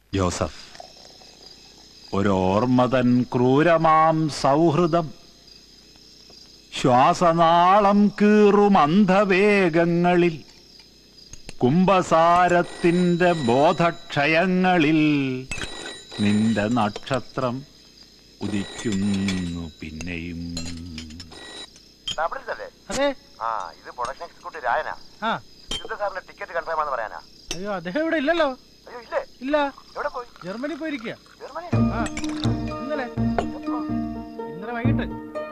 Joseph ഒരോർമ്മതൻ ക്രൂരമാം സൗഹൃദം ശ്വാസനാളം കീറും അന്ധവേഗങ്ങളിൽ കുംഭസാരത്തിന്റെ ബോധക്ഷയങ്ങളിൽ നിന്റെ നക്ഷത്രം ഉദിക്കുന്നു പിന്നെയും അതെ ആ ഇത് പ്രൊഡക്ഷൻ എക്സിക്യൂട്ടീവ് രായനാ ആ സിദ്ധ സാറിന്റെ ടിക്കറ്റ് കൺഫേം ആണെന്ന് പറയാനാ അയ്യോ അദ്ദേഹം ഇവിടെ ഇല്ലല്ലോ അയ്യോ ഇല്ലേ ഇല്ല എവിടെ പോയി ജർമ്മനി പോയിരിക്കുക ജർമ്മനി ആ ഇന്നലെ ഇന്നലെ വൈകിട്ട്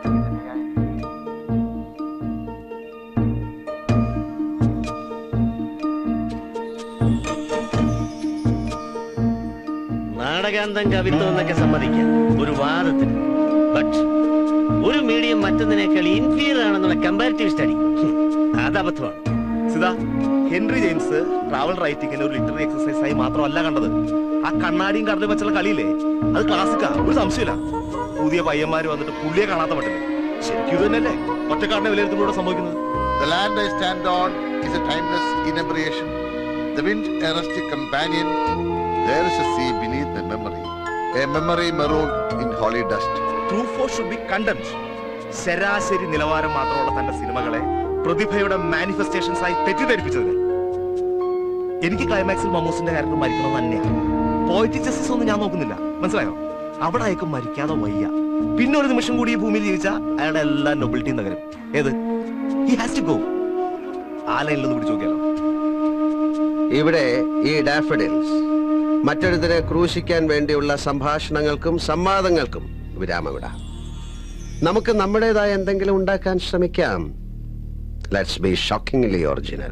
നാടകാന്തം കവിത്വം എന്നൊക്കെ സമ്മതിക്കാം ഒരു വാദത്തിന് ബട്ട് ഒരു മീഡിയം മറ്റൊന്നിനേക്കാൾ ഇൻഫീരിയർ ആണെന്നുള്ള കമ്പാരിറ്റീവ് സ്റ്റഡി അത് അബദ്ധമാണ് സിതാ ഹെൻറി ജെയിംസ് ട്രാവൽ റൈറ്റിംഗിന് ഒരു ലിറ്റററി എക്സസൈസ് ആയി മാത്രമല്ല കണ്ടത് ആ കണ്ണാടിയും കടലും വെച്ചുള്ള കളിയില്ലേ അത് ക്ലാസിക്കാ ഒരു സംശയമില്ല പുതിയ പയ്യന്മാര് വന്നിട്ട് പുള്ളിയെ കാണാത്ത പറ്റില്ല ശരിക്കും ഇത് തന്നെയല്ലേ ഒറ്റക്കാരനെ വിലയിരുത്തുമ്പോഴൂടെ സംഭവിക്കുന്നത് The land I stand on is a timeless inebriation. The wind a rustic companion. There is a sea beneath my memory. A memory marooned in holy dust. True for should be condemned ശരാശരി നിലവാരം മാത്രമുള്ള തന്റെ സിനിമകളെ പ്രതിഭയുടെ manifestations ആയി തെറ്റിദ്ധരിപ്പിച്ചതിന് എനിക്ക് ക്ലൈമാക്സിൽ മമ്മൂസിന്റെ character മരിക്കണം തന്നെയാണ് poetic justice ഒന്നും ഞാൻ നോക്കുന്നില്ല മനസ്സിലായോ അവിടെ അയക്കും മരിക്കാതെ വയ്യ പിന്നെ ഒരു നിമിഷം കൂടി ഈ ഭൂമിയിൽ ജീവിച്ച അയാളുടെ എല്ലാ നൊബിലിറ്റിയും തകരും ഏത് ഹി ഹാസ് ടു ഗോ ആ ലൈനിലൊന്ന് പിടിച്ചു നോക്കിയാലോ ഇവിടെ ഈ ഡാഫഡിൽസ് മറ്റൊരുതിനെ ക്രൂശിക്കാൻ വേണ്ടിയുള്ള സംഭാഷണങ്ങൾക്കും സംവാദങ്ങൾക്കും വിരാമമിടാം നമുക്ക് നമ്മുടേതായ എന്തെങ്കിലും ഉണ്ടാക്കാൻ ശ്രമിക്കാം let's be shockingly original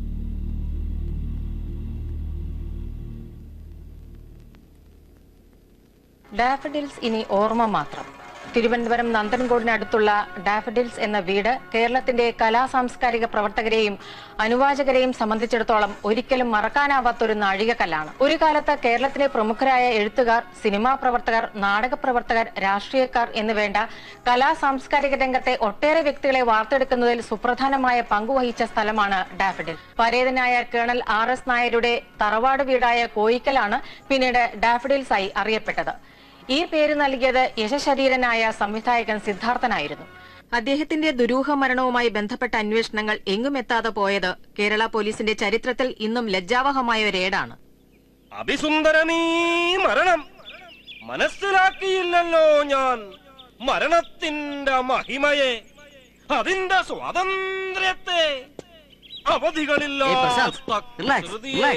daffodils ഇനി ഓർമ്മ മാത്രം തിരുവനന്തപുരം നന്ദൻകോടിനടുത്തുള്ള ഡാഫഡിൽസ് എന്ന വീട് കേരളത്തിന്റെ കലാ സാംസ്കാരിക പ്രവർത്തകരെയും അനുവാചകരെയും സംബന്ധിച്ചിടത്തോളം ഒരിക്കലും മറക്കാനാവാത്തൊരു നാഴികക്കല്ലാണ് ഒരു കാലത്ത് കേരളത്തിലെ പ്രമുഖരായ എഴുത്തുകാർ സിനിമാ പ്രവർത്തകർ നാടക പ്രവർത്തകർ രാഷ്ട്രീയക്കാർ എന്നുവേണ്ട കലാ സാംസ്കാരിക രംഗത്തെ ഒട്ടേറെ വ്യക്തികളെ വാർത്തെടുക്കുന്നതിൽ സുപ്രധാനമായ പങ്കുവഹിച്ച സ്ഥലമാണ് ഡാഫഡിൽ പരേതനായ കേണൽ ആർ എസ് നായരുടെ തറവാട് വീടായ കോയിക്കലാണ് പിന്നീട് ഡാഫഡിൽസായി അറിയപ്പെട്ടത് ഈ പേര് നൽകിയത് യശശരീരനായ സംവിധായകൻ സിദ്ധാർത്ഥനായിരുന്നു അദ്ദേഹത്തിന്റെ ദുരൂഹ മരണവുമായി ബന്ധപ്പെട്ട അന്വേഷണങ്ങൾ എങ്ങുമെത്താതെ പോയത് കേരള പോലീസിന്റെ ചരിത്രത്തിൽ ഇന്നും ലജ്ജാവഹമായ ഒരേടാണ് അഭിസുന്ദരമീ മരണം മനസ്സിലാക്കിയില്ലല്ലോ ഞാൻ മരണത്തിന്റെ മഹിമയെ അതിന്റെ സ്വാതന്ത്ര്യത്തെ അവധികളില്ലാത്ത കൃതിയെ.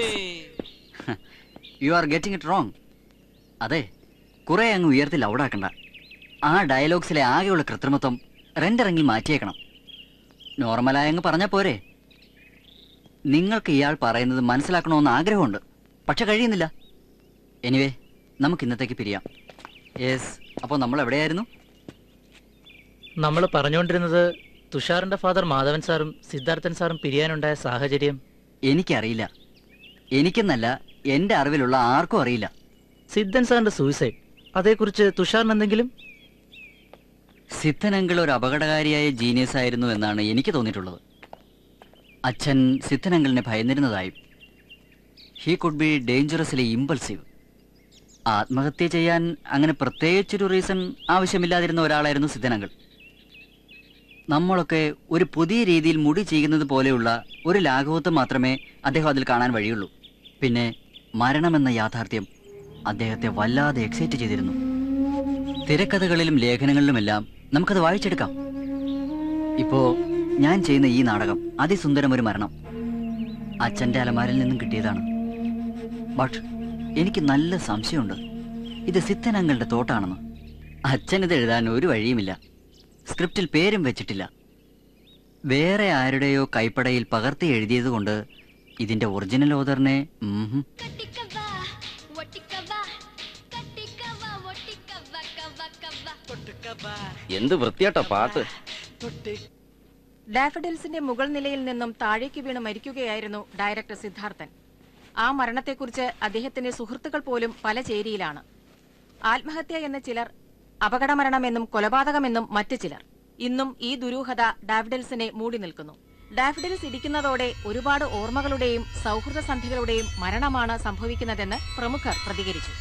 You are getting it wrong അതെ കുറെ അങ്ങ് ഉയർത്തി ലൗഡാക്കണ്ട ആ ഡയലോഗ്സിലെ ആകെയുള്ള കൃത്രിമത്വം റെൻഡിറങ്ങി മാറ്റിയേക്കണം നോർമലായി അങ്ങ് പറഞ്ഞാൽ പോരെ നിങ്ങൾക്ക് ഇയാൾ പറയുന്നത് മനസ്സിലാക്കണമെന്ന് ആഗ്രഹമുണ്ട് പക്ഷെ കഴിയുന്നില്ല എനിവേ നമുക്ക് ഇന്നത്തേക്ക് പിരിയാം യെസ് അപ്പോൾ നമ്മൾ എവിടെയായിരുന്നു നമ്മൾ പറഞ്ഞുകൊണ്ടിരുന്നത് തുഷാറിന്റെ ഫാദർ മാധവൻ സാറും സിദ്ധാർത്ഥൻ സാറും പിരിയാനുണ്ടായ സാഹചര്യം എനിക്കറിയില്ല എനിക്കെന്നല്ല എൻ്റെ അറിവിലുള്ള ആർക്കും അറിയില്ല സിദ്ധൻ സാറിന്റെ സൂയിസൈഡ് അതേക്കുറിച്ച് തുഷാറിന് എന്തെങ്കിലും സിദ്ധനങ്കിൾ ഒരു അപകടകാരിയായ ജീനിയസ് ആയിരുന്നു എന്നാണ് എനിക്ക് തോന്നിയിട്ടുള്ളത് അച്ഛൻ സിദ്ധനങ്കിളിനെ ഭയന്നിരുന്നതായും he could be dangerously impulsive ആത്മഹത്യ ചെയ്യാൻ അങ്ങനെ പ്രത്യേകിച്ചൊരു റീസൺ ആവശ്യമില്ലാതിരുന്ന ഒരാളായിരുന്നു സിദ്ധനങ്കിൾ നമ്മളൊക്കെ ഒരു പുതിയ രീതിയിൽ മുടി ചെയ്യുന്നത് പോലെയുള്ള ഒരു ലാഘവത്വം മാത്രമേ അദ്ദേഹം അതിൽ കാണാൻ വഴിയുള്ളൂ പിന്നെ മരണമെന്ന യാഥാർത്ഥ്യം അദ്ദേഹത്തെ വല്ലാതെ എക്സൈറ്റ് ചെയ്തിരുന്നു തിരക്കഥകളിലും ലേഖനങ്ങളിലുമെല്ലാം നമുക്കത് വായിച്ചെടുക്കാം ഇപ്പോ ഞാൻ ചെയ്യുന്ന ഈ നാടകം അതിസുന്ദരം ഒരു മരണം അച്ഛന്റെ അലമാരിൽ നിന്നും കിട്ടിയതാണ് ബട്ട് എനിക്ക് നല്ല സംശയമുണ്ട് ഇത് സിദ്ധനങ്ങളുടെ തോട്ടാണെന്ന് അച്ഛൻ ഇത് എഴുതാൻ ഒരു വഴിയുമില്ല സ്ക്രിപ്റ്റിൽ പേരും വെച്ചിട്ടില്ല വേറെ ആരുടെയോ കൈപ്പടയിൽ പകർത്തി എഴുതിയതുകൊണ്ട് ഇതിന്റെ ഒറിജിനൽ ഓതറിനെ ഉംഹും. എന്ത് വൃത്തിയാട്ടോ പാട്ട് ഡാഫഡിൽസിന്റെ മുകൾ നിലയിൽ നിന്നും താഴേക്ക് വീണ് മരിക്കുകയായിരുന്നു ഡയറക്ടർ സിദ്ധാർത്ഥൻ ആ മരണത്തെക്കുറിച്ച് അദ്ദേഹത്തിന്റെ സുഹൃത്തുക്കൾ പോലും പല ചേരിയിലാണ് ആത്മഹത്യ എന്ന ചിലർ അപകടമരണമെന്നും കൊലപാതകമെന്നും മറ്റു ചിലർ ഇന്നും ഈ ദുരൂഹത ഡാഫഡിൽസിനെ മൂടി നിൽക്കുന്നു ഡാഫഡിൽസ് ഇടിക്കുന്നതോടെ ഒരുപാട് ഓർമ്മകളുടെയും സൗഹൃദ സന്ധികളുടെയും മരണമാണ് സംഭവിക്കുന്നതെന്ന് പ്രമുഖർ പ്രതികരിച്ചു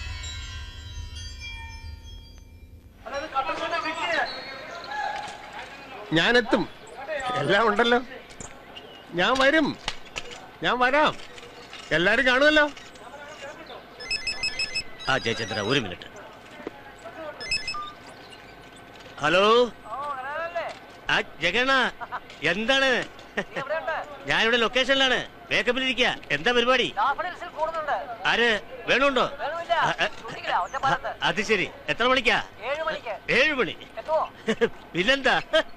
ഞാനെത്തും എല്ലാം ഉണ്ടല്ലോ ഞാൻ വരും ഞാൻ വരാം എല്ലാരും കാണുമല്ലോ ആ ജയചന്ദ്ര ഒരു മിനിറ്റ് ഹലോ ആ ജഗണ എന്താണ് ഞാനിവിടെ ലൊക്കേഷനിലാണ് മേക്കപ്പിലിരിക്കുക എന്താ പരിപാടി ആര് വേണുണ്ടോ ആ, ആ, ആ, അത് ശരി എത്ര മണിക്കാ ഏഴ് മണി പിന്നെന്താ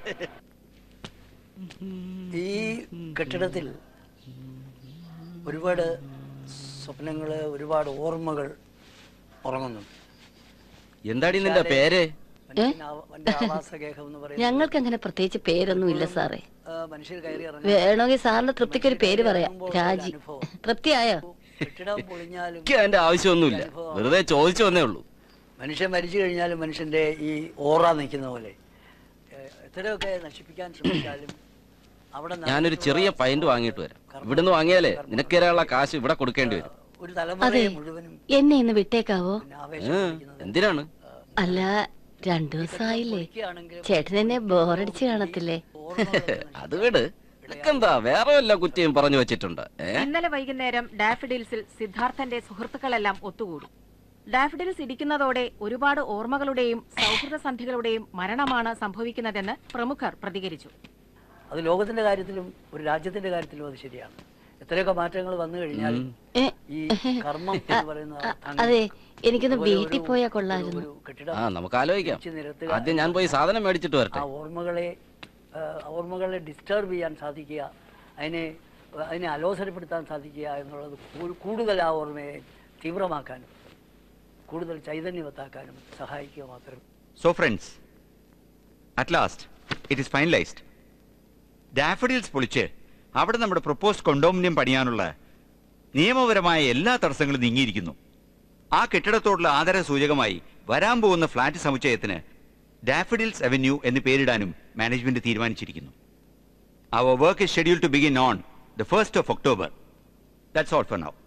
ഈ കെട്ടിടത്തിൽ ഒരുപാട് സ്വപ്നങ്ങൾ ഒരുപാട് ഓർമ്മകൾ ഉറങ്ങുന്നുണ്ട് എന്താടി നിന്റെ പേര് മനുഷ്യന് ആവ- അവന്റെ ആവാസഗേഹം എന്ന് പറയുന്നത് ഞങ്ങൾക്ക് അങ്ങനെ പ്രത്യേകിച്ച് പേരൊന്നും ഇല്ല സാറേ ആ, മനുഷ്യർ കയറി ഇറങ്ങി വേണമെങ്കിൽ സാറിന്റെ തൃപ്തിക്ക് ഒരു പേര് പറയാം രാജി തൃപ്തിയായോ കെട്ടിടം പൊളിഞ്ഞാലും എനിക്ക് അതിന്റെ ആവശ്യമൊന്നുമില്ല വെറുതെ ചോദിച്ചു വന്നേ ഉള്ളൂ മനുഷ്യൻ മരിച്ചു കഴിഞ്ഞാലും മനുഷ്യന്റെ ഈ ഓറ നിൽക്കുന്ന പോലെ ഏ, എത്രയൊക്കെ നശിപ്പിക്കാൻ ശ്രമിച്ചാലും അവിടെ ഞാനൊരു ചെറിയ പൈന്റ് വാങ്ങിയിട്ട് വരാം ഇവിടുന്ന് വാങ്ങിയാലേ നിനക്ക് തരാനുള്ള കാശ് ഇവിടെ കൊടുക്കേണ്ടി വരും ഒരു അതെ തലമുറയെ മുഴുവനും എന്നെ ഇന്ന് വിട്ടേക്കാവോ ഏ, എന്തിനാണ് അല്ല രണ്ടു ദിവസമായില്ലേ ചേട്ടൻ എന്നെ ബോറടിച്ച് കാണത്തില്ലേ അത് വിട് നിനക്കെന്താ വേറെ വല്ല കുറ്റിയും പറഞ്ഞു വെച്ചിട്ടുണ്ട് ഏ ഇന്നലെ വൈകുന്നേരം ഡാഫഡിൽസിൽ സിദ്ധാർത്ഥന്റെ സുഹൃത്തുക്കളെല്ലാം ഒത്തുകൂടി ഡാഫഡിൽസ് ഇടിക്കുന്നതോടെ ഒരുപാട് ഓർമ്മകളുടെയും സൗഹൃദ സന്ധികളുടെയും മരണമാണ് സംഭവിക്കുന്നതെന്ന് പ്രമുഖർ പ്രതികരിച്ചു അത് ലോകത്തിന്റെ കാര്യത്തിലും ഒരു രാജ്യത്തിന്റെ കാര്യത്തിലും അത് ശരിയാണ് എത്രയൊക്കെ മാറ്റങ്ങൾ വന്നു കഴിഞ്ഞാൽ ഏ, ഈ കർമ്മം എന്ന് പറയുന്ന ആ തണൽ അതെ എനിക്കൊന്ന് അതുപോലെ വീട്ടിൽ ഒരു- പോയാ കൊള്ളായിരുന്നു ഒരു കെട്ടിടം ആ നമുക്ക് ആലോചിക്കാം ഇടിച്ച് നിരത്തുക ആദ്യം ഞാൻ പോയി സാധനം മേടിച്ചിട്ട് ആ വരട്ടെ ഓർമ്മകളെ ആ, ഓർമ്മകളെ ഡിസ്റ്റർബ് ചെയ്യാൻ സാധിക്കുക അതിനെ അതിനെ അലോസരപ്പെടുത്താൻ സാധിക്കുക എന്നുള്ളത് കൂ- കൂടുതൽ ആ ഓർമ്മയെ തീവ്രമാക്കാനും കൂടുതൽ ചൈതന്യവത്താക്കാനും സഹായിക്കുക മാത്രം So, friends, at last, it is finalized. Daffodils പൊളിച്ച് അവിടെ നമ്മുടെ പ്രൊപ്പോസ്ഡ് കൊണ്ടോമിനിയം പണിയാനുള്ള നിയമപരമായ എല്ലാ തടസ്സങ്ങളും നീങ്ങിയിരിക്കുന്നു ആ കെട്ടിടത്തോടുള്ള ആദര സൂചകമായി വരാൻ പോകുന്ന ഫ്ലാറ്റ് സമുച്ചയത്തിന് ഡാഫഡിൽസ് അവന്യൂ എന്ന് പേരിടാനും മാനേജ്മെന്റ് തീരുമാനിച്ചിരിക്കുന്നു അവർ work is schedule to begin on the first of October that's all for now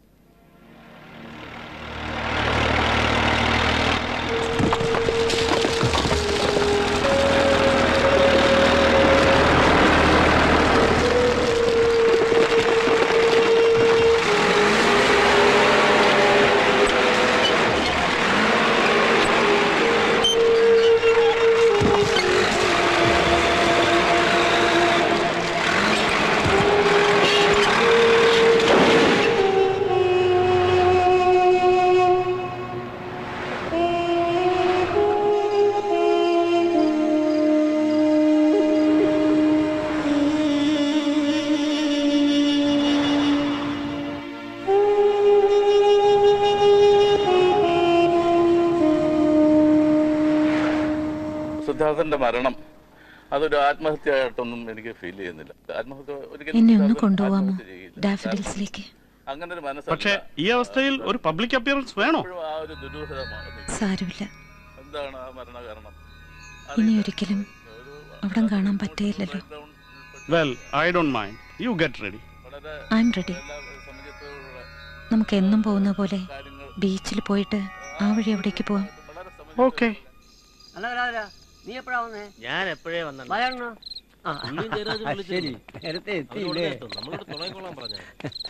സിദ്ധാർത്ഥന്റെ മരണം അതൊരു ആത്മഹത്യയായിട്ടൊന്നും എനിക്ക് ഫീൽ ചെയ്യുന്നില്ല ആത്മഹത്യ ഒരിക്കലും എന്നെ ഒന്ന് സിദ്ധാർത്ഥൻ കൊണ്ടുപോവാമോ ആത്മഹത്യ ചെയ്യില്ല. ഡാഫഡിൽസിലേക്ക് അങ്ങനെ ഒരു പക്ഷേ മനസ്സല്ല ഈ അവസ്ഥയിൽ ഒരു പബ്ലിക് അപ്പിയറൻസ് വേണോ എപ്പോഴും ആ ഒരു ദുരൂഹതമാണ് സാരമില്ല എന്താണ് ആ മരണ കാരണം ഇനി ഒരിക്കലും അവിടം കാണാൻ പറ്റിയില്ലല്ലോ well I don't mind you get ready I'm ready നമുക്ക് എന്നും പോകുന്ന പോലെ ബീച്ചിൽ പോയിട്ട് ആ വഴി എവിടേക്ക് പോവാം ഓക്കെ നീ എപ്പോഴാ വന്നേ ഞാൻ എപ്പോഴേ വന്നു മലയാളം ആ പുള്ളിയും ജയരാജും ആ, വിളിച്ചിരുന്നു. ശരി നേരത്തെ അവര് എത്തിയില്ലേ ഉടനെ എത്തും. നമ്മളോട് തുടങ്ങിക്കോളാൻ പറഞ്ഞു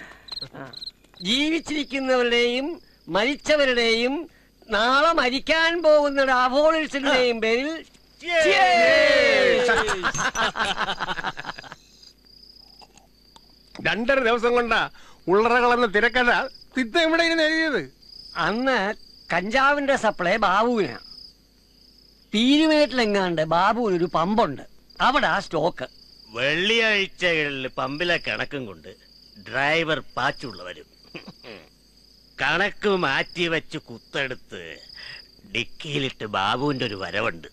ജീവിച്ചിരിക്കുന്നവരുടെയും മരിച്ചവരുടെയും നാളെ മരിക്കാൻ പോകുന്ന ഡാഫോഡിൽസിന്റെയും പേരിൽ രണ്ടര ദിവസം കൊണ്ടാ ഉള്ളറകളെന്ന തിരക്കഥ തിത്ത എവിടെ ഇരുന്ന് എഴുതിയത് അന്ന് കഞ്ചാവിന്റെ സപ്ലൈ ബാബുവിനാ പീരുമേട്ടിലെങ്ങാണ്ട് ബാബുവിന് ഒരു പമ്പുണ്ട് അവിടെ ആ സ്റ്റോക്ക് വെള്ളിയാഴ്ചകളിൽ പമ്പിലെ കണക്കും കൊണ്ട് ഡ്രൈവർ പാച്ചുള്ള വരും കണക്ക് മാറ്റി വെച്ച് കുത്തെടുത്ത് ഡിക്കിയിലിട്ട് ബാബുവിന്റെ ഒരു വരവുണ്ട്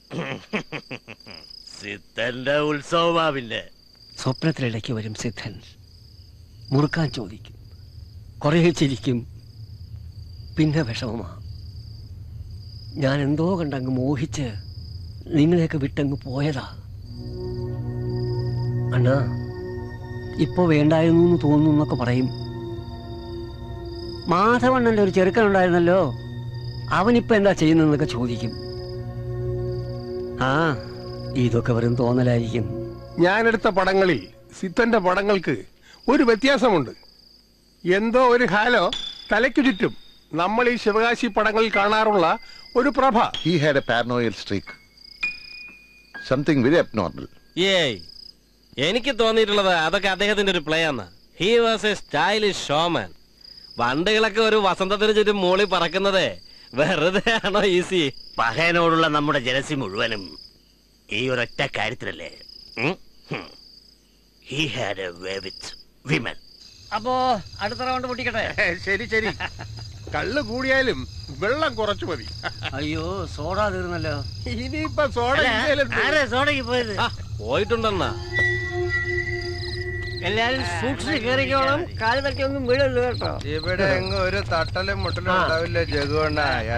സിദ്ധന്റെ ഉത്സവമാവില്ലേ സ്വപ്നത്തിലിടയ്ക്ക് വരും സിദ്ധൻ മുറുക്കാൻ ചോദിക്കും കുറേ ചിരിക്കും പിന്നെ വിഷമമാ ഞാൻ എന്തോ കണ്ടങ്ങ് മോഹിച്ച് നിങ്ങളെയൊക്കെ വിട്ടങ്ങ് പോയതാ അണ്ണാ ഇപ്പൊ വേണ്ടായിരുന്നു എന്ന് തോന്നുന്നു എന്നൊക്കെ പറയും മാധവണ്ണന്റെ ഒരു ചെറുക്കൻ ഉണ്ടായിരുന്നല്ലോ അവനിപ്പോ എന്താ ചെയ്യുന്നതെന്നൊക്കെ ചോദിക്കും ആ ഇതൊക്കെ വെറും തോന്നലായിരിക്കും ഞാനെടുത്ത പടങ്ങളിൽ സിദ്ധന്റെ പടങ്ങൾക്ക് ഒരു വ്യത്യാസമുണ്ട് എന്തോ ഒരു ഹാലോ തലയ്ക്കു ചുറ്റും നമ്മൾ ഈ ശിവകാശി പടങ്ങളിൽ കാണാറുള്ള ഒരു പ്രഭ He had a paranoid streak. Something very abnormal. ഏയ് എനിക്ക് തോന്നിയിട്ടുള്ളത് അതൊക്കെ അദ്ദേഹത്തിന്റെ ഒരു പ്ലേ ആണ് he was a stylish showman വണ്ടുകളൊക്കെ ഒരു വസന്തത്തിന് ചുറ്റും മൂളി പറക്കുന്നത് വെറുതെ ആണോ ഈസി പഹയനോടുള്ള നമ്മുടെ ജലസി മുഴുവനും ഈ ഒരൊറ്റ കാര്യത്തിലല്ലേ he had a way with women അപ്പോ അടുത്ത റൗണ്ട് പൊട്ടിക്കട്ടെ ശരി ശരി കള്ള് കൂടിയാലും വെള്ളം കുറച്ചു മതി അയ്യോ സോഡ തീർന്നല്ലോ ഇനിയിപ്പൊ സോഡ അല്ല, ഇല്ലേലും ആരാ സോഡയ്ക്ക് പോയത് പോയിട്ടുണ്ടെന്നാ എല്ലാരും സൂക്ഷിച്ച് കയറിക്കോളും കാല് തട്ടി ഒന്നും വീഴല്ലോ കേട്ടോ ഇവിടെ എങ്ങും ഒരു തട്ടലും മുട്ടലും ഉണ്ടാവില്ല ജഗുവണ്ണ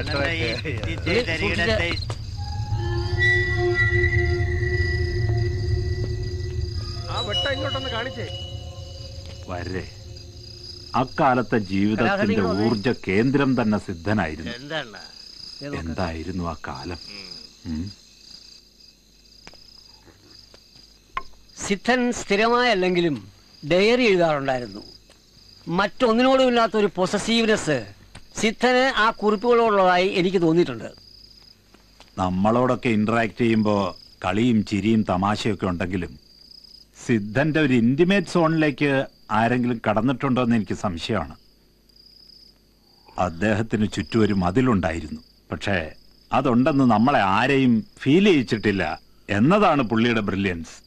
ആ വെട്ടം ഇങ്ങോട്ടൊന്ന് കാണിച്ചേ വരെ അക്കാലത്തെ ജീവിതത്തിന്റെ കലാസമിതി വന്നേ. ഊർജ കേന്ദ്രം തന്നെ സിദ്ധനായിരുന്നു എന്താണ് എന്തായിരുന്നു ആ കാലം ഉം. സിദ്ധൻ സ്ഥിരമായല്ലെങ്കിലും ഡയറി എഴുതാറുണ്ടായിരുന്നു മറ്റൊന്നിനോടും ഇല്ലാത്ത ഒരു പൊസസീവ്നെസ് സിദ്ധന് ആ കുറിപ്പുകളോടുള്ളതായി എനിക്ക് തോന്നിയിട്ടുണ്ട് നമ്മളോടൊക്കെ ഇന്ററാക്ട് ചെയ്യുമ്പോൾ കളിയും ചിരിയും തമാശയൊക്കെ ഉണ്ടെങ്കിലും സിദ്ധന്റെ ഒരു ഇന്റിമേറ്റ് സോണിലേക്ക് ആരെങ്കിലും കടന്നിട്ടുണ്ടോ എന്ന് എനിക്ക് സംശയമാണ് അദ്ദേഹത്തിന് ചുറ്റും ഒരു മതിലുണ്ടായിരുന്നു പക്ഷേ അതുണ്ടെന്ന് നമ്മളെ ആരെയും ഫീൽ ചെയ്യിച്ചിട്ടില്ല എന്നതാണ് പുള്ളിയുടെ ബ്രില്യൻസ്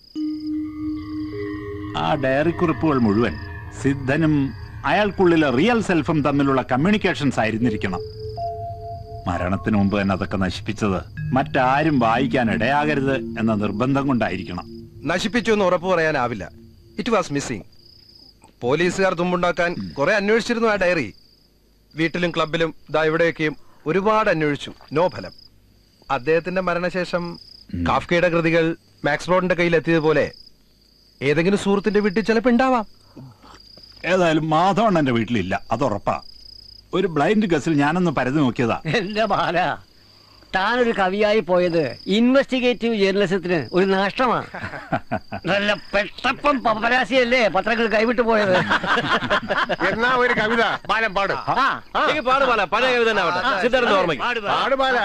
ആ ഡയറി കുറിപ്പുകൾ മുഴുവൻ സിദ്ധനും അയാൾക്കുള്ളിലെ റിയൽ സെൽഫും തമ്മിലുള്ള കമ്മ്യൂണിക്കേഷൻസ് ആയിരുന്നിരിക്കണം മരണത്തിന് മുമ്പ് തന്നെ അതൊക്കെ നശിപ്പിച്ചത് മറ്റാരും വായിക്കാൻ ഇടയാകരുത് എന്ന നിർബന്ധം കൊണ്ടായിരിക്കണം നശിപ്പിച്ചു എന്ന് ഉറപ്പ് പറയാനാവില്ല ഇറ്റ് വാസ് മിസ്സിംഗ് പോലീസുകാർ തുമ്പുണ്ടാക്കാൻ കുറെ അന്വേഷിച്ചിരുന്നു ആ ഡയറി വീട്ടിലും ക്ലബിലും ദാ ഇവിടെയൊക്കെയും ഒരുപാട് അന്വേഷിച്ചു നോ ഫലം അദ്ദേഹത്തിന്റെ മരണശേഷം കാഫ്കയുടെ കൃതികൾ മാക്സ് റോഡിന്റെ കയ്യിൽ എത്തിയതുപോലെ ഏതെങ്കിലും സുഹൃത്തിന്റെ വീട്ടിൽ ചിലപ്പോ ഉണ്ടാവാം ഏതായാലും മാധവണ്ണന്റെ വീട്ടിലില്ല അതുറപ്പാ ഒരു ബ്ലൈൻഡ് ഗസിൽ ഞാനൊന്ന് പരതി നോക്കിയതാ എന്റെ ബാല താനൊരു കവിയായി പോയത് ഇൻവെസ്റ്റിഗേറ്റീവ് ജേർണലിസത്തിന് ഒരു നഷ്ടമാണ് നല്ല പെട്ടപ്പം പപ്പരാശിയല്ലേ പത്രങ്ങൾ കൈവിട്ടു പോയത് എന്നാ ഒരു കവിത ബാലം പാട് എനിക്ക് പാട് പാല പഴയ കവിത തന്നെ ആവട്ടെ സിദ്ധാർത്ഥ ഓർമ്മയ്ക്ക് പാട് ബാല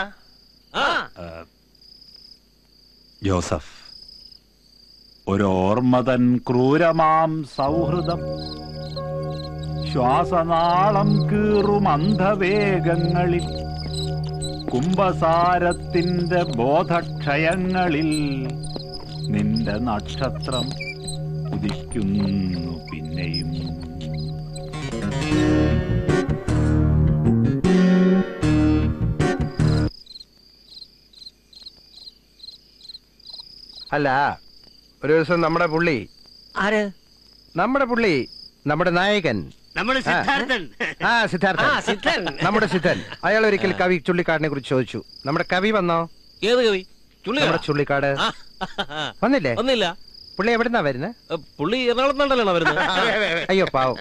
ജോസഫ് ഒരു ഓർമ്മതൻ ക്രൂരമാം സൗഹൃദം ശ്വാസനാളം കീറും അന്ധവേഗങ്ങളിൽ കുംഭസാരത്തിന്റെ ബോധക്ഷയങ്ങളിൽ നിന്റെ നക്ഷത്രം ഉദിക്കുന്നു പിന്നെയും അല്ല ഒരു ദിവസം നമ്മുടെ പുള്ളി ആര് നമ്മുടെ പുള്ളി നമ്മുടെ നായകൻ നമ്മുടെ ആ. സിദ്ധാർത്ഥൻ ആ സിദ്ധാർത്ഥൻ ആ, സിദ്ധൻ. നമ്മുടെ സിദ്ധൻ അയാൾ ഒരിക്കൽ കവി ചുള്ളിക്കാടിനെ കുറിച്ച് ചോദിച്ചു നമ്മുടെ കവി വന്നോ ഏത് കവി ചുള്ളിക്കാടാ? നമ്മുടെ ചുള്ളിക്കാട് ആ, വന്നില്ലേ ഒന്നില്ല പുള്ളി എവിടുന്നാ വരുന്നത് പുള്ളി എറണാകുളത്തുണ്ടല്ലോ വരുന്നത് അയ്യോ പാവം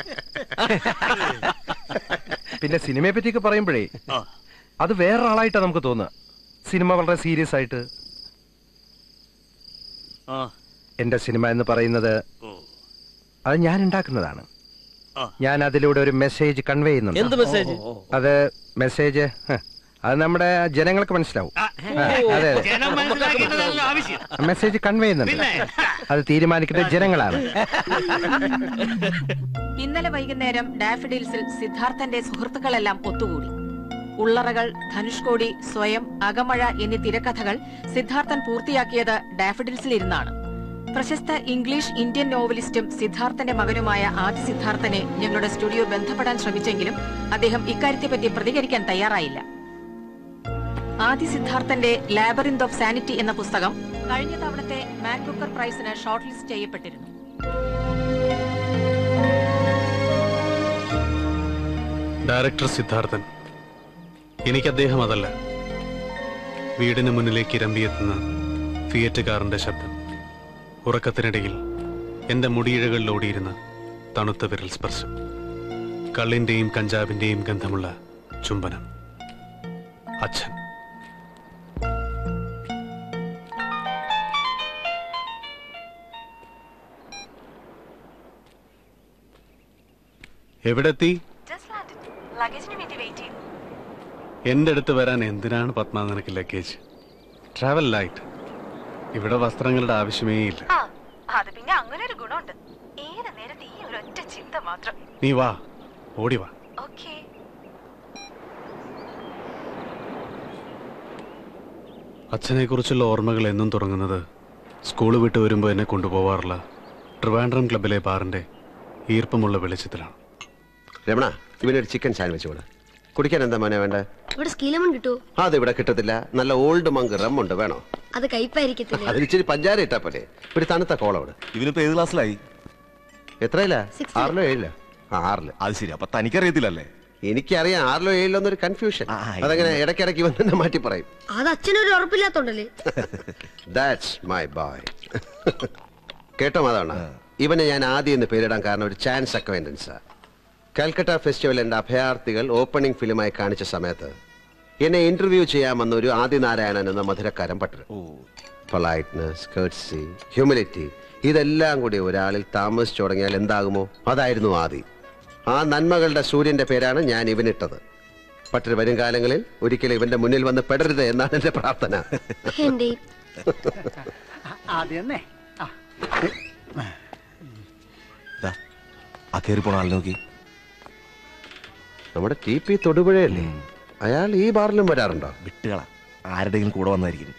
പിന്നെ സിനിമയെ പറ്റിയൊക്കെ പറയുമ്പോഴേ അത് വേറൊരാളായിട്ടാ നമുക്ക് തോന്നുക സിനിമ വളരെ സീരിയസ് ആയിട്ട് എന്റെ സിനിമ എന്ന് പറയുന്നത് അത് ഞാൻ ഉണ്ടാക്കുന്നതാണ് ഞാൻ അതിലൂടെ ഒരു മെസ്സേജ് കൺവേ എന്ത് ചെയ്യുന്നുണ്ട് മെസ്സേജ് അത് മെസ്സേജ് ഹ്, അത് നമ്മുടെ ജനങ്ങൾക്ക് മനസ്സിലാവും ആ, അതെ അതെ ജനം മനസ്സിലാക്കേണ്ടതല്ല ആവശ്യം മെസ്സേജ് കൺവേ ചെയ്യുന്നുണ്ട് അത് തീരുമാനിക്കുന്നത് ജനങ്ങളാണ് ഇന്നലെ വൈകുന്നേരം ഡാഫഡിൽസിൽ സിദ്ധാർത്ഥന്റെ സുഹൃത്തുക്കളെല്ലാം ഒത്തുകൂടി ഉള്ളറകൾ ധനുഷ്കോടി സ്വയം അകമഴ എന്നീ തിരക്കഥകൾ സിദ്ധാർത്ഥൻ പൂർത്തിയാക്കിയത് ഡാഫഡിൽസിലിരുന്നാണ് പ്രശസ്ത ഇംഗ്ലീഷ് ഇന്ത്യൻ നോവലിസ്റ്റും സിദ്ധാർത്ഥന്റെ മകനുമായ ആദി സിദ്ധാർത്ഥനെ ഞങ്ങളുടെ സ്റ്റുഡിയോ ബന്ധപ്പെടാൻ ശ്രമിച്ചെങ്കിലും അദ്ദേഹം ഇക്കാര്യത്തെപ്പറ്റി പ്രതികരിക്കാൻ തയ്യാറായില്ല ആദി സിദ്ധാർത്ഥന്റെ ലാബറിന്ത് ഓഫ് സാനിറ്റി എന്ന പുസ്തകം കഴിഞ്ഞ തവണത്തെ മാൻ ബുക്കർ പ്രൈസിന് ഷോർട്ട് ലിസ്റ്റ് ചെയ്യപ്പെട്ടിരുന്നു ഡയറക്ടർ സിദ്ധാർത്ഥൻ എനിക്ക് അദ്ദേഹം അതല്ല വീടിന് മുന്നിലേക്ക് ഇരമ്പിയെത്തുന്ന ഫിയറ്റ് കാറിന്റെ ശബ്ദം ഉറക്കത്തിനിടയിൽ എന്റെ മുടിയിഴകളിൽ ഓടിയിരുന്ന തണുത്ത വിരൽ സ്പർശം കള്ളിന്റെയും കഞ്ചാവിന്റെയും ഗന്ധമുള്ള ചുംബനം അച്ഛൻ എവിടെത്തി ലഗേജിന് വേണ്ടി വെയിറ്റ് ചെയ്യുന്നു എന്റെ അടുത്ത് വരാൻ എന്തിനാണ് പത്മ നിനക്ക് ലഗേജ് ട്രാവൽ ലൈറ്റ് ഇവിടെ വസ്ത്രങ്ങളുടെ ആവശ്യമേ ഇല്ല ആ അത് പിന്നെ അങ്ങനെ ഒരു ഗുണമുണ്ട് ഏത് നേരത്തെ ഈ ഒരു ഒറ്റ ചിന്ത മാത്രം നീ വാ ഓടി വാ ഓക്കേ അച്ഛനെ കുറിച്ചുള്ള ഓർമ്മകൾ എന്നും തുടങ്ങുന്നത് സ്കൂൾ വിട്ട് വരുമ്പോൾ എന്നെ കൊണ്ടുപോവാറുള്ള ട്രിവാൻഡ്രം ക്ലബിലെ ബാറിന്റെ ഈർപ്പമുള്ള വെളിച്ചത്തിലാണ് രമണ ഇവനൊരു ചിക്കൻ സാൻഡ്വിച്ച് കൂടെ കുടിക്കാൻ എന്താ മോനെ വേണ്ട ഇവിടെ സ്കീലമൺ കിട്ടുമോ അത് ഇവിടെ കിട്ടത്തില്ല നല്ല ഓൾഡ് മങ്ക് റം ഉണ്ട് വേണോ അത് കയ്പായിരിക്കത്തില്ലേ അതിൽ ഇച്ചിരി പഞ്ചാര ഇട്ടാ പോലെ ഒരു തണുത്ത കോളോട് ഇവനിപ്പോ ഏത് ക്ലാസ്സിലായി എത്രയില്ല Sixth. ആറിലോ ഏഴിലോ ആ ആറില് അത് ശരി അപ്പൊ തനിക്കറിയത്തില്ലല്ലേ എനിക്കറിയാം ആറിലോ ഏഴിലോ എന്നൊരു കൺഫ്യൂഷൻ അതങ്ങനെ ഇടയ്ക്കിടയ്ക്ക് വന്ന് എന്നെ മാറ്റി പറയും അത് അച്ഛനൊരു ഉറപ്പില്ലാത്തോണ്ടല്ലേ ദാറ്റ്സ് മൈ ബോയ് കേട്ടോ മാതാവണ ഇവനെ ഞാൻ ആദ്യം എന്ന് പേരിടാൻ കാരണം ഒരു ചാൻസ് അക്വൈൻറ്റൻസാ കൽക്കട്ട ഫെസ്റ്റിവൽ എൻ്റെ അഭയാർത്ഥികൾ ഓപ്പണിംഗ് ഫിലിമായി കാണിച്ച സമയത്ത് എന്നെ ഇന്റർവ്യൂ ചെയ്യാമെന്ന് ഒരു ആദിനാരായണൻ എന്ന മധുരക്കാരൻ പട്ടു പൊളൈറ്റ്നസ് കേർട്സി ഹ്യൂമിലിറ്റി ഇതെല്ലാം കൂടി ഒരാളിൽ താമസിച്ചു തുടങ്ങിയാൽ എന്താകുമോ അതായിരുന്നു ആദി ആ നന്മകളുടെ സൂര്യന്റെ പേരാണ് ഞാൻ ഇവനിട്ടത് പട്ടര് വരും കാലങ്ങളിൽ ഒരിക്കലും ഇവന്റെ മുന്നിൽ വന്ന് പെടരുത് എന്നാണ് എന്റെ പ്രാർത്ഥന എന്റെ ആദ്യം തന്നെ ആ കയറി പോണ ആളിനെ നോക്കി നമ്മുടെ ടി പി തൊടുപുഴയല്ലേ അയാൾ ഈ ബാറിലും വരാറുണ്ടോ വിട്ടുകളാ ആരുടെയും കൂടെ വന്നായിരിക്കും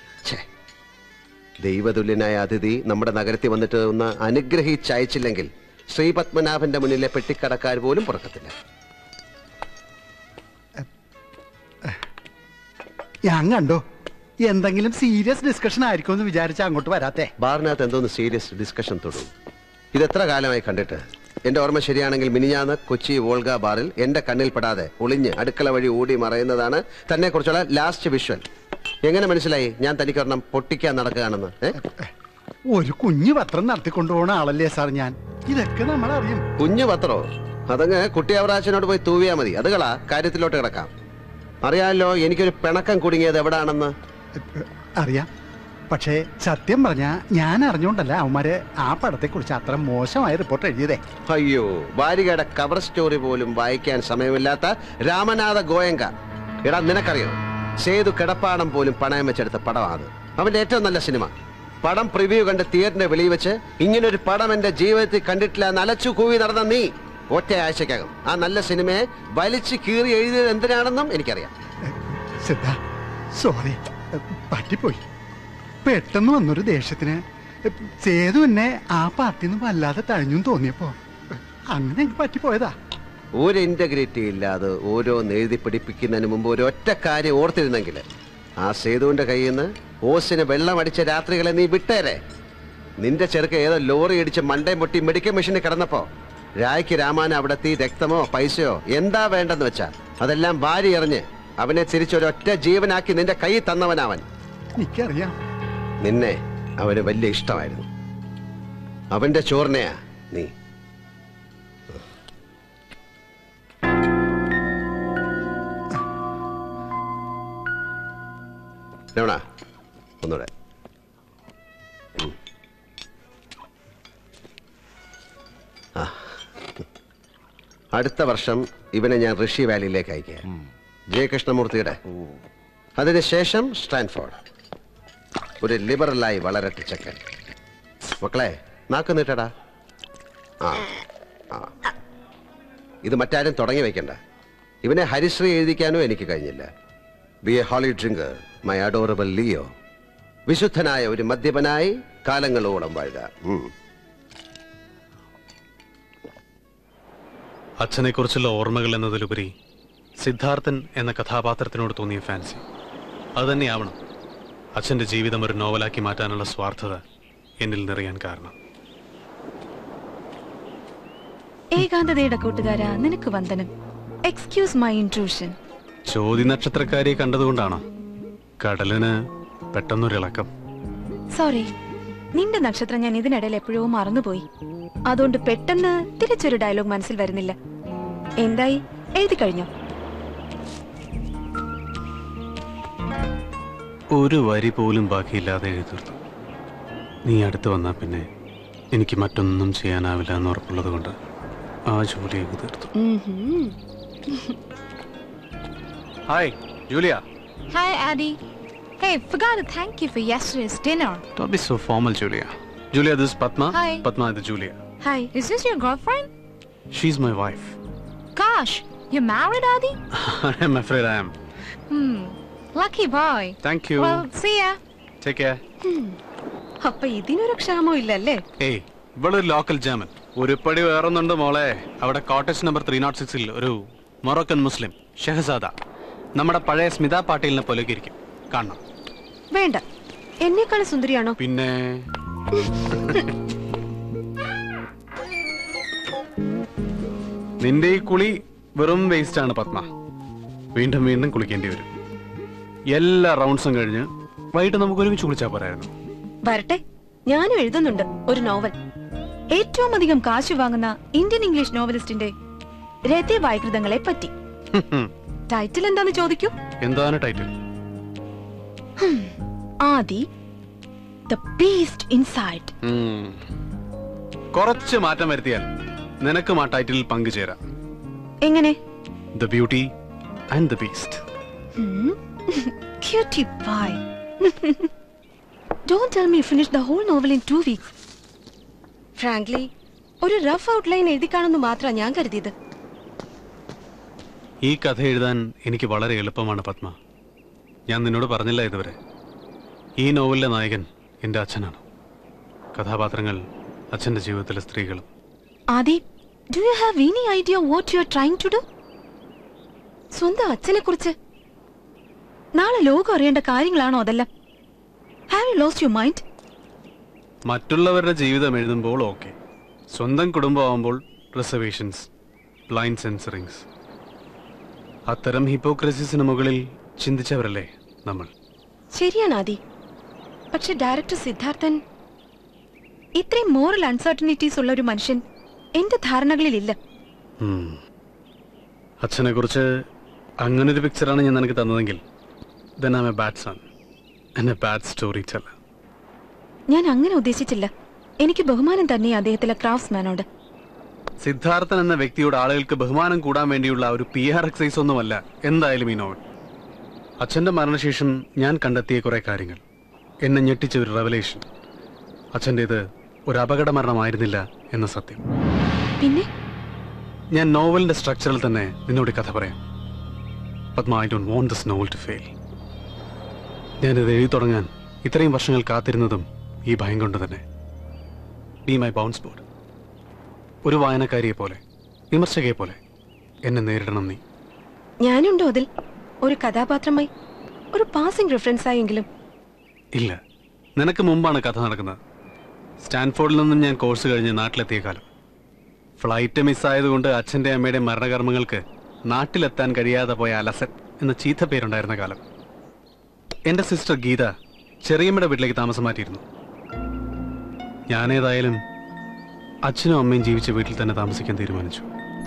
ദൈവതുല്യനായ അതിഥി നമ്മുടെ നഗരത്തിൽ വന്നിട്ട് ഒന്ന് അനുഗ്രഹിച്ചയച്ചില്ലെങ്കിൽ ശ്രീ പത്മനാഭന്റെ മുന്നിലെ പെട്ടിക്കടക്കാർ പോലും പുറക്കത്തില്ല ഞാൻ കണ്ടോ എന്തെങ്കിലും സീരിയസ് ഡിസ്കഷൻ ആയിരിക്കും എന്ന് വിചാരിച്ച അങ്ങോട്ട് വരാത്തെ ബാറിനകത്ത് എന്തോന്ന് സീരിയസ് ഡിസ്കഷൻ തൊടും ഇത് എത്ര കാലമായി കണ്ടിട്ട് എന്റെ ഓർമ്മ ശരിയാണെങ്കിൽ മിനിഞ്ഞാന്ന് കൊച്ചി വോൾഗ ബാറിൽ എന്റെ കണ്ണിൽ പെടാതെ ഒളിഞ്ഞ് അടുക്കള വഴി ഓടി മറയുന്നതാണ് തന്നെ കുറിച്ചുള്ള ലാസ്റ്റ് വിഷ്വൽ എങ്ങനെ മനസ്സിലായി ഞാൻ തനിക്കൊരെണ്ണം പൊട്ടിക്കാൻ നടക്കുകയാണെന്ന് ഏ? ഒരു കുഞ്ഞു പത്രം നടത്തിക്കൊണ്ടുപോകുന്ന ആളല്ലേ സാർ ഞാൻ ഇതൊക്കെ നമ്മൾ അറിയും കുഞ്ഞു പത്രോ അതങ്ങ് കുട്ടിയാവറാച്ചനോട് പോയി തൂവിയാ മതി അത് കളാ കാര്യത്തിലോട്ട് കിടക്കാം അറിയാമല്ലോ എനിക്കൊരു പിണക്കം കുടുങ്ങിയത് എവിടാണെന്ന് അറിയാം പക്ഷേ സത്യം പറഞ്ഞ ഞാൻ അറിഞ്ഞോണ്ടല്ല അവന്മാര് ആ പടത്തെ കുറിച്ച് അത്ര മോശമായ റിപ്പോർട്ട് എഴുതിയതേ അയ്യോ വാരികയുടെ കവർ സ്റ്റോറി പോലും വായിക്കാൻ സമയമില്ലാത്ത രാമനാഥ ഗോയങ്ക എടാ നിനക്കറിയോ സേതു കിടപ്പാടം പോലും പണയം വെച്ചെടുത്ത പടമാണ് അവന്റെ ഏറ്റവും നല്ല സിനിമ പടം പ്രിവ്യൂ കണ്ട് തിയേറ്ററിന്റെ വെളിയിൽ വെച്ച് ഇങ്ങനൊരു പടം എന്റെ ജീവിതത്തിൽ കണ്ടിട്ടില്ല നലച്ചു കൂവി നടന്ന നീ ഒറ്റ ആഴ്ചക്കകം ആ നല്ല സിനിമയെ വലിച്ചു കീറി എഴുതിയത് എന്തിനാണെന്നും എനിക്കറിയാം സിദ്ധ സോറി പറ്റിപ്പോയി പെട്ടെന്ന് വന്നൊരു ദേഷ്യത്തിന് സേതു എന്നെ ആ പാർട്ടിന്ന് വല്ലാതെ തഴഞ്ഞു തോന്നിയപ്പോ അങ്ങനെ എനിക്ക് പറ്റിപ്പോയതാ ഒരു ഇന്റഗ്രിറ്റി ഇല്ലാതെ ഓരോന്ന് എഴുതി പിടിപ്പിക്കുന്നതിന് മുമ്പ് ഒരു ഒറ്റ കാര്യം ഓർത്തിരുന്നെങ്കിൽ ആ സേതുവിന്റെ കയ്യിൽ നിന്ന് ഓസിന് വെള്ളം അടിച്ച രാത്രികളെ നീ വിട്ടേരെ നിന്റെ ചെറുക്ക ഏതോ ലോറി ഇടിച്ച് മണ്ടേ മുട്ടി മെഡിക്കൽ മെഷീനിൽ കിടന്നപ്പോ രായ്ക്ക് രാമാൻ അവിടെ എത്തി രക്തമോ പൈസയോ എന്താ വേണ്ടെന്ന് വെച്ചാ അതെല്ലാം വാരി എറിഞ്ഞ് അവനെ തിരിച്ചൊരൊറ്റ ജീവനാക്കി നിന്റെ കൈ തന്നവനവൻ എനിക്കറിയാം നിന്നെ അവന് വലിയ ഇഷ്ടമായിരുന്നു അവന്റെ ചോറിനെയാ നീ രമണ ഒന്നുകൂടെ ഉം. ആ. അടുത്ത വർഷം ഇവനെ ഞാൻ ഋഷി വാലിയിലേക്ക് അയക്കാം ജയകൃഷ്ണമൂർത്തിയുടെ അതിനുശേഷം സ്റ്റാൻഫോർഡ് ഒരു ലിബറലായി വളരട്ടെ ചെക്കൻ മക്കളെ നാക്ക് നീട്ടടാ ആ ആ ഇത് മറ്റാരും തുടങ്ങി വെക്കണ്ട ഇവനെ ഹരിശ്രീ എഴുതിക്കാനോ എനിക്ക് കഴിഞ്ഞില്ല be a holy drinker my adorable Leo വിശുദ്ധനായ ഒരു മദ്യപനായി കാലങ്ങളോളം വാഴുക ഉം. അച്ഛനെ കുറിച്ചുള്ള ഓർമ്മകൾ എന്നതിലുപരി സിദ്ധാർത്ഥൻ എന്ന കഥാപാത്രത്തിനോട് തോന്നിയ ഫാൻസി അതുതന്നെയാവണം അച്ഛന്റെ ജീവിതം ഒരു നോവലാക്കി മാറ്റാനുള്ള സ്വാർത്ഥത എന്നിൽ നിറയാൻ കാരണം ഏകാന്തതയുടെ കൂട്ടുകാരാ നിനക്ക് വന്ദനം എക്സ്ക്യൂസ് മൈ ഇൻട്രൂഷൻ ചോതി നക്ഷത്രക്കാരിയെ കണ്ടതുകൊണ്ടാണോ കടലിന് പെട്ടെന്നൊരിളക്കം സോറി നിന്റെ നക്ഷത്രം ഞാൻ ഇതിനിടയിൽ എപ്പോഴോ മറന്നുപോയി അതുകൊണ്ട് പെട്ടെന്ന് തിരിച്ചൊരു ഡയലോഗ് മനസ്സിൽ വരുന്നില്ല എന്തായി എഴുതി കഴിഞ്ഞോ ഒരു വരി പോലും ബാക്കിയില്ലാതെ എഴുതിർത്തു നീ അടുത്ത് വന്നാൽ പിന്നെ എനിക്ക് മറ്റൊന്നും ചെയ്യാനാവില്ല എന്ന് ഉറപ്പുള്ളത് കൊണ്ട് ആ ജോലി അങ്ങ് തീർത്തു hi Julia Hi, Addy. Hey, forgot to thank you for yesterday's dinner. Don't be so formal, Julia. Julia, this is Padma. Hi. Padma, this is Julia. Hi, is this your girlfriend? She's my wife. Gosh, you're married, Addy? I'm afraid I am. Hmm, lucky boy. Thank you. Well, see ya. Take care. അപ്പൊ ഇതിനൊരു ക്ഷാമവും ഇല്ലല്ലേ ഏയ് ഇവളൊരു local ജാമൻ ഒരു പടി വേറൊന്നുണ്ട് മോളെ അവിടെ cottage number three not സിക്സിൽ ഒരു മൊറോക്കൻ മുസ്ലിം ഷെഹസാദ നമ്മുടെ പഴയ സ്മിത പാട്ടീലിനെ പോലെയൊക്കെ ഇരിക്കും കാണണം വേണ്ട എന്നെക്കാളും സുന്ദരിയാണോ പിന്നെ നിന്റെ ഈ കുളി വെറും വേസ്റ്റ് ആണ് പത്മ വീണ്ടും വീണ്ടും കുളിക്കേണ്ടി വരും എല്ലാ റൗണ്ട്സും കഴിഞ്ഞ് വൈകിട്ട് നമുക്ക് ഒരുമിച്ച് കുളിച്ചാൽ പോരായിരുന്നു വരട്ടെ ഞാനും എഴുതുന്നുണ്ട് ഒരു നോവൽ ഏറ്റവും അധികം കാശ് വാങ്ങുന്ന ഇന്ത്യൻ ഇംഗ്ലീഷ് നോവലിസ്റ്റിന്റെ രഥ്യവായ്കൃതങ്ങളെ പറ്റി ടൈറ്റിൽ എന്താന്ന് ചോദിക്കൂ എന്താണ് title Aadi the beast inside കുറച്ച് മാറ്റം വരുത്തിയാൽ നിനക്കും ആ ടൈറ്റിലിൽ പങ്കുചേരാം എങ്ങനെ the beauty and the beast cutie pie don't tell me finish the whole novel in two weeks frankly ഒരു റഫ് ഔട്ട്ലൈൻ എഴുതി കാണുന്നു മാത്രമാണ് ഞാൻ കരുതിയത് ഈ കഥ എഴുതാൻ എനിക്ക് വളരെ എളുപ്പമാണ് പത്മ ഞാൻ നിന്നോട് പറഞ്ഞില്ല ഇതുവരെ ഈ നോവലിലെ നായകൻ എൻ്റെ അച്ഛനാണ് കഥാപാത്രങ്ങൾ അച്ഛൻ്റെ ജീവിതത്തിലെ സ്ത്രീകളും Aadi do you have any idea what you are trying to do സ്വന്തം അച്ഛനെ കുറിച്ച് നാളെ ലോകം അറിയേണ്ട കാര്യങ്ങളാണോ അതെല്ലാം have you lost your mind മറ്റുള്ളവരുടെ ജീവിതം എഴുതുമ്പോൾ ഓക്കെ സ്വന്തം കുടുംബമാകുമ്പോൾ റിസർവേഷൻസ് ബ്ലൈൻഡ് സെൻസറിങ്സ് അത്തരം ഹിപ്പോക്രസീസിന് മുകളിൽ ചിന്തിച്ചവരല്ലേ നമ്മൾ ശരിയാണ് ആദി പക്ഷെ ഡയറക്ടർ സിദ്ധാർത്ഥൻ ഇത്രയും മോറൽ അൺസർട്ടനിറ്റീസ് ഉള്ള ഒരു മനുഷ്യൻ എന്റെ ധാരണകളിലില്ല അച്ഛനെ കുറിച്ച് അങ്ങനെ ഒരു പിക്ചറാണ് ഞാൻ നിനക്ക് തന്നതെങ്കിൽ then am a bad son എന്നെ ബാഡ് സ്റ്റോറി ടെല്ലർ ഞാൻ അങ്ങനെ ഉദ്ദേശിച്ചില്ല എനിക്ക് ബഹുമാനം തന്നെ അദ്ദേഹത്തിലെ ക്രാഫ്റ്റ്സ്മാനോട് സിദ്ധാർത്ഥൻ എന്ന വ്യക്തിയോട് ആളുകൾക്ക് ബഹുമാനം കൂടാൻ വേണ്ടിയുള്ള ഒരു പി ആർ എക്സൈസ് ഒന്നുമല്ല എന്തായാലും ഈ നോവൽ അച്ഛന്റെ മരണശേഷം ഞാൻ കണ്ടെത്തിയ കുറെ കാര്യങ്ങൾ എന്നെ ഞെട്ടിച്ച ഒരു റെവലേഷൻ അച്ഛൻ്റെത് ഒരു അപകട മരണമായിരുന്നില്ല എന്ന സത്യം പിന്നെ ഞാൻ നോവലിന്റെ സ്ട്രക്ചറിൽ തന്നെ നിന്നോട് ഈ കഥ പറയാം Padma I don't want this novel to fail ഞാനിത് എഴുതി തുടങ്ങാൻ ഇത്രയും വർഷങ്ങൾ കാത്തിരുന്നതും ഈ ഭയം കൊണ്ട് തന്നെ ബി മൈ ബൗൺസ് ബോർഡ് ഒരു വായനക്കാരിയെ പോലെ വിമർശകയെ പോലെ എന്നെ നേരിടണം നീ ഞാനുണ്ടോ അതിൽ ഒരു കഥാപാത്രമായി ഒരു പാസിംഗ് റെഫറൻസ് ആയെങ്കിലും ഇല്ല നിനക്ക് മുമ്പാണ് കഥ നടക്കുന്നത് സ്റ്റാൻഫോർഡിൽ നിന്നും ഞാൻ കോഴ്സ് കഴിഞ്ഞ് നാട്ടിലെത്തിയ കാലം ഫ്ലൈറ്റ് മിസ്സായതുകൊണ്ട് അച്ഛൻ്റെ അമ്മയുടെ മരണകർമ്മങ്ങൾക്ക് നാട്ടിലെത്താൻ കഴിയാതെ പോയ അലസൻ എന്ന ചീത്ത പേരുണ്ടായിരുന്ന കാലം എൻ്റെ സിസ്റ്റർ ഗീത ചെറിയമ്മയുടെ വീട്ടിലേക്ക് താമസം മാറ്റിയിരുന്നു ഞാനേതായാലും അച്ഛനും അമ്മയും ജീവിച്ച വീട്ടിൽ തന്നെ താമസിക്കാൻ തീരുമാനിച്ചു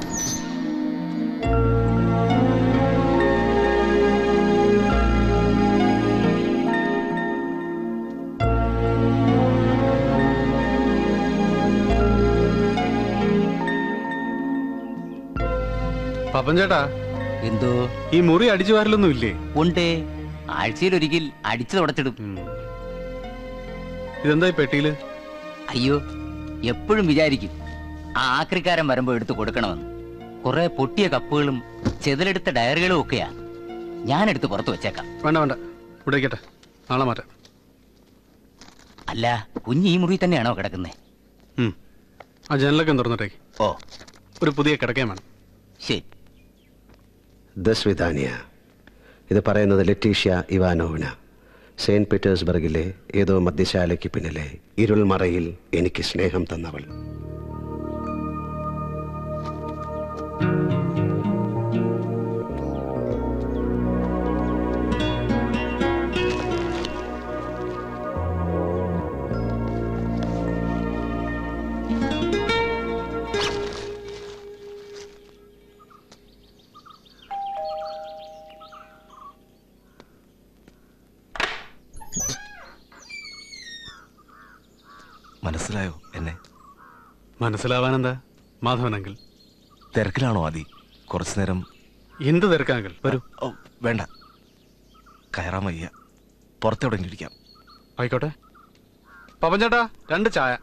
പപ്പൻ ചേട്ടാ എന്തോ ഈ മുറി അടിച്ചു വാരലൊന്നും ഇല്ലേ ഉണ്ട് ആഴ്ചയിൽ ഒരിക്കൽ അടിച്ചു തുടച്ചിടും ഇതെന്താ ഈ പെട്ടിയില് അയ്യോ എപ്പോഴും വിചാരിക്കും ആ ആക്രിക്കാരൻ വരുമ്പോ എടുത്തു കൊടുക്കണമെന്ന് കുറെ പൊട്ടിയ കപ്പുകളും ചെതിലെടുത്ത ഡയറികളും ഒക്കെയാ ഞാൻ എടുത്ത് പുറത്തു വെച്ചേക്കാം വേണ്ട വേണ്ട ഇവിടെ ഇരിക്കട്ടെ നാളെ മാറ്റാം അല്ല കുഞ്ഞ് ഈ മുറി തന്നെയാണോ കിടക്കുന്നേ ഉം. ആ ജനലൊക്കെ തുറന്നിട്ടേക്ക് ഓ ഒരു പുതിയ കിടക്കയും വേണം ശരി ദസ്വിധാനിയ ഇത് പറയുന്നത് ലറ്റീഷ്യ ഇവാനോവിന സെയിന്റ് പീറ്റേഴ്സ്ബർഗിലെ ഏതോ മദ്യശാലയ്ക്ക് പിന്നിലെ ഇരുൾമറയിൽ എനിക്ക് സ്നേഹം തന്നവൾ മനസ്സിലായോ എന്നെ മനസ്സിലാവാനെന്താ മാധവനങ്കിൾ തിരക്കിലാണോ ആദി കുറച്ചു നേരം എന്ത് തിരക്കാങ്കിൾ വരൂ ഓ വേണ്ട കയറാൻ വയ്യ പുറത്തെവിടെങ്കിലും ഇരിക്കാം ആയിക്കോട്ടെ പപ്പൻ ചേട്ടാ രണ്ട് ചായ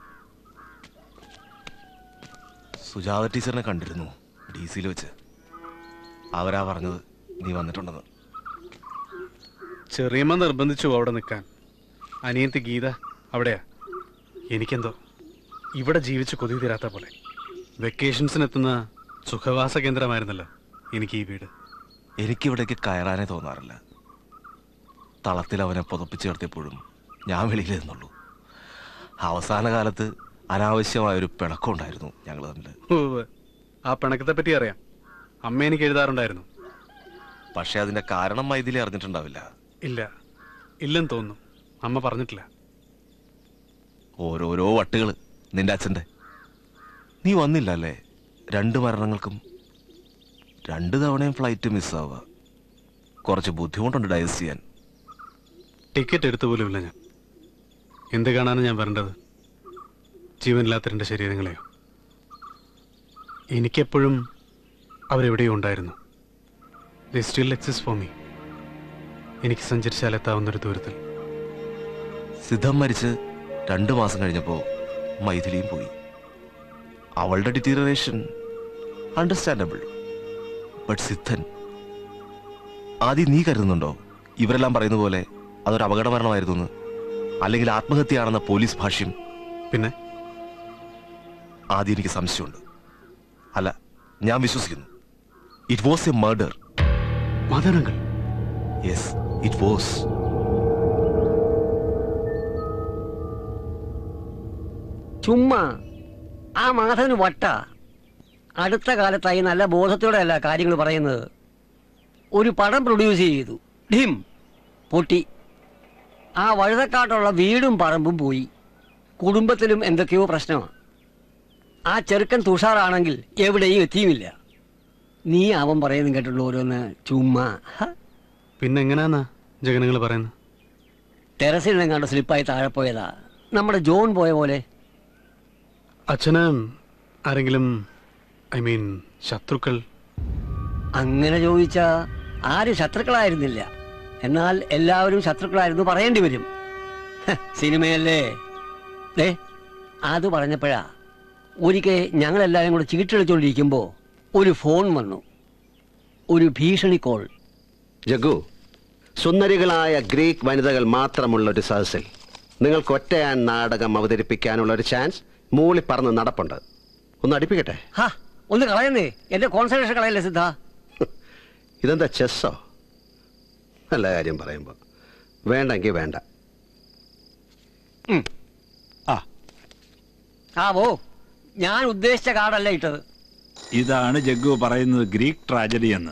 സുജാത ടീച്ചറിനെ കണ്ടിരുന്നു ഡി സിയിൽ വെച്ച് അവരാ പറഞ്ഞത് നീ വന്നിട്ടുണ്ടെന്ന് ചെറിയമ്മ നിർബന്ധിച്ചു അവിടെ നിൽക്കാൻ അനിയത്തി ഗീത അവിടെയാ എനിക്കെന്തോ ഇവിടെ ജീവിച്ച് കൊതി തീരാത്ത പോലെ വെക്കേഷൻസിനെത്തുന്ന സുഖവാസ കേന്ദ്രമായിരുന്നല്ലോ എനിക്ക് ഈ വീട് എനിക്കിവിടേക്ക് കയറാനേ തോന്നാറില്ല തളത്തിൽ അവനെ പുതപ്പിച്ച് ചേർത്തിയപ്പോഴും ഞാൻ വെളിയിൽ നിന്നുള്ളൂ അവസാന കാലത്ത് അനാവശ്യമായ ഒരു പിണക്കമുണ്ടായിരുന്നു ഞങ്ങൾ തമ്മിൽ ഉവ്വ്. ആ പിണക്കത്തെ പറ്റി അറിയാം അമ്മ എനിക്ക് എഴുതാറുണ്ടായിരുന്നു പക്ഷെ അതിന്റെ കാരണം മൈഥിലി അറിഞ്ഞിട്ടുണ്ടാവില്ല ഇല്ല ഇല്ലെന്ന് തോന്നുന്നു അമ്മ പറഞ്ഞിട്ടില്ല ഓരോരോ വട്ടുകൾ നിന്റെ അച്ഛന്റെ നീ വന്നില്ല അല്ലേ രണ്ട് മരണങ്ങൾക്കും രണ്ട് തവണയും ഫ്ലൈറ്റ് മിസ്സാവുക കുറച്ച് ബുദ്ധിമുട്ടുണ്ട് ഡൈജസ്റ്റ് ചെയ്യാൻ ടിക്കറ്റ് എടുത്തു പോലുമില്ല ഞാൻ എന്ത് കാണാനാണ് ഞാൻ വരേണ്ടത് ജീവനില്ലാത്ത രണ്ട് ശരീരങ്ങളെയോ എനിക്കെപ്പോഴും അവരെവിടെയോ ഉണ്ടായിരുന്നു they still exist for me എനിക്ക് സഞ്ചരിച്ചാൽ എത്താവുന്നൊരു ദൂരത്തിൽ സിദ്ധം മരിച്ച് രണ്ട് മാസം കഴിഞ്ഞപ്പോ മൈഥിലിയും പോയി അവളുടെ ഡിറ്റീറിയേഷൻ അണ്ടർസ്റ്റാൻഡബിൾ ബട്ട് സിദ്ധൻ ആദ്യം നീ കരുതുന്നുണ്ടോ ഇവരെല്ലാം പറയുന്ന പോലെ അതൊരു അപകട മരണമായിരുന്നു എന്ന് അല്ലെങ്കിൽ ആത്മഹത്യയാണെന്ന പോലീസ് ഭാഷ്യം പിന്നെ ആദ്യം എനിക്ക് സംശയമുണ്ട് അല്ല ഞാൻ വിശ്വസിക്കുന്നു ഇറ്റ് വാസ് എ മർഡർ മാധവനങ്ങൾ യെസ് ഇറ്റ് വാസ് ചുമ്മാ ആ മാധവന് വട്ട അടുത്ത കാലത്തായി നല്ല ബോധത്തോടെയല്ല കാര്യങ്ങൾ പറയുന്നത് ഒരു പടം പ്രൊഡ്യൂസ് ചെയ്തു ഡിം പൊട്ടി ആ വഴുതക്കാട്ടുള്ള വീടും പറമ്പും പോയി കുടുംബത്തിലും എന്തൊക്കെയോ പ്രശ്നമാണ് ആ ചെറുക്കൻ തുഷാറാണെങ്കിൽ എവിടെയും എത്തിയുമില്ല നീ അവൻ പറയുന്നത് കേട്ടുള്ളൂ ഓരോന്ന് ചുമ്മാ ഹ. പിന്നെ എങ്ങനെയാന്നാ ജഗനങ്ങൾ പറയുന്നത് ടെറസിൽ നിന്നെങ്ങാണ്ട് സ്ലിപ്പായി താഴെ പോയതാ നമ്മുടെ ജോൺ പോയ പോലെ അച്ഛന് ആരെങ്കിലും ഐ മീൻ ശത്രുക്കൾ അങ്ങനെ ചോദിച്ചാ ആരും ശത്രുക്കളായിരുന്നില്ല എന്നാൽ എല്ലാവരും ശത്രുക്കളായിരുന്നു പറയേണ്ടി വരും ഹ, സിനിമയല്ലേ ദേ അത് പറഞ്ഞപ്പോഴാ ഒരിക്കൽ ഞങ്ങളെല്ലാവരും കൂടെ ചീട്ടടിച്ചുകൊണ്ടിരിക്കുമ്പോൾ ഒരു ഫോൺ വന്നു ഒരു ഭീഷണി കോൾ ജഗു സുന്ദരികളായ ഗ്രീക്ക് വനിതകൾ മാത്രമുള്ള ഒരു സദസ്സിൽ നിങ്ങൾക്ക് ഒറ്റയാൻ നാടകം അവതരിപ്പിക്കാനുള്ള ഒരു ചാൻസ് മൂളി പറന്ന് നടപ്പുണ്ട് ഒന്ന് അടുപ്പിക്കട്ടെ ഹാ ഒന്ന് കളയുന്നേ എന്റെ കോൺസെൻട്രേഷൻ കളയല്ലേ സിദ്ധ ഇതെന്താ ചെസ്സോ നല്ല കാര്യം പറയുമ്പോൾ വേണ്ടെങ്കിൽ വേണ്ട ആ ഓ ഞാൻ ഉദ്ദേശിച്ച കാർഡല്ല ഇട്ടത് ഇതാണ് ജഗ്ഗു പറയുന്നത് ഗ്രീക്ക് ട്രാജഡി എന്ന്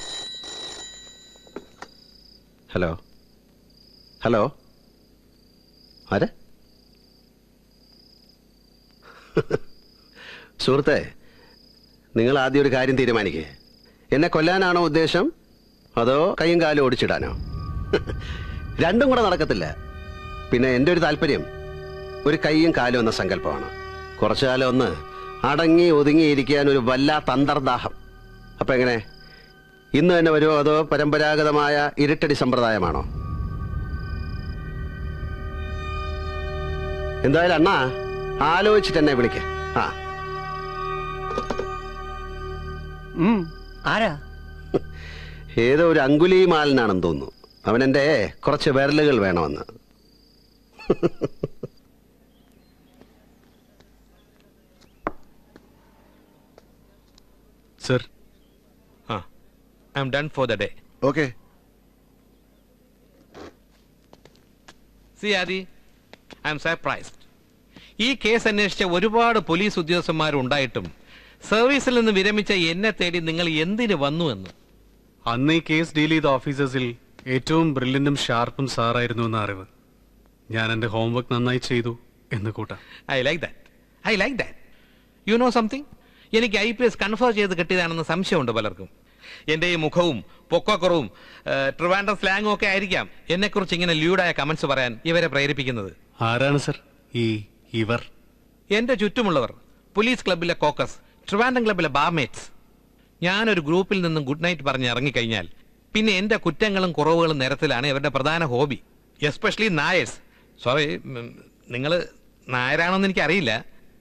ഹലോ ഹലോ ആരെ സുഹൃത്തെ നിങ്ങൾ ആദ്യം ഒരു കാര്യം തീരുമാനിക്കേ എന്നെ കൊല്ലാനാണോ ഉദ്ദേശം അതോ കൈയും കാലും ഓടിച്ചിടാനോ രണ്ടും കൂടെ നടക്കത്തില്ല പിന്നെ എൻ്റെ ഒരു താല്പര്യം ഒരു കൈയും കാലും എന്ന സങ്കല്പമാണ് കുറച്ചു കാലം ഒന്ന് അടങ്ങി ഒതുങ്ങിയിരിക്കാൻ ഒരു വല്ലാത്ത അന്തർദാഹം അപ്പൊ എങ്ങനെ ഇന്ന് തന്നെ വരുമോ അതോ പരമ്പരാഗതമായ ഇരുട്ടടി സമ്പ്രദായമാണോ എന്തായാലും അണ്ണാ ആലോചിച്ചിട്ട് എന്നെ വിളിക്ക ആ ആരാ ഏതോ ഒരു അങ്കുലിമാലനാണെന്ന് തോന്നുന്നു അവൻ എൻ്റെ കുറച്ച് വിരലുകൾ വേണമെന്ന് sir I'm done for the day okay see Adi I'm surprised ഈ കേസ് അന്വേഷിച്ച ഒരുപാട് പോലീസ് ഉദ്യോഗസ്ഥന്മാരുണ്ടായിട്ടും സർവീസിൽ നിന്ന് വിരമിച്ച എന്നെ തേടി നിങ്ങൾ എന്തിനു വന്നു എന്ന് അന്ന് ഈ കേസ് ഡീൽ ചെയ്ത ഓഫീസേഴ്സിൽ ഏറ്റവും ബ്രില്യന്റും ഷാർപ്പും സാറായിരുന്നു എന്ന അറിവ് ഞാൻ എൻ്റെ ഹോംവർക്ക് നന്നായി ചെയ്തു എന്ന് കൂട്ടാം I like that I like that you know something എനിക്ക് ഐ പി എസ് കൺഫേം ചെയ്ത് കിട്ടിയതാണെന്ന് സംശയമുണ്ട് പലർക്കും എൻ്റെ ഈ മുഖവും പൊക്കക്കുറവും ട്രിവാൻഡ്രം സ്ലാങ്ങും ഒക്കെ ആയിരിക്കാം എന്നെക്കുറിച്ച് ഇങ്ങനെ ലൂഡായ കമന്റ്സ് പറയാൻ ഇവരെ പ്രേരിപ്പിക്കുന്നത് ആരാണ് സർ ഈ ഇവർ എന്റെ ചുറ്റുമുള്ളവർ പോലീസ് ക്ലബിലെ കോക്കസ് ട്രിവാൻഡ്രം ക്ലബിലെ ബാർമേറ്റ്സ് ഞാനൊരു ഗ്രൂപ്പിൽ നിന്നും ഗുഡ് നൈറ്റ് പറഞ്ഞ് ഇറങ്ങിക്കഴിഞ്ഞാൽ പിന്നെ എന്റെ കുറ്റങ്ങളും കുറവുകളും നിരത്തിലാണ് ഇവരുടെ പ്രധാന ഹോബി എസ്പെഷ്യലി നായേഴ്സ് സോറി നിങ്ങൾ നായരാണോന്ന് എനിക്ക് അറിയില്ല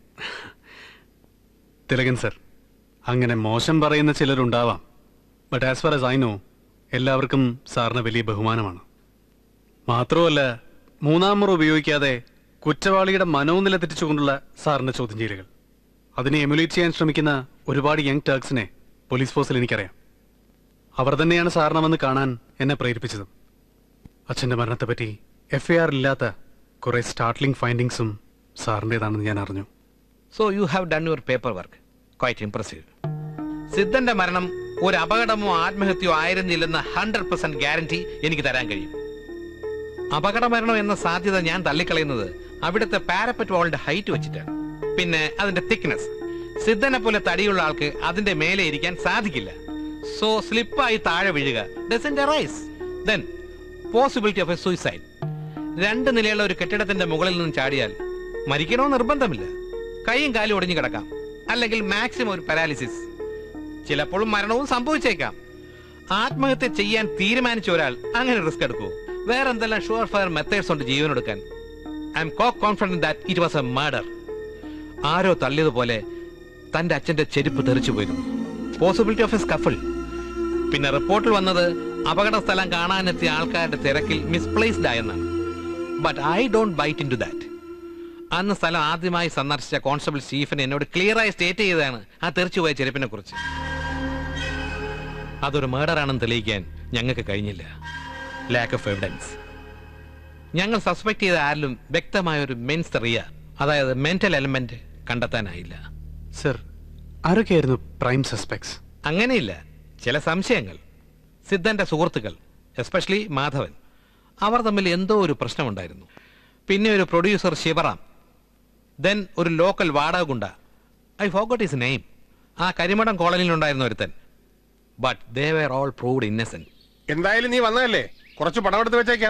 തിലകൻ സർ അങ്ങനെ മോശം പറയുന്ന ചിലരുണ്ടാവാം but as far as I know എല്ലാവർക്കും സാറിന് വലിയ ബഹുമാനമാണ് മാത്രമല്ല മൂന്നാം മുറ ഉപയോഗിക്കാതെ കുറ്റവാളിയുടെ മനോനില തെറ്റിച്ചുകൊണ്ടുള്ള സാറിന്റെ ചോദ്യം ചെയ്യലുകൾ അതിനെ എമുലേറ്റ് ചെയ്യാൻ ശ്രമിക്കുന്ന ഒരുപാട് യങ് ടേക്സിനെ പോലീസ് ഫോഴ്സിൽ എനിക്കറിയാം അവർ തന്നെയാണ് സാറിനെ വന്ന് കാണാൻ എന്നെ പ്രേരിപ്പിച്ചതും അച്ഛന്റെ മരണത്തെപ്പറ്റി എഫ് ഐ ആർ ഇല്ലാത്ത കുറെ സ്റ്റാർട്ട്ലിംഗ് ഫൈൻഡിങ്സും സാറിൻ്റെതാണെന്ന് ഞാൻ അറിഞ്ഞു so you have done your paper work quite impressive സിദ്ധന്റെ മരണം ഒരു അപകടമോ ആത്മഹത്യയോ ആയിരുന്നില്ലെന്ന ഹൺഡ്രഡ് പെർസെന്റ് ഗ്യാരണ്ടി എനിക്ക് തരാൻ കഴിയും അപകട മരണം എന്ന സാധ്യത ഞാൻ തള്ളിക്കളയുന്നത് അവിടുത്തെ പാരപ്പറ്റ് വാളിന്റെ ഹൈറ്റ് വെച്ചിട്ടാണ് പിന്നെ അതിന്റെ തിക്നെസ് സിദ്ധനെ പോലെ തടിയുള്ള ആൾക്ക് അതിന്റെ മേലെ ഇരിക്കാൻ സാധിക്കില്ല സോ സ്ലിപ്പായി താഴെ വീഴുക doesn't arise then possibility of a suicide രണ്ട് നിലയുള്ള ഒരു കെട്ടിടത്തിന്റെ മുകളിൽ നിന്ന് ചാടിയാൽ മരിക്കണോ നിർബന്ധമില്ല കൈയും കാലും ഒടിഞ്ഞു കിടക്കാം അല്ലെങ്കിൽ മാക്സിമം ഒരു പാരാലിസിസ് ചിലപ്പോൾ മരണവും സംഭവിച്ചേക്കാം ആത്മഹത്യ ചെയ്യാൻ തീരുമാനിച്ച ഒരാൾ അങ്ങനെ റിസ്ക് എടുക്കൂ വേറെ എന്തെല്ലാം ഷുവർ ഫയർ മെത്തേഡ്സ് ഉണ്ട് ജീവനെടുക്കാൻ I'm co confident that it was a murder ആരോ തള്ളിയതുപോലെ തന്റെ അച്ഛന്റെ ചെരുപ്പ് തെറിച്ചു പോയിരുന്നു പോസിബിലിറ്റി ഓഫ് എ സ്കഫിൾ പിന്നെ റിപ്പോർട്ടിൽ വന്നത് അപകട സ്ഥലം കാണാനെത്തിയ ആൾക്കാരുടെ തിരക്കിൽ മിസ്പ്ലേസ്ഡ് ആയെന്നാണ് but I don't bite into that അന്ന് സ്ഥലം ആദ്യമായി സന്ദർശിച്ച കോൺസ്റ്റബിൾ സ്റ്റീഫൻ എന്നോട് ക്ലിയറായി സ്റ്റേറ്റ് ചെയ്തതാണ് ആ തെറിച്ചുപോയ ചെരുപ്പിനെ കുറിച്ച് അതൊരു മർഡർ ആണെന്ന് തെളിയിക്കാൻ ഞങ്ങൾക്ക് കഴിഞ്ഞില്ല ലാക്ക് ഓഫ് എവിഡൻസ് ഞങ്ങൾ സസ്പെക്ട് ചെയ്ത ആരിലും വ്യക്തമായ ഒരു മെൻസ് റിയ അതായത് മെന്റൽ എലമെന്റ് കണ്ടെത്താനായില്ല സർ ആരൊക്കെയായിരുന്നു പ്രൈം സസ്പെക്ട്സ് അങ്ങനെയില്ല ചില സംശയങ്ങൾ സിദ്ധന്റെ സുഹൃത്തുക്കൾ എസ്പെഷ്യലി മാധവൻ അവർ തമ്മിൽ എന്തോ ഒരു പ്രശ്നമുണ്ടായിരുന്നു പിന്നെ ഒരു പ്രൊഡ്യൂസർ ശിവറാം ദെൻ ഒരു ലോക്കൽ വാടക goonda I forgot his name ആ കരിമടം കോളനിയിലുണ്ടായിരുന്ന ഒരുത്തൻ but they were all proved innocent എന്തായാലും നീ വന്നതല്ലേ കുറച്ച് പണം എടുത്ത് വെച്ചേക്കാം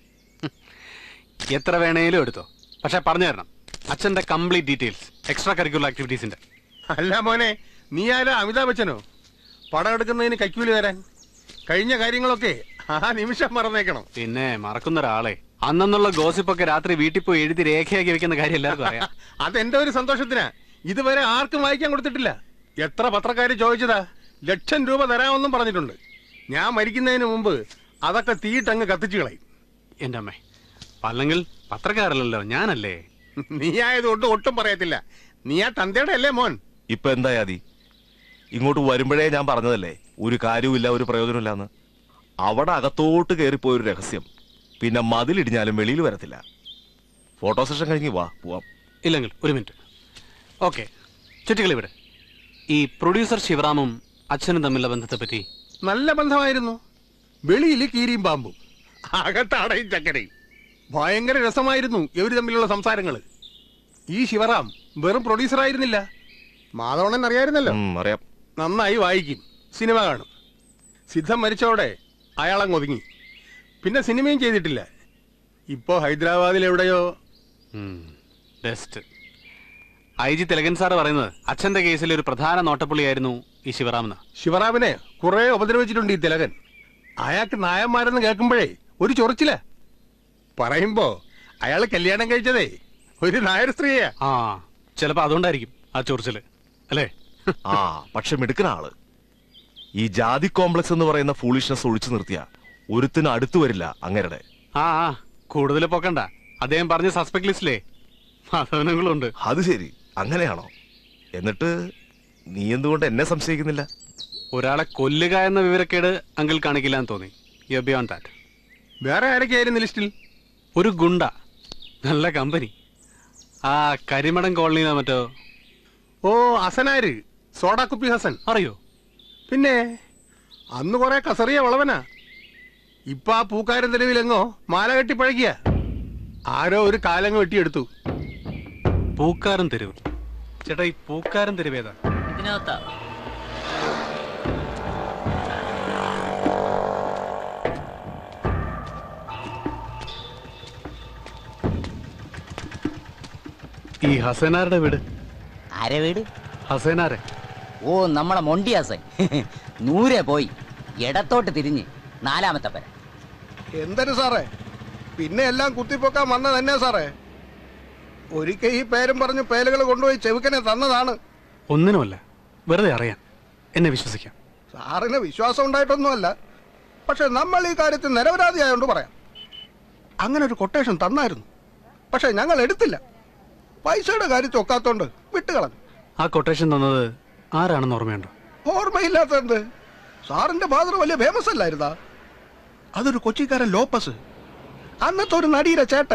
എത്ര വേണേലും എടുത്തോ പക്ഷെ പറഞ്ഞു തരണം അച്ഛന്റെ കംപ്ലീറ്റ് ഡീറ്റെയിൽസ് എക്സ്ട്രാ കരിക്കുലർ ആക്ടിവിറ്റീസിന്റെ അല്ല മോനെ നീ ആരാ അമിതാഭ് ബച്ചനോ പടം എടുക്കുന്നതിന് കൈക്കൂലി തരാൻ കഴിഞ്ഞ കാര്യങ്ങളൊക്കെ ആ നിമിഷം മറന്നേക്കണം പിന്നെ മറക്കുന്ന ഒരാളെ അന്നുള്ള ഗോസിപ്പൊക്കെ രാത്രി വീട്ടിൽ പോയി എഴുതി രേഖയാക്കി വെക്കുന്ന കാര്യം എല്ലാവർക്കും അറിയാം അതെന്റെ ഒരു സന്തോഷത്തിനാ ഇതുവരെ ആർക്കും വായിക്കാൻ കൊടുത്തിട്ടില്ല എത്ര പത്രക്കാര് ചോദിച്ചതാ ലക്ഷം രൂപ തരാമെന്നും പറഞ്ഞിട്ടുണ്ട് ഞാൻ മരിക്കുന്നതിന് മുമ്പ് അതൊക്കെ തീയിട്ടങ്ങ് കത്തിച്ചു കളയും എന്റെ അമ്മേ അല്ലെങ്കിൽ പത്രക്കാരല്ലല്ലോ ഞാനല്ലേ നീ ആയതുകൊണ്ട് ഒട്ടും പറയത്തില്ല നീ ആ തന്തയുടെ അല്ലേ മോൻ ഇപ്പൊ എന്തായാതി ഇങ്ങോട്ട് വരുമ്പോഴേ ഞാൻ പറഞ്ഞതല്ലേ ഒരു കാര്യവുമില്ല ഒരു പ്രയോജനമില്ലാന്ന് അവിടെ അകത്തോട്ട് കയറിപ്പോയൊരു രഹസ്യം പിന്നെ മതിലിടിഞ്ഞാലും വെളിയിൽ വരത്തില്ല ഫോട്ടോ സെഷൻ കഴിഞ്ഞ് വാ പോവാം ഇല്ലെങ്കിൽ ഒരു മിനിറ്റ് ഓക്കെ ചുറ്റികൾ ഇവിടെ ഈ പ്രൊഡ്യൂസർ ശിവറാമും അച്ഛനും തമ്മിലുള്ള ബന്ധത്തെ പറ്റി നല്ല ബന്ധമായിരുന്നു വെളിയിൽ കീരിയും പാമ്പും അകത്തടയും ചക്കരയും ഭയങ്കര രസമായിരുന്നു ഇവര് തമ്മിലുള്ള സംസാരങ്ങൾ ഈ ശിവറാം വെറും പ്രൊഡ്യൂസർ ആയിരുന്നില്ല മാധവണ്ണൻ അറിയായിരുന്നല്ലോ അറിയാം നന്നായി വായിക്കും സിനിമ കാണും സിദ്ധം മരിച്ചോടെ അയാളങ്ങ് ഒതുങ്ങി പിന്നെ സിനിമയും ചെയ്തിട്ടില്ല ഇപ്പോ ഹൈദരാബാദിൽ എവിടെയോ best I G Thilakan sir പറയുന്നത് അച്ഛന്റെ കേസിൽ ഒരു പ്രധാന നോട്ടപ്പുള്ളിയായിരുന്നു ഈ ശിവറാമെന്ന് ശിവറാമിനെ കുറെ ഉപദ്രവിച്ചിട്ടുണ്ട് ഈ തിലകൻ അയാൾക്ക് നായന്മാരെന്ന് കേൾക്കുമ്പോഴേ ഒരു ചൊറിച്ചില്ല പറയുമ്പോ അയാൾ കല്യാണം കഴിച്ചതേ ഒരു നായർ സ്ത്രീയാ ആ ചിലപ്പോ അതുകൊണ്ടായിരിക്കും ആ ചൊറിച്ചില് അല്ലേ ആ പക്ഷെ മിടുക്കന ആള് ഈ ജാതി കോംപ്ലക്സ് എന്ന് പറയുന്ന ഫൂളിഷ്നെസ് ഒഴിച്ചു നിർത്തിയ ഒരുത്തിന് അടുത്തു വരില്ല അങ്ങരുടെ ആ ആ കൂടുതൽ പൊക്കണ്ട അദ്ദേഹം പറഞ്ഞ സസ്പെക്ട് ലിസ്റ്റിലെ മാധവനങ്ങളുണ്ട് അത് ശരി അങ്ങനെയാണോ എന്നിട്ട് നീ എന്തുകൊണ്ട് എന്നെ സംശയിക്കുന്നില്ല ഒരാളെ കൊല്ലുക എന്ന വിവരക്കേട് അങ്കിൾ കാണിക്കില്ല എന്ന് തോന്നി യു ബിയോണ്ട് ദാറ്റ് വേറെ ആരൊക്കെയായിരുന്നു ലിസ്റ്റിൽ ഒരു ഗുണ്ട നല്ല കമ്പനി ആ കരിമടം കോളനിന്നോ മറ്റോ ഓ ഹസനാര് സോഡാ കുപ്പി ഹസൻ അറിയോ പിന്നെ അന്ന് കുറെ കസറിയ വളവനാ ഇപ്പൊ ആ പൂക്കാരൻ തെരുവിലെങ്ങോ മാല കെട്ടി പഴകിയ ആരോ ഒരു കാലങ്ങ് വെട്ടിയെടുത്തു പൂക്കാരൻ തെരുവ് ചേട്ടാ ഈ പൂക്കാരൻ തെരുവേതാ ഇതിനകത്താ ഈ ഹസനാരുടെ വീട് ആരെ വീട് ഹസനാരെ ഓ നമ്മളെ മൊണ്ടിയാസൻ നൂരെ പോയി ഇടത്തോട്ട് തിരിഞ്ഞ് നാലാമത്തെ പേര എന്തൊരു സാറേ പിന്നെ എല്ലാം കുത്തിപ്പൊക്കാൻ വന്ന തന്നെ സാറേ ഒരിക്കൽ ഈ പേരും പറഞ്ഞ് പേലുകൾ കൊണ്ടുപോയി ചെവുക്കനെ തന്നതാണ് ഒന്നിനുമല്ല വെറുതെ അറിയാൻ എന്നെ വിശ്വസിക്കാം സാറിന് വിശ്വാസം ഉണ്ടായിട്ടൊന്നുമല്ല പക്ഷെ നമ്മൾ ഈ കാര്യത്തിൽ നിരപരാധിയായോണ്ട് പറയാം അങ്ങനെ ഒരു കൊട്ടേഷൻ തന്നായിരുന്നു പക്ഷെ ഞങ്ങൾ എടുത്തില്ല പൈസയുടെ കാര്യത്തിൽ ഒക്കാത്തോണ്ട് വിട്ടുകളഞ്ഞു ആ കൊട്ടേഷൻ തന്നത് ആരാണെന്ന് ഓർമ്മയുണ്ടോ ഓർമ്മയില്ലാത്തത് സാറിന്റെ ഫാദർ വലിയ ഫേമസ് അല്ലായിരുന്നാ അതൊരു കൊച്ചിക്കാരൻ ലോപ്പസ് അന്നത്തെ ഒരു നടിയുടെ ചേട്ടേ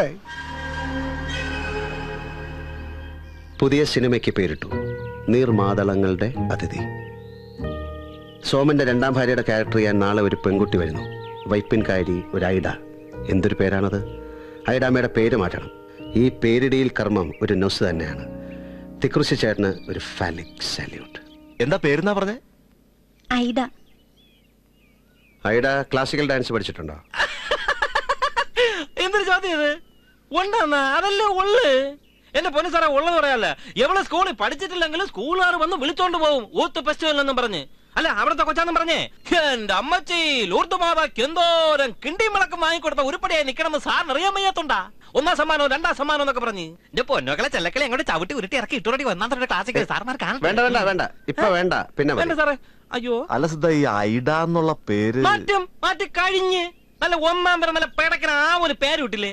പുതിയ സിനിമയ്ക്ക് പേരിട്ടു നീർമാതളങ്ങളുടെ അതിഥി സോമന്റെ രണ്ടാം ഭാര്യയുടെ ക്യാരക്ടർ ചെയ്യാൻ നാളെ ഒരു പെൺകുട്ടി വരുന്നു വൈപ്പിൻകാരി ഒരു ഐഡ എന്തൊരു പേരാണത് ഐഡാമ്മയുടെ പേര് മാറ്റണം ഈ പേരിടിയിൽ കർമ്മം ഒരു നൊസ് തന്നെയാണ് തിക്കുറിശി ചേട്ടന് ഒരു ഫാലിക് സാല്യൂട്ട് എന്താ പേരെന്നാ പറഞ്ഞേ ഐഡ ഐഡ ക്ലാസിക്കൽ ഡാൻസ് പഠിച്ചിട്ടുണ്ടോ എന്തൊരു ചോദ്യം ഇത് ഉണ്ടാന്നാ അതല്ലേ ഉള്ളു എന്റെ പൊന്നു സാറേ ഉള്ളത് പറയാല്ല എവളെ സ്കൂളിൽ പഠിച്ചിട്ടില്ലെങ്കിലും സ്കൂളുകാർ വന്ന് വിളിച്ചോണ്ട് പോകും ഊത്ത് ഫെസ്റ്റിവൽ എന്നും പറഞ്ഞ് അല്ല അവിടുത്തെ കൊച്ചാന്നും പറഞ്ഞേ എന്റെ അമ്മച്ചി ലൂർദ് മാതാക്ക് എന്തോരം കിണ്ടിയും വിളക്കം വാങ്ങിക്കൊടുത്ത ഉരുപ്പടിയായി നിക്കണമെന്ന് സാറിന് അറിയാൻ വയ്യാത്തോണ്ടാ ഒന്നാം സമ്മാനവും രണ്ടാം സമ്മാനം എന്നൊക്കെ പറഞ്ഞ് എന്റെ പൊന്നോക്കളെ ചെല്ലക്കളെ അങ്ങോട്ട് ചവിട്ടി ഉരുട്ടി ഇറക്കി ഇട്ടുറടി ഒന്നാം തരം ക്ലാസ്സിക്കൽ സാർമാർ കാണാൻ വേണ്ട വേണ്ട വേണ്ട ഇപ്പൊ വേണ്ട പിന്നെ മതി. വേണ്ട സാറേ അയ്യോ അല്ല സിദ്ധ ഈ ഐഡ എന്നുള്ള പേര് മാറ്റം മാറ്റി കഴിഞ്ഞ് നല്ല ഒന്നാം തരം നല്ല പേടക്കന ആ ഒരു പേര് വിട്ടില്ലേ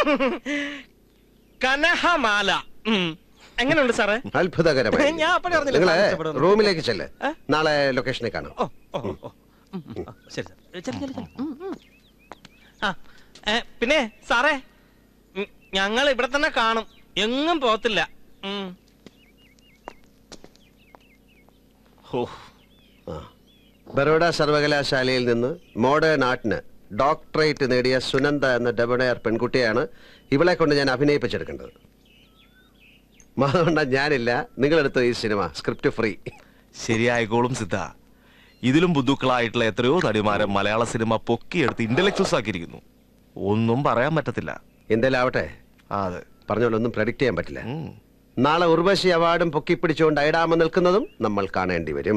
കനഹമാല ഉം. എങ്ങനെയുണ്ട് സാറേ അത്ഭുതകരമായി ഞാൻ അപ്പഴേ അറിഞ്ഞില്ല നിങ്ങളെ സാറിന് ഇഷ്ടപ്പെടുന്നു. റൂമിലേക്ക് ചെല്ല് നാളെ ലൊക്കേഷനിൽ കാണാം ഓ, ഓ, ഓ. ഉം, ഉം, ആ, ശരി സാർ ചെല്ലു, ചെല്ലു, ചെല്ലു. ഉം, ഉം. ആ ഏ, പിന്നെ സാറേ ഉം, ഞങ്ങൾ ഇവിടെ തന്നെ കാണും എങ്ങും പോകത്തില്ല ഉം. ബറോഡ സർവകലാശാലയിൽ നിന്ന് മോഡേൺ ആർട്ടിന് ഡോക്ടറേറ്റ് നേടിയ സുനന്ദ എന്ന ഡെബണയർ പെൺകുട്ടിയാണ് ഇവളെ കൊണ്ട് ഞാൻ അഭിനയിപ്പിച്ചെടുക്കേണ്ടത് അതുകൊണ്ട് ഞാനില്ല നിങ്ങളെടുത്തു ഈ സിനിമ സ്ക്രിപ്റ്റ് ഫ്രീ ശരിയായിക്കോളും സിദ്ധ ഇതിലും ബുദ്ധുക്കളായിട്ടുള്ള എത്രയോ നടിമാരെ മലയാള സിനിമ പൊക്കിയെടുത്ത് ഇന്റലക്ച്വൽസ് ആക്കിയിരിക്കുന്നു ഒന്നും പറയാൻ പറ്റത്തില്ല എന്തായാലും ആവട്ടെ അതെ പറഞ്ഞോളൂ ഒന്നും പ്രഡിക്റ്റ് ചെയ്യാൻ പറ്റില്ല നാളെ ഉർവശി അവാർഡും പൊക്കിപ്പിടിച്ചുകൊണ്ട് ഐഡാമ നിൽക്കുന്നതും നമ്മൾ കാണേണ്ടി വരും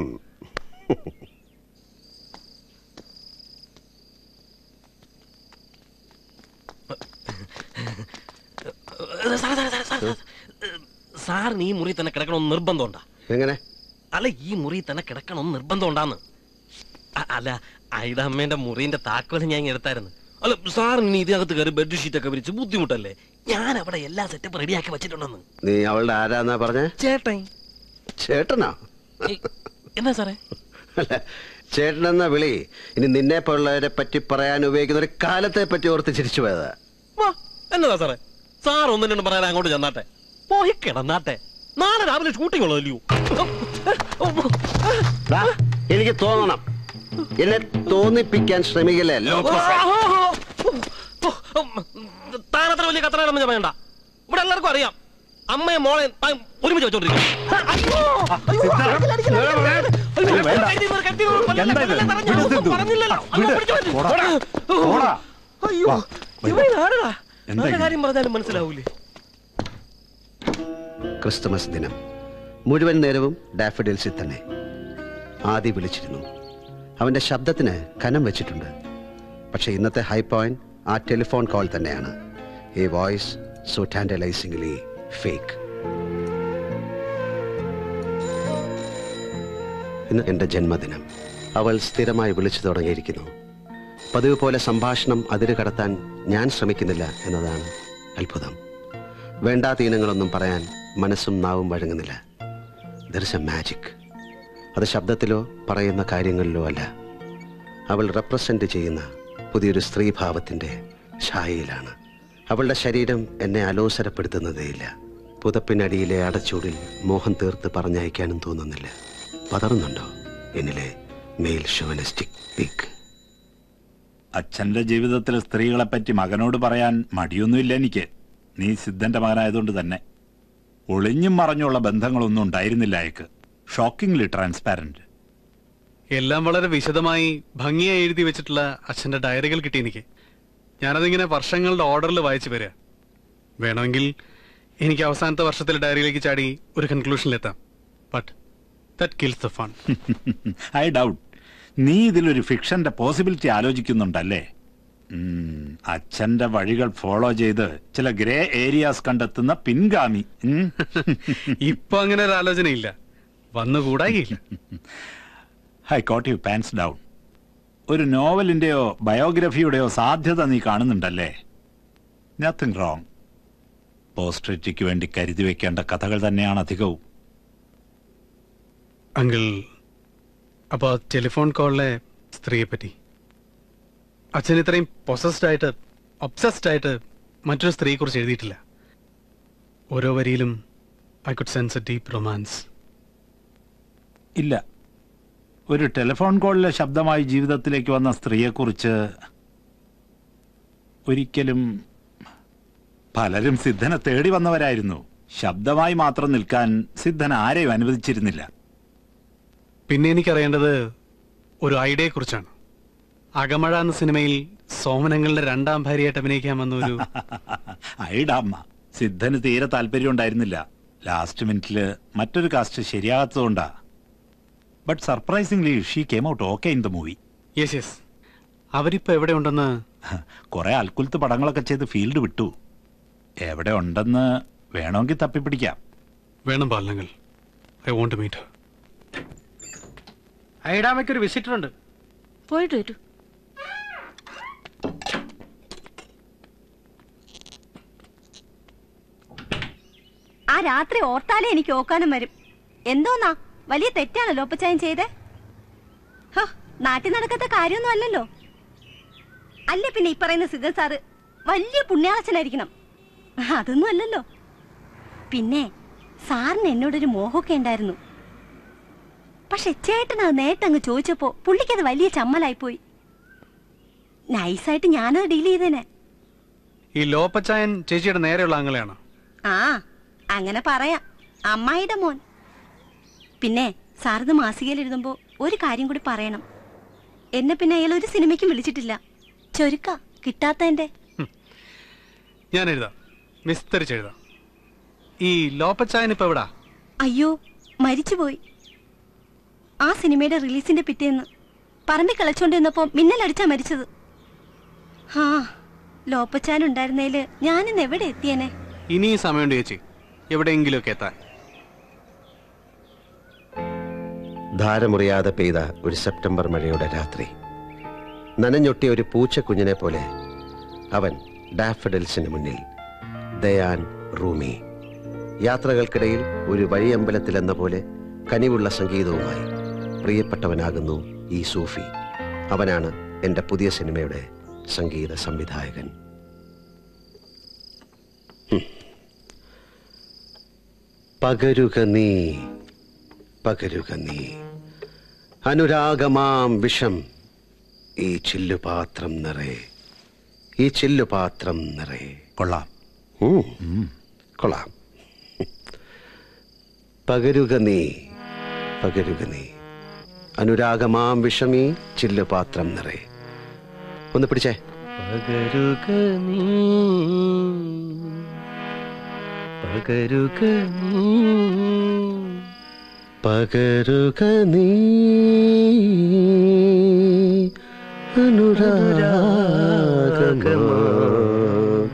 sir, sir, sir, sir, sir. സാറിന് ഈ മുറി തന്നെ കിടക്കണമെന്ന് നിർബന്ധമുണ്ടാ എങ്ങനെ അല്ല ഈ മുറി തന്നെ കിടക്കണമെന്ന് നിർബന്ധമുണ്ടാന്ന് അ- അല്ല ഐഡ അമ്മേന്റെ മുറിന്റെ താക്കോല് ഞാൻ ഇങ്ങ് എടുത്തായിരുന്നു അല്ല സാറിന് ഇനി ഇതിനകത്ത് കയറി ബെഡ്ഷീറ്റ് ഒക്കെ വിരിച്ച് ബുദ്ധിമുട്ടല്ലേ ഞാൻ അവിടെ എല്ലാ സെറ്റപ്പ് റെഡിയാക്കി വെച്ചിട്ടുണ്ടെന്ന് നീ അവളുടെ ആരാന്നാ പറഞ്ഞേ ചേട്ടൻ ചേട്ടനാ എന്നാ സാറേ അല്ല ചേട്ടനെന്ന വിളി ഇനി നിന്നെ പോലുള്ളവരെ പറ്റി പറയാൻ ഉപയോഗിക്കുന്ന ഒരു കാലത്തെ പറ്റി ഓർത്ത് ചിരിച്ചു പോയതാ വാ എന്നതാ സാറേ സാർ ഒന്നും രണ്ടും പറയാൻ അങ്ങോട്ട് ചെന്നാട്ടെ പോയി കിടന്നാട്ടെ നാളെ രാവിലെ ഷൂട്ടിംഗ് ഉള്ളതല്ലയോ ദാ, എനിക്ക് തോന്നണം എന്നെ തോന്നിപ്പിക്കാൻ ശ്രമിക്കില്ലേ താനത്ര വലിയ കത്തനാണെന്ന് ഞാൻ വേണ്ട ഇവിടെ എല്ലാവർക്കും അറിയാം അമ്മയും മോളെ താൻ ഒരുമിച്ച് വെച്ചോണ്ടിരിക്കും അയ്യോ ഇവനാരടാ നല്ല കാര്യം പറഞ്ഞാലും മനസ്സിലാവൂലേ ക്രിസ്തുമസ് ദിനം മുഴുവൻ നേരവും ഡാഫഡിൽസിൽ തന്നെ ആദി വിളിച്ചിരുന്നു അവന്റെ ശബ്ദത്തിന് കനം വെച്ചിട്ടുണ്ട് പക്ഷെ ഇന്നത്തെ ഹൈ പോയിന്റ് ആ ടെലിഫോൺ കോൾ തന്നെയാണ് ഈ വോയിസ് സോ ടാൻഡലൈസിംഗ്ലി ഫേക്ക് ഇന്ന് എൻ്റെ ജന്മദിനം അവൾ സ്ഥിരമായി വിളിച്ചു തുടങ്ങിയിരിക്കുന്നു പതിവ് പോലെ സംഭാഷണം അതിര് കടത്താൻ ഞാൻ ശ്രമിക്കുന്നില്ല എന്നതാണ് അത്ഭുതം വേണ്ടാത്ത ഇനങ്ങളൊന്നും പറയാൻ മനസ്സും നാവും വഴങ്ങുന്നില്ല ദർ ഇസ് എ മാജിക് അത് ശബ്ദത്തിലോ പറയുന്ന കാര്യങ്ങളിലോ അല്ല അവൾ റെപ്രസെന്റ് ചെയ്യുന്ന പുതിയൊരു സ്ത്രീഭാവത്തിന്റെ ഛായയിലാണ് അവളുടെ ശരീരം എന്നെ അലോസരപ്പെടുത്തുന്നതേയില്ല പുതപ്പിനടിയിലെ അടച്ചൂടിൽ മോഹം തീർത്ത് പറഞ്ഞയക്കാനും തോന്നുന്നില്ല പതറുന്നുണ്ടോ എന്നിലെ മെയിൽ ഷോവനിസ്റ്റിക് പീക്ക് അച്ഛന്റെ ജീവിതത്തിൽ സ്ത്രീകളെ പറ്റി മകനോട് പറയാൻ മടിയൊന്നുമില്ല എനിക്ക് നീ സിദ്ധന്റെ മകനായതുകൊണ്ട് തന്നെ ഒളിഞ്ഞും മറഞ്ഞുള്ള ബന്ധങ്ങളൊന്നും ഉണ്ടായിരുന്നില്ല അയക്ക് ഷോക്കിംഗ്ലി ട്രാൻസ്പാരന്റ് എല്ലാം വളരെ വിശദമായി ഭംഗിയായി എഴുതി വെച്ചിട്ടുള്ള അച്ഛന്റെ ഡയറികൾ കിട്ടി എനിക്ക് ഞാനതിങ്ങനെ വർഷങ്ങളുടെ ഓർഡറിൽ വായിച്ചു വരിക വേണമെങ്കിൽ എനിക്ക് അവസാനത്തെ വർഷത്തിലെ ഡയറിയിലേക്ക് ചാടി ഒരു കൺക്ലൂഷനിലെത്താം but that kills the fun I doubt നീ ഇതിലൊരു ഫിക്ഷന്റെ പോസിബിലിറ്റി ആലോചിക്കുന്നുണ്ടല്ലേ ഉം, അച്ഛന്റെ വഴികൾ ഫോളോ ചെയ്ത് ചില ഗ്രേ ഏരിയാസ് കണ്ടെത്തുന്ന പിൻഗാമി ഉം. ഇപ്പൊ അങ്ങനെ ഒരു ആലോചനയില്ല വന്നുകൂടായില്ല I got you pants down ഒരു നോവലിന്റെയോ ബയോഗ്രഫിയുടെയോ സാധ്യത നീ കാണുന്നുണ്ടല്ലേ നത്തിങ് റോങ് പോസ്ട്രേറ്റിക്ക് വേണ്ടി കരുതി വെക്കേണ്ട കഥകൾ തന്നെയാണ് അധികവും അങ്കിൾ അപ്പൊ ആ ടെലിഫോൺ കോളിലെ സ്ത്രീയെ പറ്റി അച്ഛൻ ഇത്രയും പൊസസ്ഡ് ആയിട്ട് ഒബ്സസ്ഡ് ആയിട്ട് മറ്റൊരു സ്ത്രീയെ കുറിച്ച് എഴുതിയിട്ടില്ല ഓരോ വരിയിലും I could sense a deep romance ഇല്ല ഒരു ടെലിഫോൺ കോളിലെ ശബ്ദമായി ജീവിതത്തിലേക്ക് വന്ന സ്ത്രീയെക്കുറിച്ച് ഒരിക്കലും പലരും സിദ്ധനെ തേടി വന്നവരായിരുന്നു ശബ്ദമായി മാത്രം നിൽക്കാൻ സിദ്ധൻ ആരെയും അനുവദിച്ചിരുന്നില്ല പിന്നെ എനിക്കറിയേണ്ടത് ഒരു ഐഡിയയെ കുറിച്ചാണ് അകമഴ എന്ന സിനിമയിൽ സോമനങ്ങളുടെ രണ്ടാം ഭാര്യയായിട്ട് അഭിനയിക്കാൻ വന്ന ഒരു ഐഡാമ്മ സിദ്ധന് തീരെ താല്പര്യം ഉണ്ടായിരുന്നില്ല ലാസ്റ്റ് മിനിറ്റില് മറ്റൊരു കാസ്റ്റ് ശരിയാകാത്തതുകൊണ്ടാ but surprisingly she came out okay in the movie yes yes അവരിപ്പോ എവിടെ ഉണ്ടെന്ന് കുറെ അൽക്കുലത്ത് പടങ്ങളൊക്കെ ചെയ്ത് ഫീൽഡ് വിട്ടു എവിടെ ഉണ്ടെന്ന് വേണമെങ്കിൽ തപ്പിപ്പിടിക്കാം വേണം പാലനങ്ങൾ ഐ വോണ്ട് മീറ്റ് ഐഡാമയ്ക്ക് ഒരു വിസിറ്റർ ഉണ്ട് പോയിട്ട് വരൂ ആ രാത്രി ഓർത്താലേ എനിക്ക് ഓക്കാനും വരും എന്തോന്നാ വലിയ തെറ്റാണല്ലോ ഒപ്പച്ചായം ചെയ്തേ ഹ, നാട്ടിൽ നടക്കാത്ത കാര്യമൊന്നും അല്ലല്ലോ അല്ലേ പിന്നെ ഈ പറയുന്ന സിദ്ധ സാറ് വലിയ പുണ്യാളച്ചനായിരിക്കണം അതൊന്നും അല്ലല്ലോ പിന്നെ സാറിന് എന്നോടൊരു മോഹമൊക്കെ ഉണ്ടായിരുന്നു പക്ഷെ ചേട്ടൻ അത് നേട്ടങ്ങ് ചോദിച്ചപ്പോ പുള്ളിക്കത് വലിയ ചമ്മലായിപ്പോയി നൈസായിട്ട് ഞാനത് ഡീൽ ചെയ്തേനെ ഈ ലോപ്പച്ചായൻ ചേച്ചിയുടെ നേരെയുള്ള ആങ്ങളെയാണ് ആ അങ്ങനെ പറയാം അമ്മായിയുടെ മോൻ പിന്നെ സാറിത് മാസികയിൽ എഴുതുമ്പോ ഒരു കാര്യം കൂടി പറയണം എന്നെ പിന്നെ അയാൾ ഒരു സിനിമയ്ക്കും വിളിച്ചിട്ടില്ല ചൊരുക്ക കിട്ടാത്തതിന്റെ ഞാൻ എഴുതാം വിസ്തരിച്ചെഴുതാം ഈ ലോപ്പച്ചായൻ ഇപ്പൊ എവിടാ അയ്യോ മരിച്ചുപോയി ആ സിനിമയുടെ റിലീസിന്റെ പിറ്റേന്ന് പറമ്പിൽ കളിച്ചോണ്ടിരുന്നപ്പോ മിന്നലടിച്ചാ മരിച്ചത് ആ ലോപ്പച്ചാൻ ഉണ്ടായിരുന്നേല് ഞാനിന്ന് എവിടെ എത്തിയേനെ ഇനിയും സമയമുണ്ട് ചേച്ചി എവിടെയെങ്കിലുമൊക്കെ എത്താൻ ധാരമുറിയാതെ പെയ്ത ഒരു സെപ്റ്റംബർ മഴയുടെ രാത്രി നനഞ്ഞൊട്ടിയ ഒരു പൂച്ചക്കുഞ്ഞിനെ പോലെ അവൻ ഡാഫഡിൽസിന് മുന്നിൽ ദയാൻ റൂമി യാത്രകൾക്കിടയിൽ ഒരു വഴിയമ്പലത്തിലെന്ന പോലെ കനിവുള്ള സംഗീതവുമായി പ്രിയപ്പെട്ടവനാകുന്നു ഈ സൂഫി അവനാണ് എൻ്റെ പുതിയ സിനിമയുടെ സംഗീത സംവിധായകൻ ഹും. പകരുക നീ പകരുക നീ അനുരാഗമാം വിഷം ഈ ചില്ലുപാത്രം നിറയെ ഈ ചില്ലുപാത്രം നിറയെ കൊള്ളാം കൊള്ളാം പകരുക നീ പകരുക നീ അനുരാഗമാം വിഷം ഈ ചില്ലുപാത്രം നിറയെ ഒന്ന് പിടിച്ചേ പകരുക നീ പകരുക നീ പകരുക നീ അനുരാഗമാം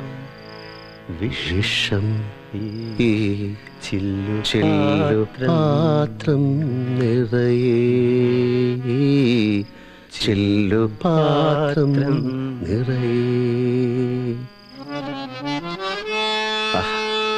വിഷം ഈ ചില്ലു ചില്ലു പാത്രം നിറയെ ചില്ലു പാത്രം നിറയെ ആഹ്.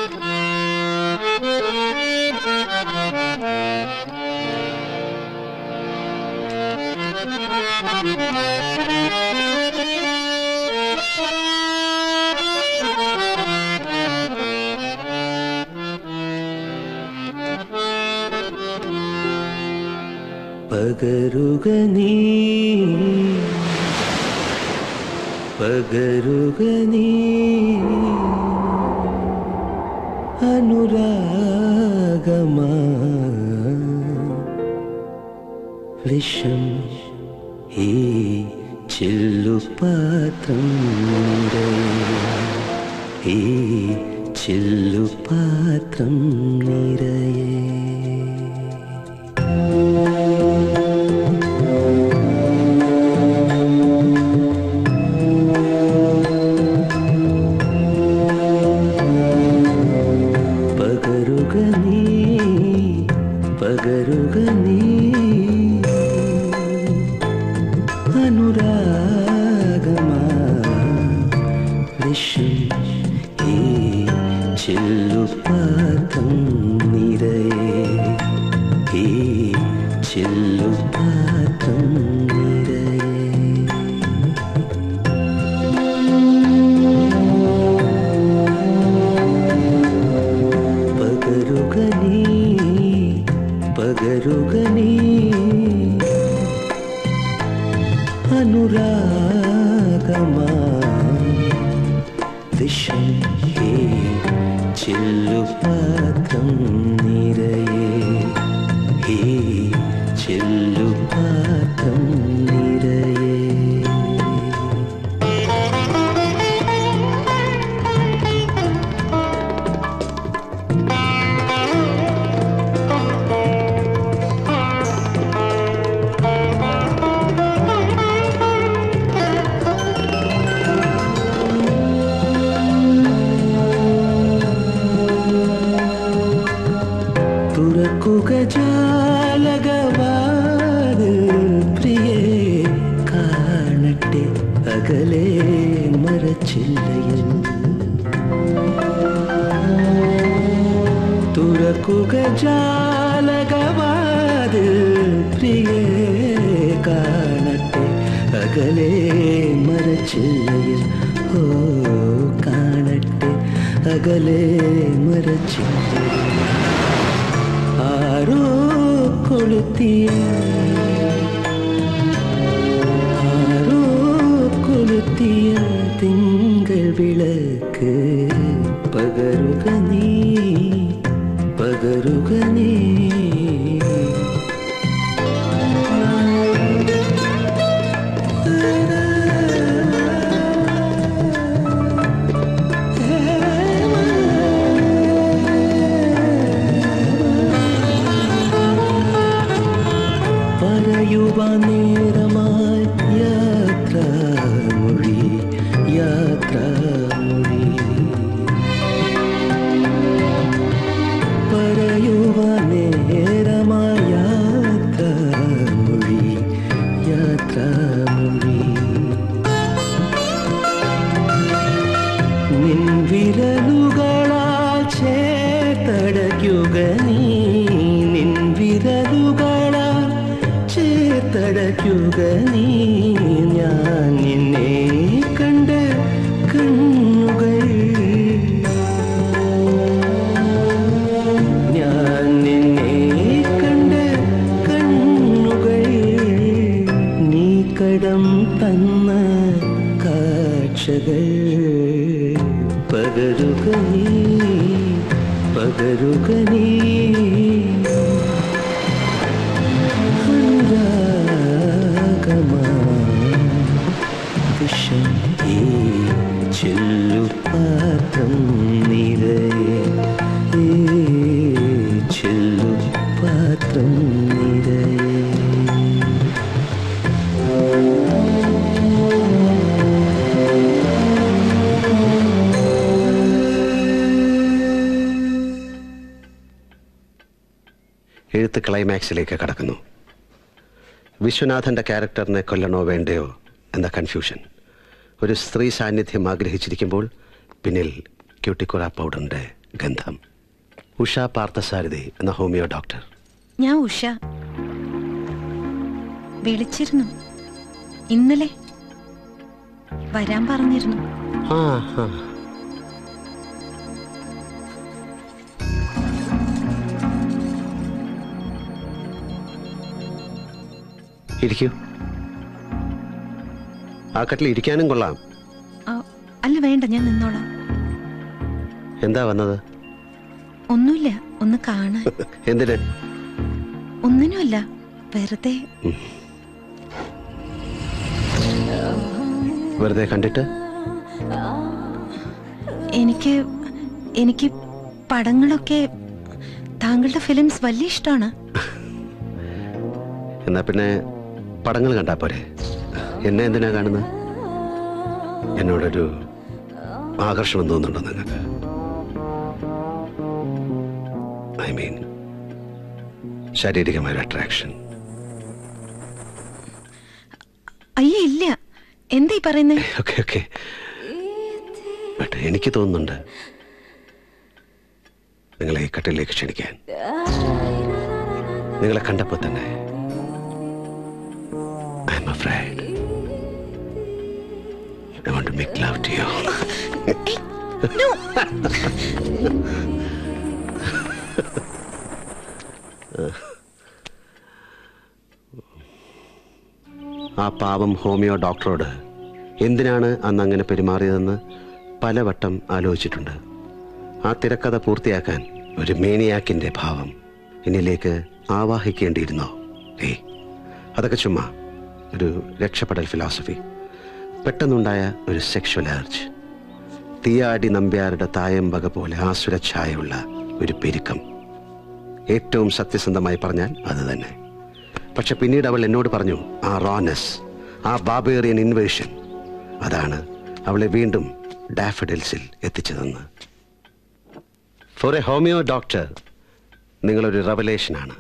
പകരുക നീ പകരുക നീ അനുരാഗമാ വിഷം ഈ ചില്ലുപാത്രം നിറയെ ഈ ചില്ലുപാത്രം നിറയെ പകരുക നീ പകരുക നീ അനുരാഗമാ വിഷം ഈ ചില്ലുപാത്രം നിറയെ ഈ ചില്ലുപാത്രം നിറയെ പകരുക നീ പകരുക നീ അനുരാഗമാ വിഷം ഹേ ചില്ലുപാത്രം നിറയെ ഹേ ചില്ലുപാത്രം നിറയെ തുറക്കുക ജാലകവാത് പ്രിയേ കാണട്ടെ അകലെ മരച്ചില്ലയിൽ തുറക്കുക ജാലകവാത് പ്രിയേ കാണട്ടെ അകലെ മരച്ചില്ലയിൽ ഓ കാണട്ടെ അകലെ മരച്ചില്ലയിൽ ആരോ കൊളുത്തിയ ആരോ കൊളുത്തിയ തിങ്കൾ വിളക്ക് പകരുക നീ പകരുക നീ പറയുവാൻ നേരമായി യാത്രാമൊഴി യാത്രാമൊഴി പറയുവാൻ നേരമായി യാത്രാമൊഴി യാത്രാമൊഴി നിൻ വിരലുകളാൽ ചേർത്തടയ്ക്കുക നീ നിൻ വിരലുകളാൽ ചേർത്തടയ്ക്കുക നീ ഞാൻ നിന്നെ കണ്ട് കണ്ണുകൾ ഞാൻ നിന്നെ കണ്ട് കണ്ണുകൾ നീ കടം തന്ന കാഴ്ചകൾ പകരുക നീ പകരുക നീ അനുരാഗമാ വിഷം ഈ ചില്ലുപാത്രം നിറയെ ഈ ചില്ലുപാത്രം നിറയെ എഴുത്ത് ക്ലൈമാക്സിലേക്ക് കടക്കുന്നു വിശ്വനാഥന്റെ ക്യാരക്ടറിനെ കൊല്ലണോ വേണ്ടയോ എന്ന കൺഫ്യൂഷൻ ഒരു സ്ത്രീ സാന്നിധ്യം ആഗ്രഹിച്ചിരിക്കുമ്പോൾ പിന്നിൽ ക്യൂട്ടിക്കുറ പൗഡറിന്റെ ഗന്ധം ഉഷ പാർത്ഥസാരഥി എന്ന ഹോമിയോ ഡോക്ടർ ഞാൻ ഉഷ വിളിച്ചിരുന്നു ഇന്നലെ വരാൻ പറഞ്ഞിരുന്നു ആ ആ ഇരിക്കൂ ആ കട്ടിൽ ഇരിക്കാനും കൊള്ളാം ആ, അല്ല വേണ്ട ഞാൻ നിന്നോളാം എന്താ വന്നത് ഒന്നുമില്ല ഒന്ന് കാണാൻ എന്തിന് ഒന്നിനുമല്ല വെറുതെ വെറുതെ കണ്ടിട്ട് എനിക്ക് എനിക്ക് പടങ്ങളൊക്കെ താങ്കളുടെ ഫിലിംസ് വലിയ ഇഷ്ടമാണ് എന്നാ പിന്നെ പടങ്ങൾ കണ്ടാ പോരെ എന്നെ എന്തിനാ കാണുന്നത് എന്നോടൊരു ആകർഷണം തോന്നുന്നുണ്ടോ നിങ്ങൾക്ക് ഐ മീൻ ശാരീരികമായ അട്രാക്ഷൻ അയ്യേ ഇല്ല എന്താ ഈ പറയുന്നേ ഓക്കെ ഓക്കെ ബട്ട് എനിക്ക് തോന്നുന്നുണ്ട് നിങ്ങളെ ഈ കട്ടിലേക്ക് ക്ഷണിക്കാൻ നിങ്ങളെ കണ്ടപ്പോൾ തന്നെ I am afraid I want to make love to you. ആ പാവം ഹോമിയോ ഡോക്ടറോട് എന്തിനാണ് അന്ന് അങ്ങനെ പെരുമാറിയതെന്ന് പലവട്ടം ആലോചിച്ചിട്ടുണ്ട് ആ തിരക്കഥ പൂർത്തിയാക്കാൻ ഒരു മേനിയാക്കിന്റെ ഭാവം എന്നിലേക്ക് ആവാഹിക്കേണ്ടിയിരുന്നോ ഏയ് അതൊക്കെ ചുമ്മാ ഒരു രക്ഷപ്പെടൽ ഫിലോസഫി പെട്ടെന്നുണ്ടായ ഒരു സെക്ഷൽ അർജ് തീയാടി നമ്പ്യാരുടെ തായമ്പക പോലെ ആസുരഛായുള്ള ഒരു പെരുക്കം ഏറ്റവും സത്യസന്ധമായി പറഞ്ഞാൽ അത് തന്നെ പക്ഷെ പിന്നീട് അവൾ എന്നോട് പറഞ്ഞു ആ റോനസ് ആ ബാബേറിയൻ ഇൻവേഷൻ അതാണ് അവളെ വീണ്ടും ഡാഫഡിൽസിൽ എത്തിച്ചതെന്ന് ഫോർ എ ഹോമിയോ ഡോക്ടർ നിങ്ങളൊരു റവലേഷനാണ്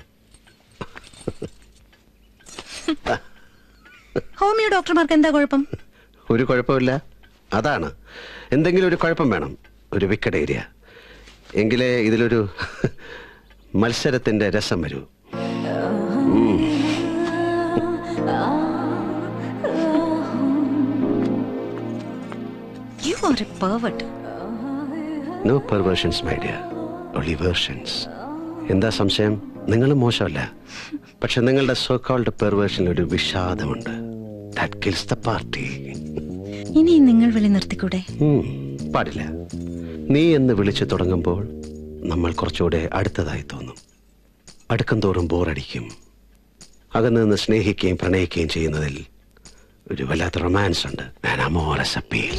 ഹോമിയോ ഡോക്ടർമാർക്ക് എന്താ കുഴപ്പം ഒരു കുഴപ്പമില്ല അതാണ് എന്തെങ്കിലും ഒരു കുഴപ്പം വേണം ഒരു വിക്കഡ് ഏരിയ എങ്കിലേ ഇതിലൊരു മത്സരത്തിന്റെ രസം വരൂ ഉം. You are a pervert no perversions my dear ഒളി വേർഷൻസ് എന്താ സംശയം നിങ്ങളും മോശമല്ല പക്ഷെ നിങ്ങളുടെ സോ കോൾഡ് പെർവേർഷനിൽ ഒരു വിഷാദമുണ്ട് ദാറ്റ് കിൽസ് ദ പാർട്ടി ഇനി നിങ്ങൾ വിളി നിർത്തിക്കൂടെ പാടില്ല നീ എന്ന് വിളിച്ചു തുടങ്ങുമ്പോൾ നമ്മൾ കുറച്ചുകൂടെ അടുത്തതായി തോന്നും അടുക്കും തോറും ബോറടിക്കും അകന്ന് നിന്ന് സ്നേഹിക്കുകയും പ്രണയിക്കുകയും ചെയ്യുന്നതിൽ ഒരു വല്ലാത്ത റൊമാൻസ് ഉണ്ട് ഞാൻ അമോറസ് അപ്പീൽ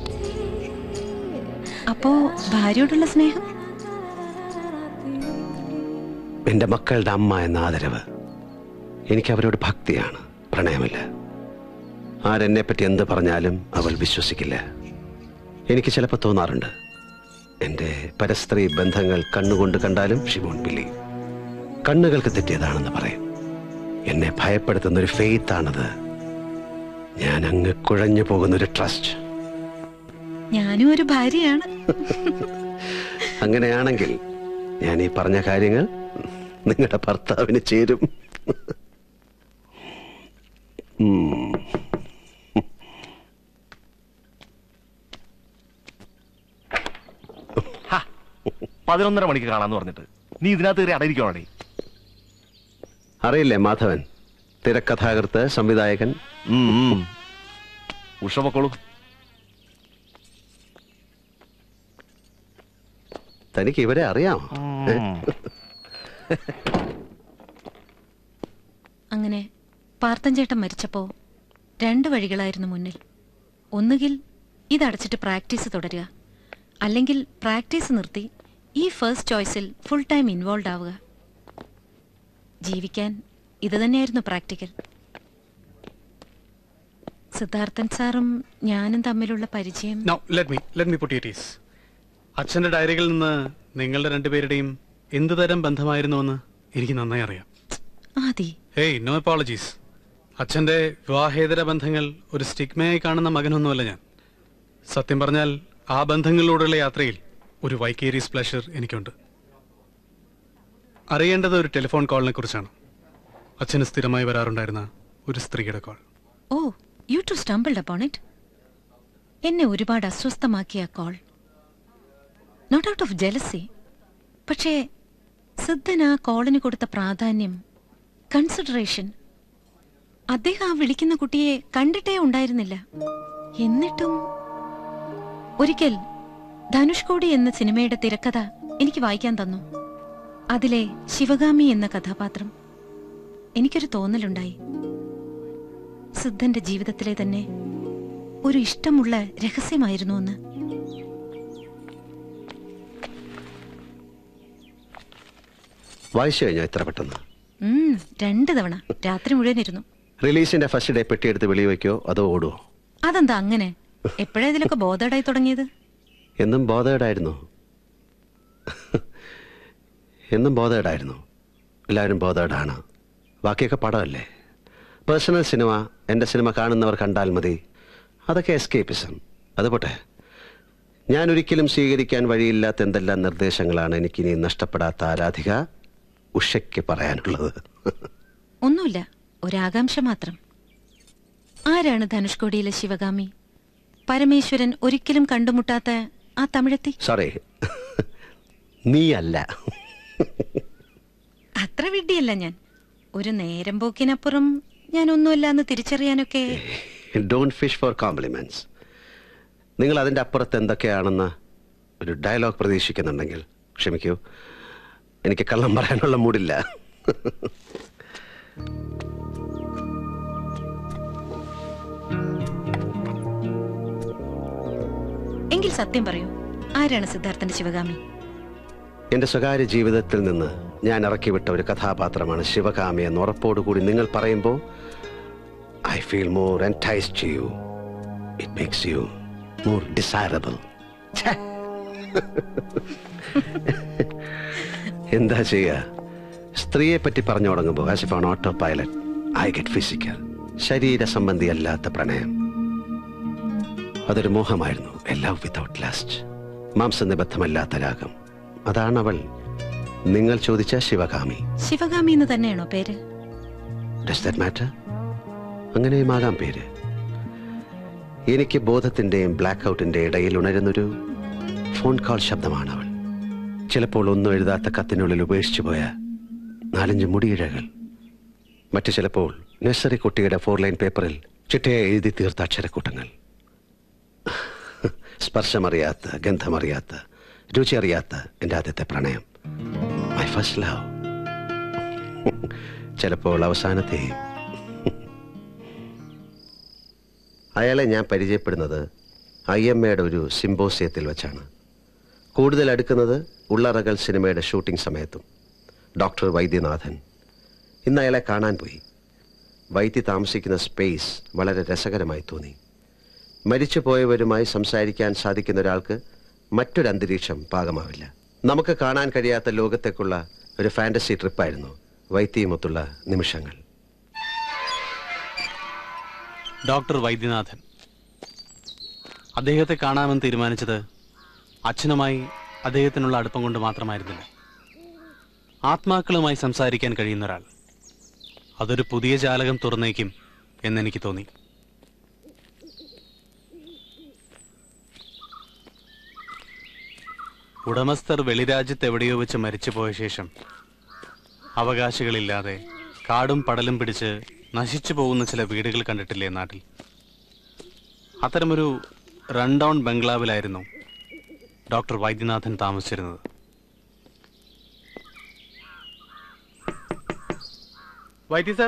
അപ്പോ ഭാര്യയോടുള്ള സ്നേഹം എന്റെ മക്കളുടെ അമ്മ എന്ന ആദരവ് എനിക്ക് അവരോട് ഭക്തിയാണ് പ്രണയമില്ല ആരെന്നെ പറ്റി എന്ത് പറഞ്ഞാലും അവൾ വിശ്വസിക്കില്ല എനിക്ക് ചിലപ്പോൾ തോന്നാറുണ്ട് എൻ്റെ പരസ്ത്രീ ബന്ധങ്ങൾ കണ്ണുകൊണ്ട് കണ്ടാലും ഷിമോൺ ബില്ലി കണ്ണുകൾക്ക് തെറ്റിയതാണെന്ന് പറയും എന്നെ ഭയപ്പെടുത്തുന്ന ഒരു ഫെയ്ത്ത് ആണത് ഞാൻ അങ്ങ് കുഴഞ്ഞു പോകുന്ന ഒരു ട്രസ്റ്റ് ഞാനും ഒരു ഭാര്യയാണ് അങ്ങനെയാണെങ്കിൽ ഞാൻ ഈ പറഞ്ഞ കാര്യങ്ങൾ നിങ്ങളുടെ ഭർത്താവിന് ചേരും ഉം. പതിനൊന്നര മണിക്ക് കാണാന്ന് പറഞ്ഞിട്ട് നീ ഇതിനകത്ത് കയറി അടയിരിക്കണേ അറിയില്ലേ മാധവൻ തിരക്കഥാകൃത്ത് സംവിധായകൻ ഉഷ പൊക്കോളൂ തനിക്ക് ഇവരെ അറിയാമോ ഏ? അങ്ങനെ പാർത്തൻ ചേട്ടൻ മരിച്ചപ്പോ രണ്ട് വഴികളായിരുന്നു മുന്നിൽ ഒന്നുകിൽ ഇതടച്ചിട്ട് പ്രാക്ടീസ് തുടരുക അല്ലെങ്കിൽ പ്രാക്ടീസ് നിർത്തി ഈ ഫസ്റ്റ് ചോയ്സിൽ ഫുൾ ടൈം ഇൻവോൾവ് ആവുക ജീവിക്കാൻ ഇത് തന്നെയായിരുന്നു പ്രാക്ടിക്കൽ സിദ്ധാർത്ഥൻ സാറും ഞാനും തമ്മിലുള്ള പരിചയം no let me let me put is അച്ഛന്റെ ഡയറികളിൽ നിന്ന് നിങ്ങളുടെ രണ്ടുപേരുടെയും എന്ത് തരം ബന്ധമായിരുന്നുവെന്ന് എനിക്ക് നന്നായി അറിയാം ആദി ഹേയ് നോ അപ്പോളജീസ് അച്ഛന്റെ വിവാഹേതര ബന്ധങ്ങൾ ഒരു സ്റ്റിഗ്മയായി കാണുന്ന മകനൊന്നുമല്ല ഞാൻ സത്യം പറഞ്ഞാൽ ആ ബന്ധങ്ങളിലൂടെയുള്ള യാത്രയിൽ ഒരു വൈക്കേരിയസ് പ്ലഷർ എനിക്കുണ്ട് അറിയേണ്ടത് ഒരു ടെലിഫോൺ കോളിനെ കുറിച്ചാണ് അച്ഛന് സ്ഥിരമായി വരാറുണ്ടായിരുന്ന ഒരു സ്ത്രീയുടെ call oh you too stumbled upon it എന്നെ ഒരുപാട് അസ്വസ്ഥമാക്കിയ call not out of jealousy പക്ഷേ സിദ്ധൻ ആ കോളിന് കൊടുത്ത പ്രാധാന്യം കൺസിഡറേഷൻ അദ്ദേഹം ആ വിളിക്കുന്ന കുട്ടിയെ കണ്ടിട്ടേ ഉണ്ടായിരുന്നില്ല എന്നിട്ടും ഒരിക്കൽ ധനുഷ്കോടി എന്ന സിനിമയുടെ തിരക്കഥ എനിക്ക് വായിക്കാൻ തന്നു അതിലെ ശിവഗാമി എന്ന കഥാപാത്രം എനിക്കൊരു തോന്നലുണ്ടായി സിദ്ധന്റെ ജീവിതത്തിലെ തന്നെ ഒരു ഇഷ്ടമുള്ള രഹസ്യമായിരുന്നു എന്ന് വായിച്ചു കഴിഞ്ഞോ ഇത്ര പെട്ടെന്ന് ഉം, രണ്ട് തവണ രാത്രി മുഴുവൻ ഇരുന്നു റിലീസിന്റെ ഫസ്റ്റ് ഡേ പെട്ടിയെടുത്ത് വെളി വയ്ക്കോ അതോ ഓടുവോ അതെന്താ അങ്ങനെ എപ്പോഴാ ഇതിലൊക്കെ ബോധേടായി തുടങ്ങിയത് എന്നും ബോധേഡായിരുന്നു എന്നും ബോധേഡായിരുന്നു എല്ലാവരും ബോധേഡാണ് ബാക്കിയൊക്കെ പടമല്ലേ പേഴ്സണൽ സിനിമ എൻ്റെ സിനിമ കാണുന്നവർ കണ്ടാൽ മതി അതൊക്കെ എസ്കേപ്പിസം അത് പോട്ടെ ഞാൻ ഒരിക്കലും സ്വീകരിക്കാൻ വഴിയില്ലാത്ത എന്തെല്ലാം നിർദ്ദേശങ്ങളാണ് എനിക്കിനി നഷ്ടപ്പെടാത്ത ആരാധിക ഉഷയ്ക്ക് പറയാനുള്ളത് ഒന്നുമില്ല ഒരാകാംക്ഷ മാത്രം ആരാണ് ധനുഷ്കോടിയിലെ ശിവഗാമി പരമേശ്വരൻ ഒരിക്കലും കണ്ടുമുട്ടാത്ത ആ തമിഴത്തി സോറി നീ അല്ല അത്ര വിഡ്ഢിയല്ല ഞാൻ ഒരു നേരം പോക്കിനപ്പുറം ഞാൻ ഒന്നുമല്ല എന്ന് തിരിച്ചറിയാനൊക്കെ ഡോണ്ട് ഫിഷ് ഫോർ കോംപ്ലിമെന്റ്സ് നിങ്ങൾ അതിൻ്റെ അപ്പുറത്ത് എന്തൊക്കെയാണെന്ന് ഒരു ഡയലോഗ് പ്രതീക്ഷിക്കുന്നുണ്ടെങ്കിൽ ക്ഷമിക്കൂ എനിക്ക് കള്ളം പറയാനുള്ള മൂടില്ല എങ്കിൽ സത്യം പറയൂ ആരാണ് സിദ്ധാർത്ഥന്റെ ശിവഗാമി എൻ്റെ സ്വകാര്യ ജീവിതത്തിൽ നിന്ന് ഞാൻ ഇറക്കിവിട്ട ഒരു കഥാപാത്രമാണ് ശിവകാമി എന്ന് ഉറപ്പോടുകൂടി നിങ്ങൾ പറയുമ്പോൾ I feel more entice to you it makes you more desirable എന്താ ചെയ്യുക സ്ത്രീയെ പറ്റി പറഞ്ഞു തുടങ്ങുമ്പോൾ as if on auto pilot I get physical ശരീര സംബന്ധിയല്ലാത്ത പ്രണയം അതൊരു മോഹമായിരുന്നു ലവ് വിതൗട്ട് ലാസ്റ്റ് മാംസനിബദ്ധമല്ലാത്ത രാഗം അതാണ് അവൾ നിങ്ങൾ ചോദിച്ച ശിവകാമി ശിവഗാമി എന്ന് തന്നെയാണോ പേര് ഡസ് ദാറ്റ് മാറ്റർ അങ്ങനെയുമാകാം പേര് എനിക്ക് ബോധത്തിന്റെയും ബ്ലാക്ക് ഔട്ടിന്റെ ഇടയിൽ ഉണരുന്നൊരു ഫോൺ കോൾ ശബ്ദമാണ് അവൾ ചിലപ്പോൾ ഒന്നും എഴുതാത്ത കത്തിനുള്ളിൽ ഉപേക്ഷിച്ചു പോയ നാലഞ്ച് മുടിയിഴകൾ മറ്റു ചിലപ്പോൾ നഴ്സറി കുട്ടിയുടെ ഫോർ ലൈൻ പേപ്പറിൽ ചിട്ടയെ എഴുതി തീർത്ത അക്ഷരക്കൂട്ടങ്ങൾ സ്പർശമറിയാത്ത ഗന്ധമറിയാത്ത രുചി അറിയാത്ത എൻ്റെ ആദ്യത്തെ പ്രണയം മൈ ഫസ്റ്റ് ലവ് ചിലപ്പോൾ അവസാനത്തെയും അയാളെ ഞാൻ പരിചയപ്പെടുന്നത് ഐ എം എയുടെ ഒരു സിംബോസിയത്തിൽ വെച്ചാണ് കൂടുതൽ അടുക്കുന്നത് ഉള്ളറകൽ സിനിമയുടെ ഷൂട്ടിംഗ് സമയത്തും ഡോക്ടർ വൈദ്യനാഥൻ ഇന്ന് അയാളെ കാണാൻ പോയി വൈദ്യ താമസിക്കുന്ന സ്പേസ് വളരെ രസകരമായി തോന്നി മരിച്ചു പോയവരുമായി സംസാരിക്കാൻ സാധിക്കുന്ന ഒരാൾക്ക് മറ്റൊരു അന്തരീക്ഷം പാകമാവില്ല നമുക്ക് കാണാൻ കഴിയാത്ത ലോകത്തേക്കുള്ള ഒരു ഫാന്റസി ട്രിപ്പായിരുന്നു വൈദ്യയുമൊത്തുള്ള നിമിഷങ്ങൾ ഡോക്ടർ വൈദ്യനാഥൻ അദ്ദേഹത്തെ കാണാമെന്ന് തീരുമാനിച്ചത് അച്ഛനുമായി അദ്ദേഹത്തിനുള്ള അടുപ്പം കൊണ്ട് മാത്രമായിരുന്നില്ല ആത്മാക്കളുമായി സംസാരിക്കാൻ കഴിയുന്ന ഒരാൾ അതൊരു പുതിയ ജാലകം തുറന്നേക്കും എന്നെനിക്ക് തോന്നി ഉടമസ്ഥർ വെളിരാജ്യത്ത് എവിടെയോ വെച്ച് മരിച്ചുപോയ ശേഷം അവകാശികളില്ലാതെ കാടും പടലും പിടിച്ച് നശിച്ചു പോകുന്ന ചില വീടുകൾ കണ്ടിട്ടില്ലേ നാട്ടിൽ അത്തരമൊരു റൺ ഡൗൺ ബംഗ്ലാവിലായിരുന്നു ഡോക്ടർ വൈദ്യനാഥൻ താമസിച്ചിരുന്നത് വൈദ്യ സാർ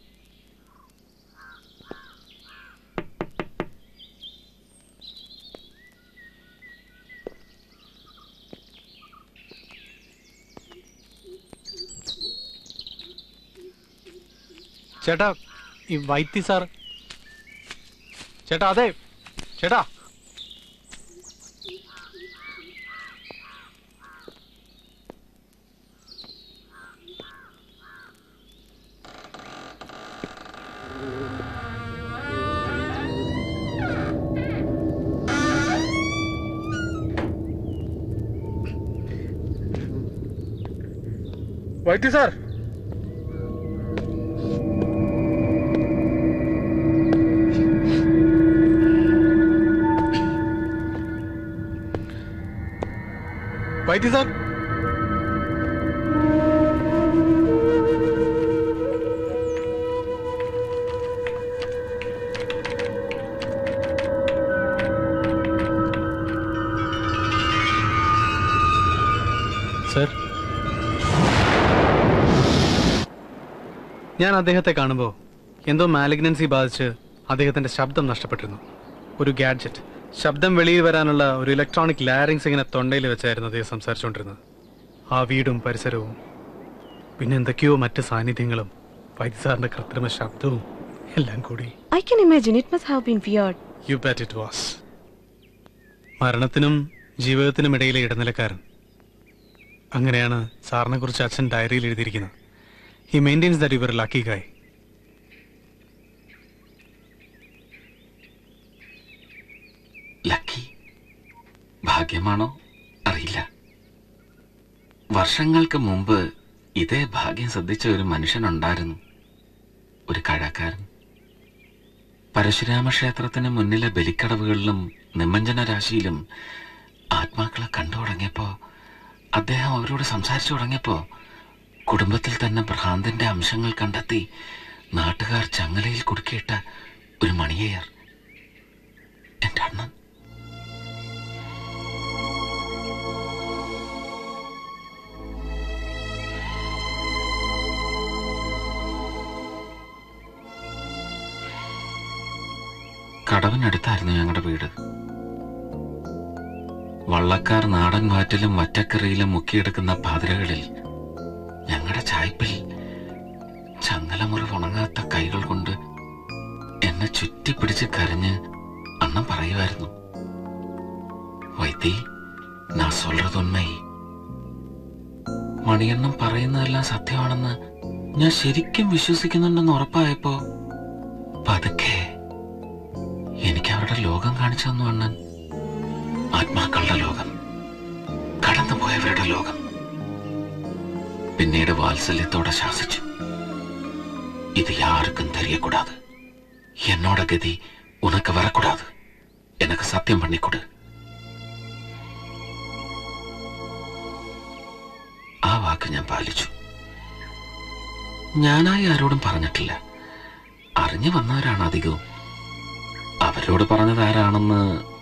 ചേട്ടാ ഈ വൈദ്യ സാർ ചേട്ടാ അതെ ചേട്ടാ വൈദ്യ സാർ വൈദ്യ സാർ ഞാൻ അദ്ദേഹത്തെ കാണുമ്പോൾ എന്തോ മാലിഗ്നൻസി ബാധിച്ച് അദ്ദേഹത്തിന്റെ ശബ്ദം നഷ്ടപ്പെട്ടിരുന്നു ഒരു ഗാഡ്ജറ്റ് ശബ്ദം വെളിയിൽ വരാനുള്ള ഒരു ഇലക്ട്രോണിക് ലാരിങ്സ് ഇങ്ങനെ തൊണ്ടയിൽ വെച്ചായിരുന്നു അദ്ദേഹം സംസാരിച്ചുകൊണ്ടിരുന്നത് ആ വീടും പരിസരവും പിന്നെ എന്തൊക്കെയോ മറ്റ് സാന്നിധ്യങ്ങളും വൈദ്യസാറിന്റെ കൃത്രിമ ശബ്ദവും എല്ലാം കൂടി I can imagine it must have been weird. You bet it was മരണത്തിനും ജീവിതത്തിനും ഇടയിലെ ഇടനിലക്കാരൻ അങ്ങനെയാണ് സാറിനെ കുറിച്ച് അച്ഛൻ ഡയറിയിൽ എഴുതിയിരിക്കുന്നത് he maintains that your lucky guy lucky ഭാഗ്യമാണോ അറിയില്ല വർഷങ്ങൾക്ക് മുമ്പ് ഇതേ ഭാഗ്യം ശ്രദ്ധിച്ച ഒരു മനുഷ്യനുണ്ടായിരുന്നു ഒരു കഴക്കാരൻ പരശുരാമ ക്ഷേത്രത്തിന് മുന്നിലെ ബലിക്കടവുകളിലും നിമഞ്ജന രാശിയിലും ആത്മാക്കളെ കണ്ടു തുടങ്ങിയപ്പോ അദ്ദേഹം അവരോട് സംസാരിച്ചു തുടങ്ങിയപ്പോ കുടുംബത്തിൽ തന്നെ ഭ്രാന്തിന്റെ അംശങ്ങൾ കണ്ടെത്തി നാട്ടുകാർ ചങ്ങലയിൽ കുടുക്കിയിട്ട ഒരു മണിയേയർ എന്റെ അണ്ണൻ കടവിനടുത്തായിരുന്നു ഞങ്ങളുടെ വീട് വള്ളക്കാർ നാടൻ വാറ്റിലും വറ്റക്കറിയിലും മുക്കിയെടുക്കുന്ന പാതിരകളിൽ ഞങ്ങളുടെ ചായ്പിൽ ചങ്ങലമുറി ഉണങ്ങാത്ത കൈകൾ കൊണ്ട് എന്നെ ചുറ്റിപ്പിടിച്ച് കരഞ്ഞ് അണ്ണൻ പറയുമായിരുന്നു വൈത്തി നാ സൊല്ലത് ഉണ്മൈ മണിയണ്ണം പറയുന്നതെല്ലാം സത്യമാണെന്ന് ഞാൻ ശരിക്കും വിശ്വസിക്കുന്നുണ്ടെന്ന് ഉറപ്പായപ്പോ പതുക്കെ എനിക്ക് അവരുടെ ലോകം കാണിച്ചു തന്നു അണ്ണൻ ആത്മാക്കളുടെ ലോകം കടന്നുപോയവരുടെ ലോകം പിന്നീട് വാത്സല്യത്തോടെ ശാസിച്ചു ഇത് യാർക്കും തെரியக்கூடாது என்னோட கதி உனக்கு வரக்கூடாது எனக்கு சத்தியம் பண்ணி கொடு ആ വാക്ക് ഞാൻ പാലിച്ചു ഞാനായി ആരോടും പറഞ്ഞിട്ടില്ല അറിഞ്ഞു വന്നവരാണ് അധികവും അവരോട് പറഞ്ഞത് ആരാണെന്ന്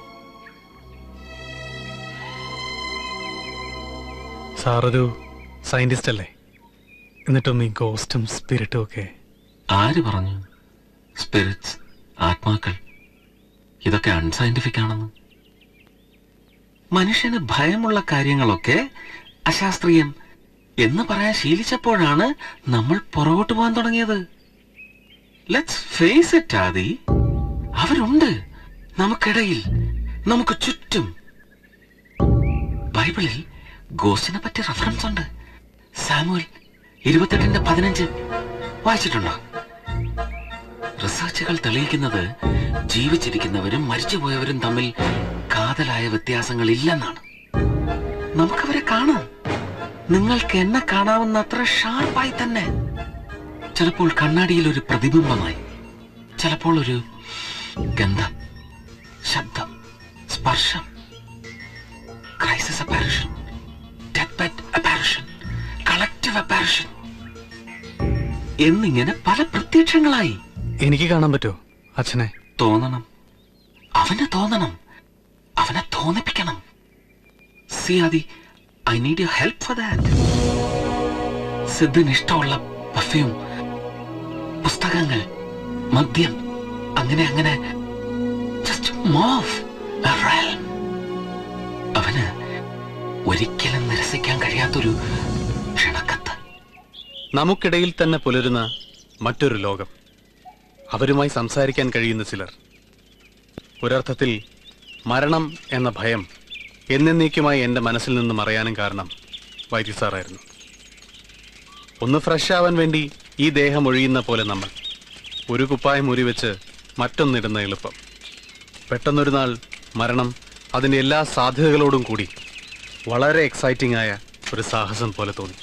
സാറൊരു സയന്റിസ്റ്റ് അല്ലേ എന്നിട്ടും ഈ ഗോസ്റ്റും സ്പിരിറ്റും ഒക്കെ ആര് പറഞ്ഞു സ്പിരിറ്റ്സ് ആത്മാക്കൾ ഇതൊക്കെ അൺസയന്റിഫിക് ആണെന്ന് മനുഷ്യന് ഭയമുള്ള കാര്യങ്ങളൊക്കെ അശാസ്ത്രീയം എന്ന് പറയാൻ ശീലിച്ചപ്പോഴാണ് നമ്മൾ പുറകോട്ട് പോകാൻ തുടങ്ങിയത് ലെറ്റ്സ് ഫേസ് ഇറ്റ് ആദി അവരുണ്ട് നമുക്കിടയിൽ നമുക്ക് ചുറ്റും ബൈബിളിൽ ഗോസിനെ പറ്റി റെഫറൻസ് ഉണ്ട് സാമുവൽ ഇരുപത്തെട്ടിന്റെ പതിനഞ്ച് വായിച്ചിട്ടുണ്ടോ റിസർച്ചുകൾ തെളിയിക്കുന്നത് ജീവിച്ചിരിക്കുന്നവരും മരിച്ചുപോയവരും തമ്മിൽ കാതലായ വ്യത്യാസങ്ങൾ ഇല്ലെന്നാണ് നമുക്കവരെ കാണാം നിങ്ങൾക്ക് എന്നെ കാണാവുന്ന അത്ര ഷാർപ്പായി തന്നെ ചിലപ്പോൾ കണ്ണാടിയിൽ ഒരു പ്രതിബിംബമായി ചിലപ്പോൾ ഒരു ഗന്ധം ശബ്ദം സ്പർശം crisis apparition death bed apparition collective apparition എന്നിങ്ങനെ പല പ്രത്യക്ഷങ്ങളായി എനിക്ക് കാണാൻ പറ്റുമോ അച്ഛനെ തോന്നണം അവന് തോന്നണം അവനെ തോന്നിപ്പിക്കണം see Adi I need you help for that സിദ്ധിന് ഇഷ്ടമുള്ള പെർഫ്യൂം പുസ്തകങ്ങൾ മദ്യം അങ്ങനെ അങ്ങനെ ജസ്റ്റ് മോവ് അവന് ഒരിക്കലും നിരസിക്കാൻ കഴിയാത്തൊരു ക്ഷണക്കത്ത് നമുക്കിടയിൽ തന്നെ പുലരുന്ന മറ്റൊരു ലോകം അവരുമായി സംസാരിക്കാൻ കഴിയുന്ന ചിലർ ഒരർത്ഥത്തിൽ മരണം എന്ന ഭയം എന്നേക്കുമായി എൻ്റെ മനസ്സിൽ നിന്ന് മറയാനും കാരണം വൈദ്യു സാറായിരുന്നു ഒന്ന് ഫ്രഷ് ആവാൻ വേണ്ടി ഈ ദേഹം ഒഴിയുന്ന പോലെ നമ്മൾ ഒരു കുപ്പായം മുറിവെച്ച് മറ്റൊന്നിടുന്ന എളുപ്പം പെട്ടെന്നൊരു നാൾ മരണം അതിൻ്റെ എല്ലാ സാധ്യതകളോടും കൂടി വളരെ എക്സൈറ്റിംഗ് ആയ ഒരു സാഹസം പോലെ തോന്നി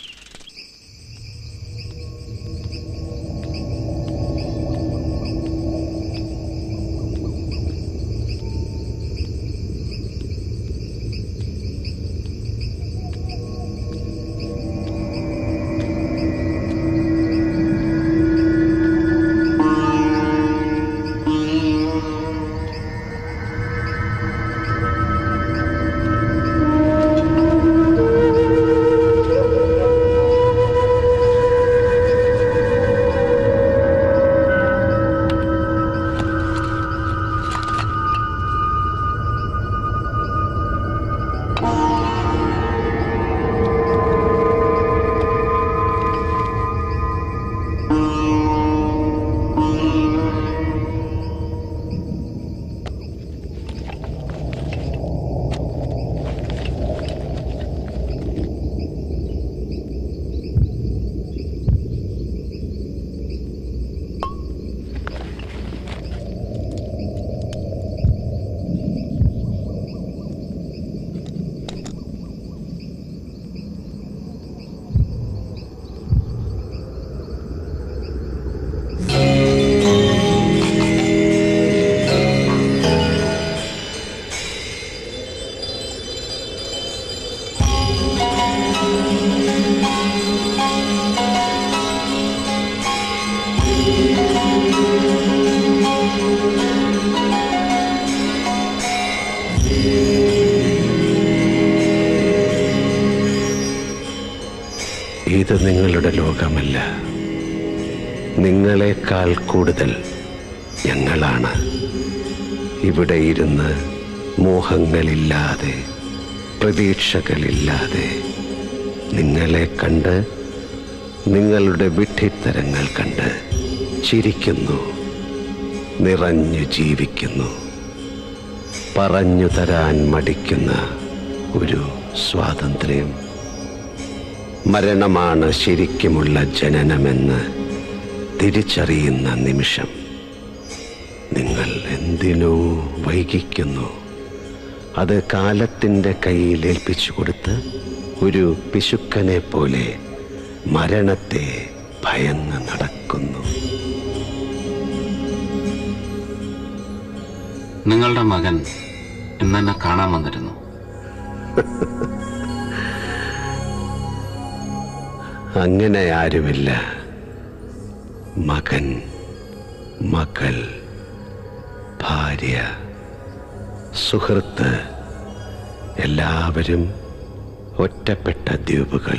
ഇത് നിങ്ങളുടെ ലോകമല്ല നിങ്ങളെക്കാൾ കൂടുതൽ ഞങ്ങളാണ് ഇവിടെ ഇരുന്ന് മോഹങ്ങളില്ലാതെ പ്രതീക്ഷകളില്ലാതെ നിങ്ങളെ കണ്ട് നിങ്ങളുടെ വിഡ്ഢിത്തരങ്ങൾ കണ്ട് ചിരിക്കുന്നു നിറഞ്ഞു ജീവിക്കുന്നു പറഞ്ഞു തരാൻ മടിക്കുന്ന ഒരു സ്വാതന്ത്ര്യം മരണമാണ് ശരിക്കുമുള്ള ജനനമെന്ന് തിരിച്ചറിയുന്ന നിമിഷം നിങ്ങൾ എന്തിനോ വൈകിക്കുന്നു അത് കാലത്തിൻ്റെ കയ്യിൽ ഏൽപ്പിച്ചു കൊടുത്ത് ഒരു പിശുക്കനെ പോലെ മരണത്തെ ഭയന്ന് നടക്കുന്നു നിങ്ങളുടെ മകൻ ഇന്നെന്നെ കാണാൻ വന്നിരുന്നു അങ്ങനെ ആരുമില്ല മകൻ മകൾ ഭാര്യ സുഹൃത്ത് എല്ലാവരും ഒറ്റപ്പെട്ട ദ്വീപുകൾ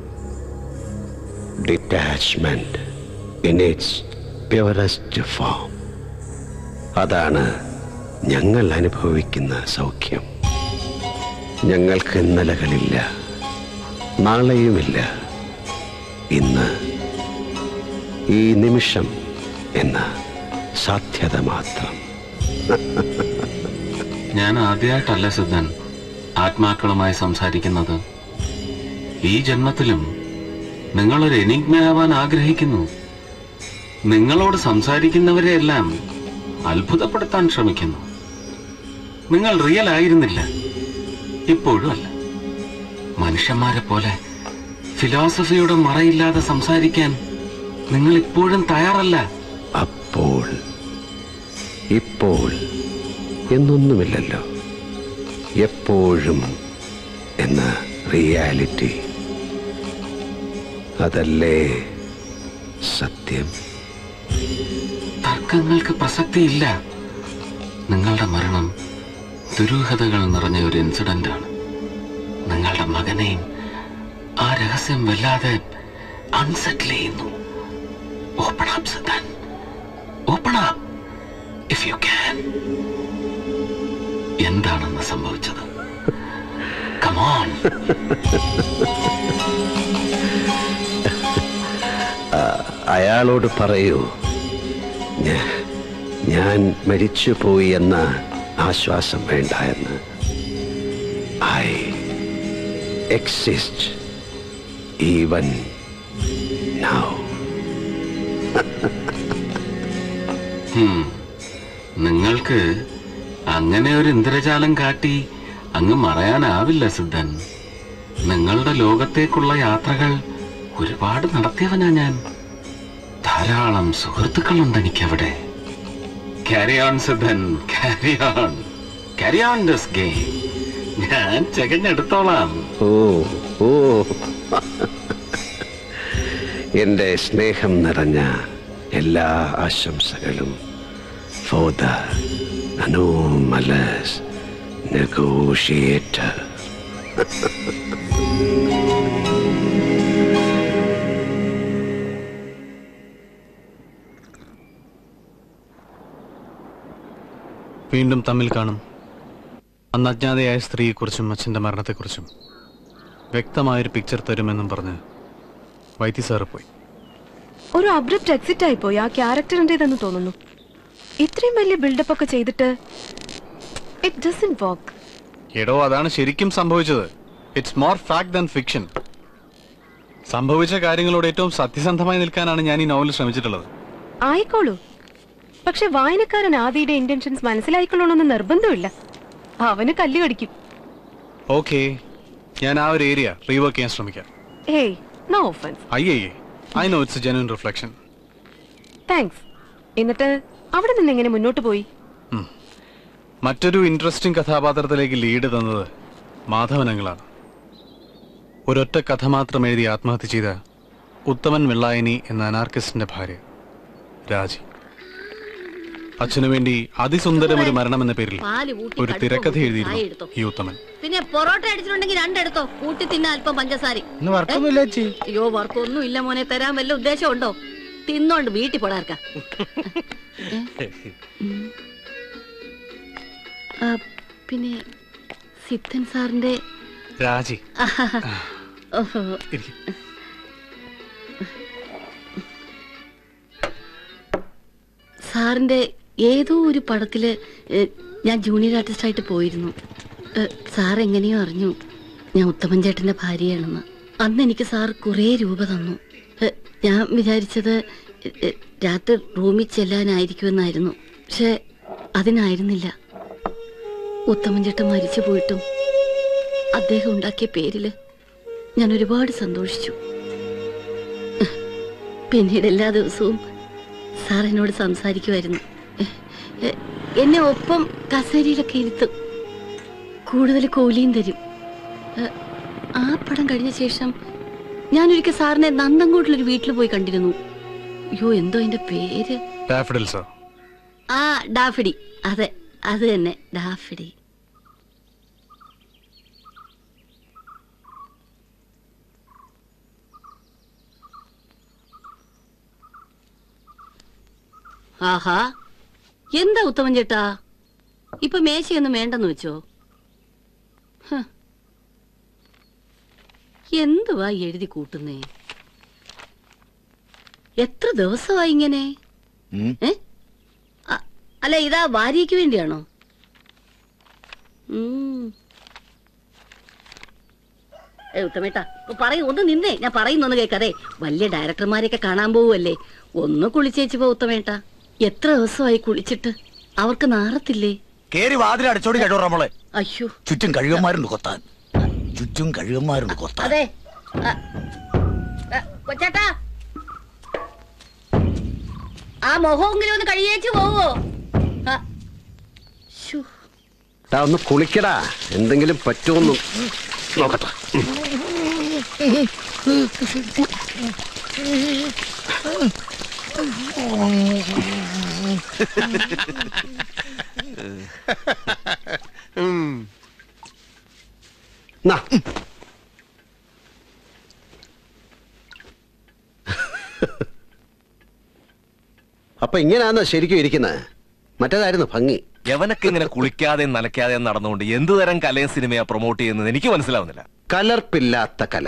detachment in its purest form അതാണ് ഞങ്ങൾ അനുഭവിക്കുന്ന സൗഖ്യം ഞങ്ങൾക്ക് ഇന്നലകളില്ല നാളെയുമില്ല ഇന്ന് ഈ നിമിഷം എന്ന സാധ്യത മാത്രം ഞാൻ ആദ്യമായിട്ടല്ല സിദ്ധൻ ആത്മാക്കളുമായി സംസാരിക്കുന്നത് ഈ ജന്മത്തിലും നിങ്ങളൊരു എനിഗ്മയാവാൻ ആഗ്രഹിക്കുന്നു നിങ്ങളോട് സംസാരിക്കുന്നവരെയെല്ലാം അത്ഭുതപ്പെടുത്താൻ ശ്രമിക്കുന്നു നിങ്ങൾ റിയൽ ആയിരുന്നില്ല ഇപ്പോഴും അല്ല മനുഷ്യന്മാരെ പോലെ ഫിലോസഫിയുടെ മറയില്ലാതെ സംസാരിക്കാൻ നിങ്ങൾ ഇപ്പോഴും തയ്യാറല്ല അപ്പോൾ ഇപ്പോൾ എന്നൊന്നുമില്ലല്ലോ എപ്പോഴും എന്ന റിയാലിറ്റി അതല്ലേ സത്യം തർക്കങ്ങൾക്ക് പ്രസക്തിയില്ല നിങ്ങളുടെ മരണം ദുരൂഹതകൾ നിറഞ്ഞ ഒരു ഇൻസിഡന്റ് ആണ് നിങ്ങളുടെ മകനെയും ആ രഹസ്യം വല്ലാതെ അൺസെറ്റിൽ ചെയ്യുന്നു open up Siddhan open up if you can എന്താണെന്ന് സംഭവിച്ചത് കമോൺ ആ, അയാളോട് പറയൂ ഞാ- ഞാൻ മരിച്ചുപോയി എന്ന ആശ്വാസം വേണ്ട എന്ന് ഐ എക്സിസ്റ്റ് ഈവൻ നൗ ഹും. നിങ്ങൾക്ക് അങ്ങനെ ഒരു ഇന്ദ്രജാലം കാട്ടി അങ്ങ് മറയാനാവില്ല സിദ്ധൻ നിങ്ങളുടെ ലോകത്തേക്കുള്ള യാത്രകൾ ഒരുപാട് നടത്തിയവനാ ഞാൻ ധാരാളം സുഹൃത്തുക്കളുണ്ട് എനിക്കവിടെ carry on Siddhan carry on carry on this game ഞാൻ ചകഞ്ഞെടുത്തോളാം ഓ ഓ എന്റെ സ്നേഹം നിറഞ്ഞ എല്ലാ ആശംസകളും ഫോർ ദ അനോമലസ് നെഗോഷിയേറ്റർ വീണ്ടും തമ്മിൽ കാണും അന്ന് അജ്ഞാതയായ സ്ത്രീയെക്കുറിച്ചും അച്ഛൻ്റെ മരണത്തെക്കുറിച്ചും വ്യക്തമായൊരു പിക്ചർ തരുമെന്നും പറഞ്ഞ് വൈദ്യ സാറ് പോയി ഒരു അബ്രപ്റ്റ് എക്സിറ്റ് ആയിപ്പോയി ആ ക്യാരക്ടറിൻ്റെതെന്ന് തോന്നുന്നു ഇത്രയും വലിയ ബിൽഡപ്പ് ഒക്കെ ചെയ്തിട്ട് ഇറ്റ് ഡസൻ വർക്ക് എടോ അതാണ് ശരിക്കും സംഭവിച്ചത് it's more fact than fiction സംഭവിച്ച കാര്യങ്ങളോട് ഏറ്റവും സത്യസന്ധമായി നിൽക്കാനാണ് ഞാൻ ഈ നോവൽ ശ്രമിച്ചിട്ടുള്ളത് ആയിക്കോളൂ പക്ഷെ വായനക്കാരൻ ആദിയുടെ ഇന്റൻഷൻസ് മനസ്സിലായിക്കൊള്ളണമെന്ന് നിർബന്ധമില്ല അവന് കല്ല് കടിക്കും ഓക്കെ ഞാൻ ആ ഒരു ഏരിയ റീവർക്ക് ചെയ്യാൻ ശ്രമിക്കാം ഏയ് നോ ഓഫൻസ് അയ്യേ I know it's genuine reflection thanks എന്നിട്ട് അവിടെ നിന്ന് എങ്ങനെ മുന്നോട്ട് പോയി മറ്റൊരു ഇൻട്രസ്റ്റിംഗ് കഥാപാത്രത്തിലേക്ക് ലീഡ് തന്നത് മാധവനങ്ങളാണ് ഒരൊറ്റ കഥ മാത്രം എഴുതി ആത്മഹത്യ ചെയ്ത ഉത്തമൻ വെള്ളായനി എന്ന അനാർക്കിസ്റ്റിന്റെ ഭാര്യ രാജി അച്ഛനു വേണ്ടി അതിസുന്ദരം ഒരു മരണം എന്ന പേരിൽ പാല് കൂട്ടി ഒരു കടുപ്പം തിരക്കഥ കൂട്ടി എഴുതിയിരുന്നു ചായ എടുത്തോ. ഈ ഉത്തമൻ പിന്നെ പൊറോട്ട അടിച്ചിട്ടുണ്ടെങ്കിൽ രണ്ടെടുത്തോ കൂട്ടി തിന്ന അല്പം പഞ്ചസാര ഇന്ന് വർക്കൊന്നുമില്ല ചേച്ചി അയ്യോ വർക്കൊന്നും ഇല്ല മോനെ തരാൻ വല്ല ഉദ്ദേശമുണ്ടോ തിന്നോണ്ട് വീട്ടിൽ പോടാർക്ക പിന്നെ സിദ്ധൻ സാറിന്റെ രാജി ഓഹോ. ഇരിക്ക്. സാറിന്റെ ഏതോ ഒരു പടത്തില് ഏ, ഞാൻ ജൂനിയർ ആർട്ടിസ്റ്റ് ആയിട്ട് പോയിരുന്നു ഏ, സാർ എങ്ങനെയോ അറിഞ്ഞു ഞാൻ ഉത്തമൻ ചേട്ടന്റെ ഭാര്യയാണെന്ന് അന്ന് എനിക്ക് സാർ കുറേ രൂപ തന്നു ഏ, ഞാൻ വിചാരിച്ചത് ഏ, ഏ, രാത്രി റൂമിൽ ചെല്ലാനായിരിക്കുമെന്നായിരുന്നു പക്ഷെ അതിനായിരുന്നില്ല ഉത്തമൻ ചേട്ടൻ മരിച്ചു പോയിട്ടും അദ്ദേഹം ഉണ്ടാക്കിയ പേരില് ഞാൻ ഒരുപാട് സന്തോഷിച്ചു പിന്നീട് എല്ലാ ദിവസവും സാർ എന്നോട് സംസാരിക്കുമായിരുന്നു എ- എ- എന്നെ ഒപ്പം കസേരയിലൊക്കെ ഇരുത്തും കൂടുതൽ കൂലിയും തരും എ, ആ പടം കഴിഞ്ഞ ശേഷം ഞാനൊരിക്കൽ സാറിനെ നന്ദൻകോട്ടിലൊരു വീട്ടിൽ പോയി കണ്ടിരുന്നു അയ്യോ എന്തോ അതിന്റെ പേര് ഡാഫഡിൽസോ ആ ഡാഫിഡി അതെ അത് തന്നെ ഡാഫിഡി ആഹാ എന്താ ഉത്തമൻ ചേട്ടാ ഇപ്പൊ മേശയൊന്നും വേണ്ടെന്ന് വെച്ചോ ഹ്. എന്തുവാ ഈ എഴുതി കൂട്ടുന്നേ എത്ര ദിവസമായി ഇങ്ങനെ ഏ അ- അല്ല ഇതാ ഭാര്യയ്ക്ക് വേണ്ടിയാണോ ഉം. ഏ ഉത്തമേട്ടാ ഇപ്പൊ പറയൂ ഒന്ന് നിന്നേ ഞാൻ പറയുന്നൊന്ന് കേക്കതെ വലിയ ഡയറക്ടർമാരെയൊക്കെ കാണാൻ പോവുമല്ലേ ഒന്ന് കുളിച്ചേച്ച് പോ ഉത്തമേട്ടാ എത്ര ദിവസമായി കുളിച്ചിട്ട് അവർക്ക് നാറത്തില്ലേ കേറി വാതിൽ അടച്ചോടി കേട്ടോ നമ്മളെ അയ്യോ ചുറ്റും കഴുകന്മാരുണ്ട് കൊത്താൻ ചുറ്റും കഴുകന്മാരുണ്ട് കൊത്താൻ അതെ അ- അ, കൊച്ചേട്ടാ ആ മുഖമെങ്കിലും ഒന്ന് കഴിയേച്ച് പോവോ ആ, ശ്ശോ. ടാ, ഒന്ന് കുളിക്കടാ എന്തെങ്കിലും പറ്റുമെന്നും നോക്കട്ടെ നാ. അപ്പൊ ഇങ്ങനെയാണോ ശരിക്കും ഇരിക്കുന്നത് മറ്റേതായിരുന്നു ഭംഗി യവനൊക്കെ ഇങ്ങനെ കുളിക്കാതെ നനയ്ക്കാതെ നടന്നുകൊണ്ട് എന്ത് തരം കലയും സിനിമയാ പ്രൊമോട്ട് ചെയ്യുന്നത് എനിക്ക് മനസ്സിലാവുന്നില്ല കലർപ്പില്ലാത്ത കല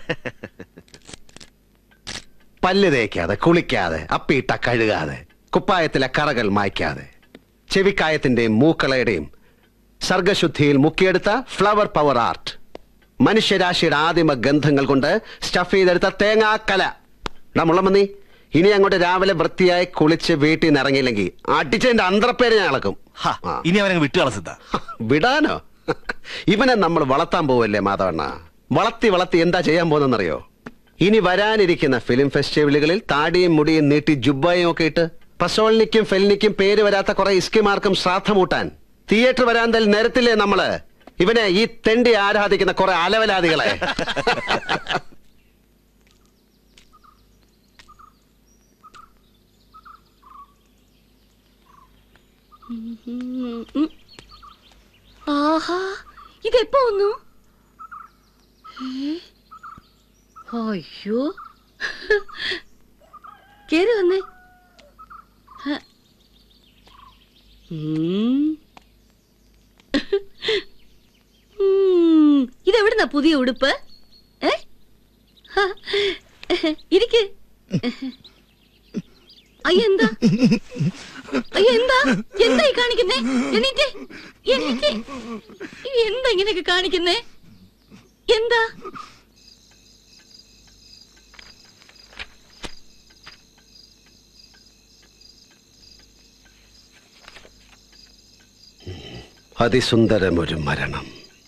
പല്ല് തേക്കാതെ കുളിക്കാതെ അപ്പിയിട്ട കഴുകാതെ കുപ്പായത്തിലെ കറകൾ മായ്ക്കാതെ ചെവിക്കായത്തിന്റെയും മൂക്കളയുടെയും സർഗശുദ്ധിയിൽ മുക്കിയെടുത്ത ഫ്ലവർ പവർ ആർട്ട് മനുഷ്യരാശിയുടെ ആദിമ ഗന്ധങ്ങൾ കൊണ്ട് സ്റ്റഫ് ചെയ്തെടുത്ത തേങ്ങാക്കല നമ്മളുമന്നി ഇനി അങ്ങോട്ട് രാവിലെ വൃത്തിയായി കുളിച്ച് വീട്ടിൽ നിന്ന് ഇറങ്ങിയില്ലെങ്കിൽ അടിച്ചതിന്റെ അന്തരപ്പേര് ഞാൻ ഇളക്കും ഇനി അവനെ വിട്ടു കളസിദ്ധ വിടാനോ ഇവനെ നമ്മൾ വളർത്താൻ പോവല്ലേ മാധവണ്ണ വളർത്തി വളർത്തി എന്താ ചെയ്യാൻ പോകുന്നറിയോ ഇനി വരാനിരിക്കുന്ന ഫിലിം ഫെസ്റ്റിവലുകളിൽ താടിയും മുടിയും നീട്ടി ജുബായും ഒക്കെ ഇട്ട് പസോളിനിക്കും ഫെലിനിക്കും പേര് വരാത്ത കുറെ ഇസ്കിമാർക്കും ശ്രാദ്ധമൂട്ടാൻ തിയേറ്റർ വരാന്തൽ നിരത്തില്ലേ നമ്മള് ഇവനെ ഈ തെണ്ടി ആരാധിക്കുന്ന കുറെ അലവലാദികളെ ഉം, ഉം. ആഹാ ഇതെപ്പോ വന്നു ഏ? അയ്യോ കേറി വന്നേ ഹ. ഉം. ഉം, ഇതെവിടുന്നാ പുതിയ ഉടുപ്പ് ഏ ഹ. ഇരിക്ക് അയ്യെന്താ അയ്യോ എന്താ എന്താ ഈ കാണിക്കുന്നേ എണീറ്റ് എണീറ്റ് ഈ എന്താ ഇങ്ങനെയൊക്കെ കാണിക്കുന്നേ എന്താ അതിസുന്ദരമൊരു മരണം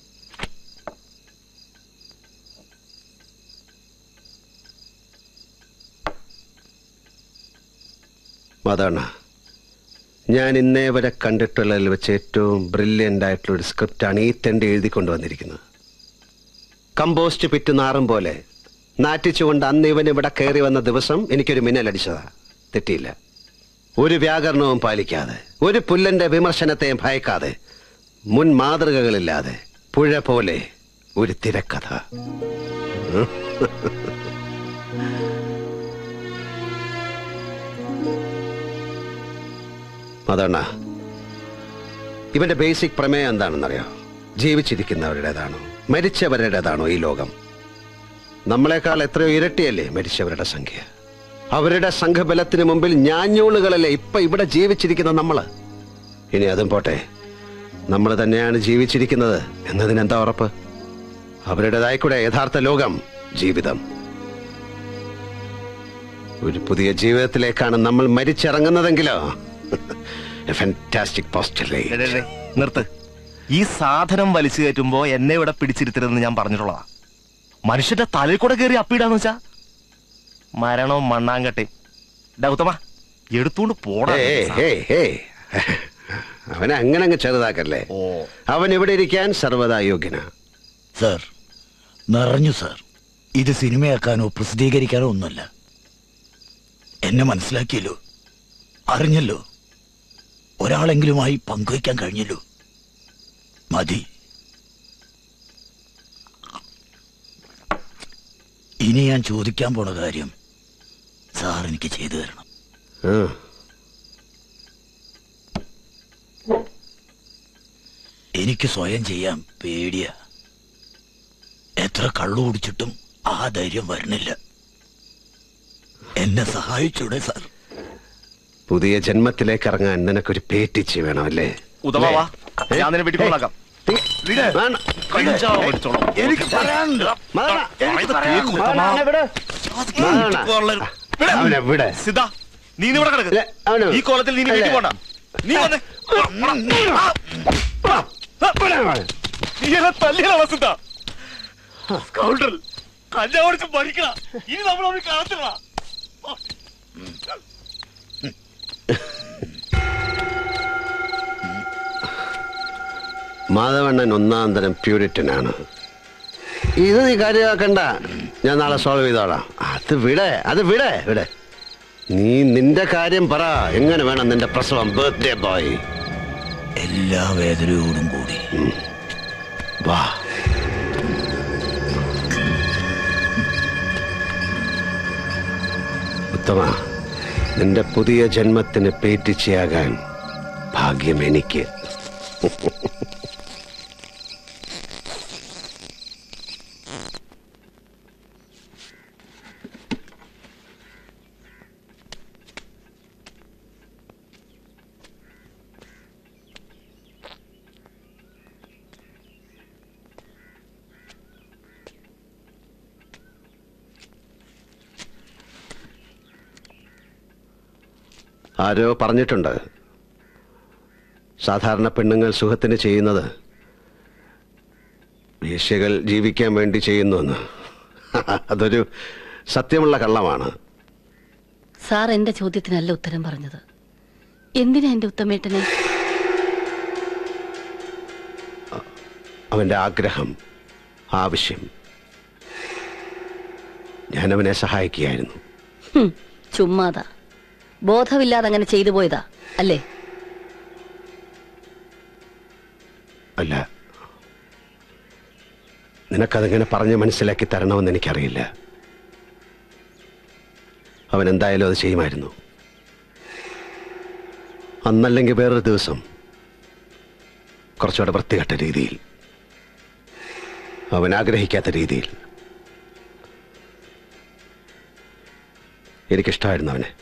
അതാണ് ഞാൻ ഇന്നേ വരെ കണ്ടിട്ടുള്ളതിൽ വെച്ച് ഏറ്റവും ബ്രില്യൻ്റ് ആയിട്ടുള്ള ഒരു സ്ക്രിപ്റ്റാണ് ഈ തെണ്ടി എഴുതിക്കൊണ്ട് വന്നിരിക്കുന്നത് കമ്പോസ്റ്റ് പിറ്റ് നാറും പോലെ നാറ്റിച്ചുകൊണ്ട് അന്ന് ഇവൻ ഇവിടെ കയറി വന്ന ദിവസം എനിക്കൊരു മിന്നലടിച്ചതാ തെറ്റിയില്ല ഒരു വ്യാകരണവും പാലിക്കാതെ ഒരു പുല്ലന്റെ വിമർശനത്തെയും ഭയക്കാതെ മുൻ മാതൃകകളില്ലാതെ പുഴ പോലെ ഒരു തിരക്കഥ ഉം. അതണ്ണ ഇവന്റെ ബേസിക് പ്രമേയം എന്താണെന്നറിയോ ജീവിച്ചിരിക്കുന്നവരുടേതാണോ മരിച്ചവരുടേതാണോ ഈ ലോകം നമ്മളെക്കാൾ എത്രയോ ഇരട്ടിയല്ലേ മരിച്ചവരുടെ സംഖ്യ അവരുടെ സംഘബലത്തിന് മുമ്പിൽ ഞാഞ്ഞൂളുകളല്ലേ ഇപ്പൊ ഇവിടെ ജീവിച്ചിരിക്കുന്ന നമ്മള് ഇനി അതും പോട്ടെ നമ്മൾ തന്നെയാണ് ജീവിച്ചിരിക്കുന്നത് എന്നതിനെന്താ ഉറപ്പ് അവരുടേതായിക്കൂടെ യഥാർത്ഥ ലോകം ജീവിതം ഒരു പുതിയ ജീവിതത്തിലേക്കാണ് നമ്മൾ മരിച്ചിറങ്ങുന്നതെങ്കിലോ ഫാന്റാസ്റ്റിക് പോസ്റ്റല്ലേ ഡേ, ഡേ, ഡേ, നിർത്ത് ഈ സാധനം വലിച്ചു കയറ്റുമ്പോ എന്നെ ഇവിടെ പിടിച്ചിരുത്തരുതെന്ന് ഞാൻ പറഞ്ഞിട്ടുള്ളതാ മനുഷ്യന്റെ തലയിൽ കൂടെ കയറി അപ്പിടാന്ന് വെച്ചാ മരണവും മണ്ണാങ്കട്ടെ ഡൗത്തമ എടുത്തുകൊണ്ട് പോടാ ഏയ്, ഏയ്, ഏയ്. അവനെ അങ്ങനെ അങ്ങ് ചെറുതാക്കല്ലേ അവൻ ഇവിടെ ഇരിക്കാൻ സർവ്വതാ യോഗ്യനാ സർ നിറഞ്ഞു സർ ഇത് സിനിമയാക്കാനോ പ്രസിദ്ധീകരിക്കാനോ ഒന്നുമല്ല എന്നെ മനസ്സിലാക്കിയല്ലോ അറിഞ്ഞല്ലോ ഒരാളെങ്കിലുമായി പങ്കുവയ്ക്കാൻ കഴിഞ്ഞല്ലോ മതി ഇനി ഞാൻ ചോദിക്കാൻ പോണ കാര്യം സാർ എനിക്ക് ചെയ്തു തരണം എനിക്ക് സ്വയം ചെയ്യാൻ പേടിയാ എത്ര കള്ളു കുടിച്ചിട്ടും ആ ധൈര്യം വരുന്നില്ല എന്നെ സഹായിച്ചൂടെ സാർ പുതിയ ജന്മത്തിലേക്ക് ഇറങ്ങാൻ നിനക്കൊരു പേറ്റിച്ച് വേണം അല്ലേ ഉദവാ വാ. ഞാൻ നിന്നെ വീട്ടിൽ കൊണ്ടാക്കാം കഞ്ചാവ് അടിച്ചോളാം. എനിക്ക് പറയാനുണ്ട് പറയുന്നത് കേക്ക് ഉത്തമാ. അവനെ വിടെ സിദ്ധാ, നീ ഇന്ന് ഇവിടെ കിടക്ക്. ഈ കോലത്തിൽ നീ ഇനി വീട്ടിൽ പോണ്ട നീ വന്നേ നീ എന്നെ തല്ലിയതാ സിദ്ധ സ്കൗണ്ടൽ കഞ്ചാവ് അടിച്ച് മരിക്കണ ഇനി നമ്മൾ അവന് കാണത്തില്ല മാധവണ്ണൻ ഒന്നാം തരം പ്യൂരിറ്റനാണ് ഇത് നീ കാര്യമാക്കണ്ട ഞാൻ നാളെ സോൾവ് ചെയ്തോളാം അത് വിടെ അത് വിടെ വിടെ നീ നിന്റെ കാര്യം പറ എങ്ങനെ വേണം നിന്റെ പ്രസവം ബർത്ത്ഡേ ബോയ് എല്ലാ വേദനയോടും കൂടി വാ ഉത്തമ നിന്റെ പുതിയ ജന്മത്തിന് പേറ്റിച്ചയാകാൻ ഭാഗ്യം എനിക്ക് ആരോ പറഞ്ഞിട്ടുണ്ട് സാധാരണ പെണ്ണുങ്ങൾ സുഖത്തിന് ചെയ്യുന്നത് വേശ്യകൾ ജീവിക്കാൻ വേണ്ടി ചെയ്യുന്നുവെന്ന് അതൊരു സത്യമുള്ള കള്ളമാണ് സാർ എന്റെ ചോദ്യത്തിനല്ല ഉത്തരം പറഞ്ഞത് എന്തിനാ എന്റെ ഉത്തമേട്ടനെ അവന്റെ ആഗ്രഹം ആവശ്യം ഞാൻ അവനെ സഹായിക്കുകയായിരുന്നു ഹും, ചുമ്മാതാ ബോധമില്ലാതെ അങ്ങനെ ചെയ്തു പോയതാ അല്ലേ അല്ല നിനക്കതെങ്ങനെ പറഞ്ഞ് മനസ്സിലാക്കി തരണമെന്ന് എനിക്കറിയില്ല അവൻ എന്തായാലും അത് ചെയ്യുമായിരുന്നു അന്നല്ലെങ്കിൽ വേറൊരു ദിവസം കുറച്ചുകൂടെ വൃത്തികെട്ട രീതിയിൽ അവൻ ആഗ്രഹിക്കാത്ത രീതിയിൽ എനിക്കിഷ്ടമായിരുന്നു അവനെ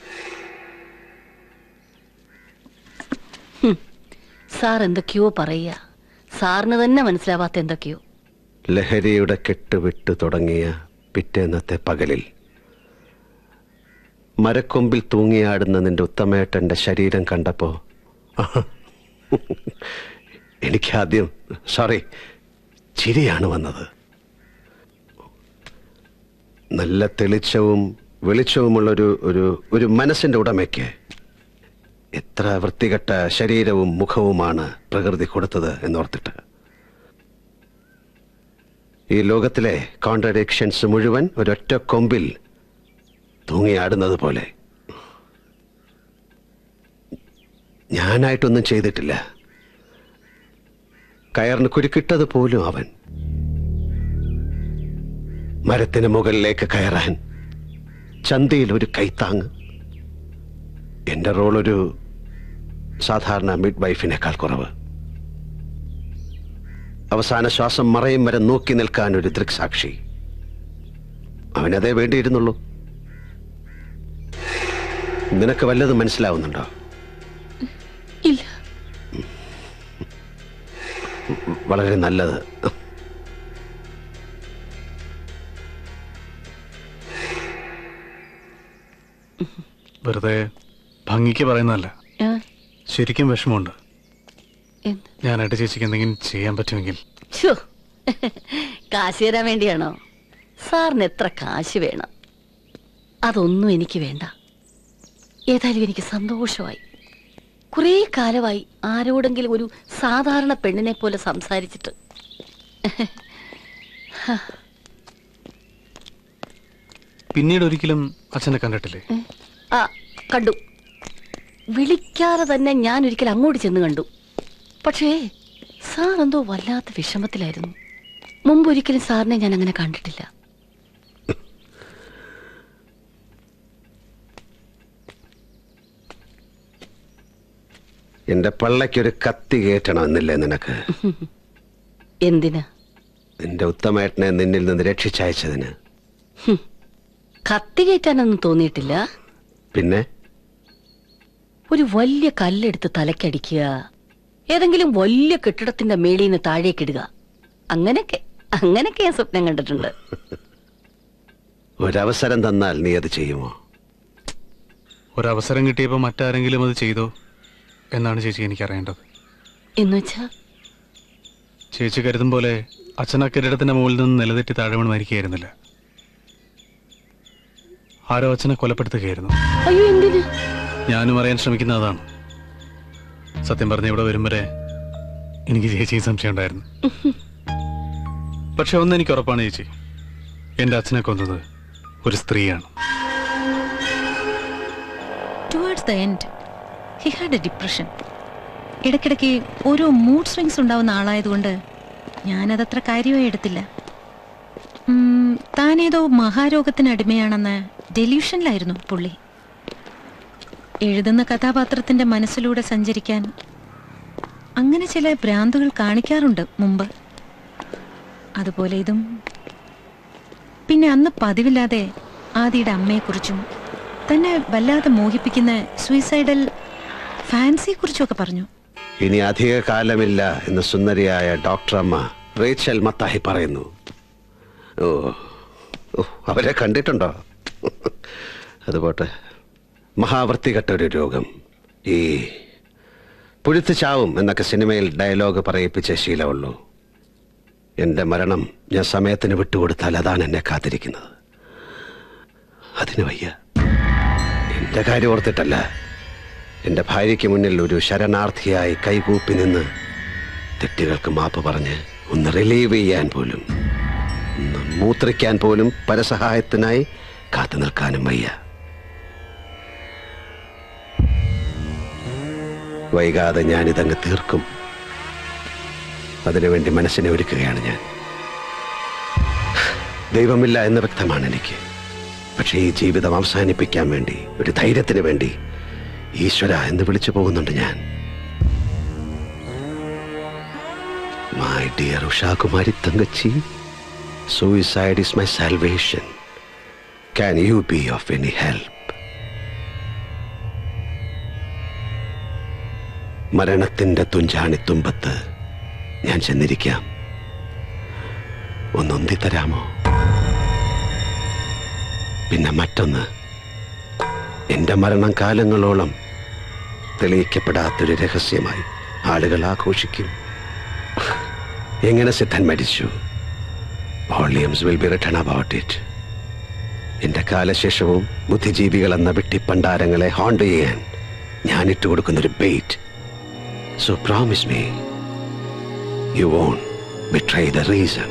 ഹും, സാർ എന്തൊക്കെയോ പറയുക സാറിന് തന്നെ മനസ്സിലാവാത്ത എന്തൊക്കെയോ ലഹരിയുടെ കെട്ടുവിട്ടു തുടങ്ങിയ പിറ്റേന്നത്തെ പകലിൽ മരക്കൊമ്പിൽ തൂങ്ങിയാടുന്ന നിന്റെ ഉത്തമേട്ടന്റെ ശരീരം കണ്ടപ്പോ എനിക്കാദ്യം സോറി ചിരിയാണ് വന്നത് നല്ല തെളിച്ചവും വെളിച്ചവുമുള്ളൊരു ഒരു ഒരു മനസ്സിന്റെ ഉടമയ്ക്ക് എത്ര വൃത്തികെട്ട ശരീരവും മുഖവുമാണ് പ്രകൃതി കൊടുത്തത് എന്നോർത്തിട്ട് ഈ ലോകത്തിലെ കോൺട്രഡിക്ഷൻസ് മുഴുവൻ ഒരൊറ്റ കൊമ്പിൽ തൂങ്ങിയാടുന്നത് പോലെ ഞാനായിട്ടൊന്നും ചെയ്തിട്ടില്ല കയറിന് കുരുക്കിട്ടത് പോലും അവൻ മരത്തിന് മുകളിലേക്ക് കയറാൻ ചന്തയിൽ ഒരു കൈത്താങ് എന്റെ റോൾ ഒരു സാധാരണ മിഡ് വൈഫിനേക്കാൾ കുറവ് അവസാന ശ്വാസം മറയും വരെ നോക്കി നിൽക്കാൻ ഒരു ദൃക്സാക്ഷി അവനതേ വേണ്ടിയിരുന്നുള്ളൂ നിനക്ക് വല്ലതും മനസ്സിലാവുന്നുണ്ടോ ഇല്ല വളരെ നല്ലത് വെറുതെ ഭംഗിക്ക് പറയുന്നതല്ല ആ, ശരിക്കും വിഷമമുണ്ട് എന്ത്? ഞാനായിട്ട് ചേച്ചിക്ക് എന്തെങ്കിലും ചെയ്യാൻ പറ്റുമെങ്കിൽ ശ്ശോ. കാശ് തരാൻ വേണ്ടിയാണോ സാറിന് എത്ര കാശ് വേണം അതൊന്നും എനിക്ക് വേണ്ട ഏതായാലും എനിക്ക് സന്തോഷമായി കുറേ കാലമായി ആരോടെങ്കിലും ഒരു സാധാരണ പെണ്ണിനെ പോലെ സംസാരിച്ചിട്ട് പിന്നീട് ഒരിക്കലും അച്ഛനെ കണ്ടിട്ടില്ലേ ആ കണ്ടു വിളിക്കാതെ തന്നെ ഞാൻ ഒരിക്കൽ അങ്ങോട്ട് ചെന്ന് കണ്ടു പക്ഷേ സാർ എന്തോ വല്ലാത്ത വിഷമത്തിലായിരുന്നു മുമ്പ് ഒരിക്കലും സാറിനെ ഞാൻ അങ്ങനെ കണ്ടിട്ടില്ല എന്റെ പള്ളയ്ക്കൊരു കത്തി കയറ്റണമെന്നില്ലേ നിനക്ക് എന്തിന് നിന്റെ ഉത്തമേട്ടനെ നിന്നിൽ നിന്ന് രക്ഷിച്ചയച്ചതിന് കത്തി കയറ്റാനൊന്നും തോന്നിയിട്ടില്ല പിന്നെ ഒരു വലിയ കല്ലെടുത്ത് തലക്കടിക്കുക ഏതെങ്കിലും വലിയ കെട്ടിടത്തിന്റെ മേളിൽ നിന്ന് താഴേക്കിടുക അങ്ങനെയൊക്കെ അങ്ങനെയൊക്കെ ഞാൻ സ്വപ്നം കണ്ടിട്ടുണ്ട് ഒരവസരം തന്നാൽ നീ അത് ചെയ്യുമോ ഒരവസരം കിട്ടിയപ്പോൾ മറ്റാരെങ്കിലും അത് ചെയ്തോ എന്നാണ് ചേച്ചി എനിക്ക് അറിയേണ്ടത് എന്നുവെച്ചാ ചേച്ചി കരുതും പോലെ അച്ഛൻ ആ കെട്ടിടത്തിന്റെ മുകളിൽ നിന്ന് നിലതെറ്റി താഴെ വീണ് മരിക്കുകയായിരുന്നില്ല ആരോ അച്ഛനെ കൊലപ്പെടുത്തുകയായിരുന്നു അയ്യോ എന്തിന് ഞാനും അറിയാൻ ശ്രമിക്കുന്ന അതാണ് സത്യം പറഞ്ഞ ഇവിടെ വരും വരെ എനിക്ക് ചേച്ചിയും സംശയം ഉണ്ടായിരുന്നു പക്ഷെ ഒന്ന് എനിക്ക് ഉറപ്പാണ് ചേച്ചി എന്റെ അച്ഛനെ കൊന്നത് ഒരു സ്ത്രീയാണ് towards the end he had a depression ഇടയ്ക്കിടയ്ക്ക് ഓരോ മൂഡ് സ്വിങ്സ് ഉണ്ടാവുന്ന ആളായതുകൊണ്ട് ഞാനതത്ര കാര്യമായി എടുത്തില്ല ഉം, താനേതോ മഹാരോഗത്തിന് അടിമയാണെന്ന് ഡെല്യൂഷനിലായിരുന്നു പുള്ളി എഴുതുന്ന കഥാപാത്രത്തിന്റെ മനസ്സിലൂടെ സഞ്ചരിക്കാൻ അങ്ങനെ ചില ഭ്രാന്തുകൾ കാണിക്കാറുണ്ട് മുമ്പ് അതുപോലെ ഇതും പിന്നെ അന്ന് പതിവില്ലാതെ ആദിയുടെ അമ്മയെക്കുറിച്ചും തന്നെ വല്ലാതെ മോഹിപ്പിക്കുന്ന സൂയിസൈഡൽ ഫാൻസിയെ കുറിച്ചൊക്കെ പറഞ്ഞു ഇനി അധിക കാലമില്ല എന്ന് സുന്ദരിയായ ഡോക്ടർ അമ്മ റേച്ചൽ മത്താഹി പറയുന്നു ഓ ഓ അവരെ കണ്ടിട്ടുണ്ടോ അതുപോട്ടെ മഹാവൃത്തികെട്ട ഒരു രോഗം ഈ പുഴുത്ത് ചാവും എന്നൊക്കെ സിനിമയിൽ ഡയലോഗ് പറയിപ്പിച്ച ശീലമുള്ളൂ എന്റെ മരണം ഞാൻ സമയത്തിന് വിട്ടുകൊടുത്താൽ അതാണ് എന്നെ കാത്തിരിക്കുന്നത് അതിന് വയ്യ എന്റെ കാര്യം ഓർത്തിട്ടല്ല എന്റെ ഭാര്യയ്ക്ക് മുന്നിൽ ഒരു ശരണാർത്ഥിയായി കൈകൂപ്പി നിന്ന് തെറ്റുകൾക്ക് മാപ്പ് പറഞ്ഞ് ഒന്ന് റിലീവ് ചെയ്യാൻ പോലും ഒന്ന് മൂത്രിക്കാൻ പോലും പരസഹായത്തിനായി കാത്തു നിൽക്കാനും വയ്യ വൈകാതെ ഞാനിതങ്ങ് തീർക്കും അതിനുവേണ്ടി മനസ്സിനെ ഒരുക്കുകയാണ് ഞാൻ ദൈവമില്ല എന്ന് വ്യക്തമാണ് എനിക്ക് പക്ഷേ ഈ ജീവിതം അവസാനിപ്പിക്കാൻ വേണ്ടി ഒരു ധൈര്യത്തിന് വേണ്ടി ഈശ്വര എന്ന് വിളിച്ചു പോകുന്നുണ്ട് ഞാൻ my dear Ushakumari Thankachi suicide is my salvation can you be of any help മരണത്തിന്റെ തുഞ്ചാണിത്തുമ്പത്ത് ഞാൻ ചെന്നിരിക്കാം ഒന്നൊന്തി തരാമോ പിന്നെ മറ്റൊന്ന് എന്റെ മരണം കാലങ്ങളോളം തെളിയിക്കപ്പെടാത്തൊരു രഹസ്യമായി ആളുകൾ ആഘോഷിക്കും എങ്ങനെ സിദ്ധൻ മരിച്ചു volumes will be written about it എന്റെ കാലശേഷവും ബുദ്ധിജീവികൾ എന്ന വിട്ടിപ്പണ്ടാരങ്ങളെ ഹോണ്ട് ചെയ്യാൻ ഞാൻ ഇട്ട് കൊടുക്കുന്നൊരു bait so promise me you won't betray the reason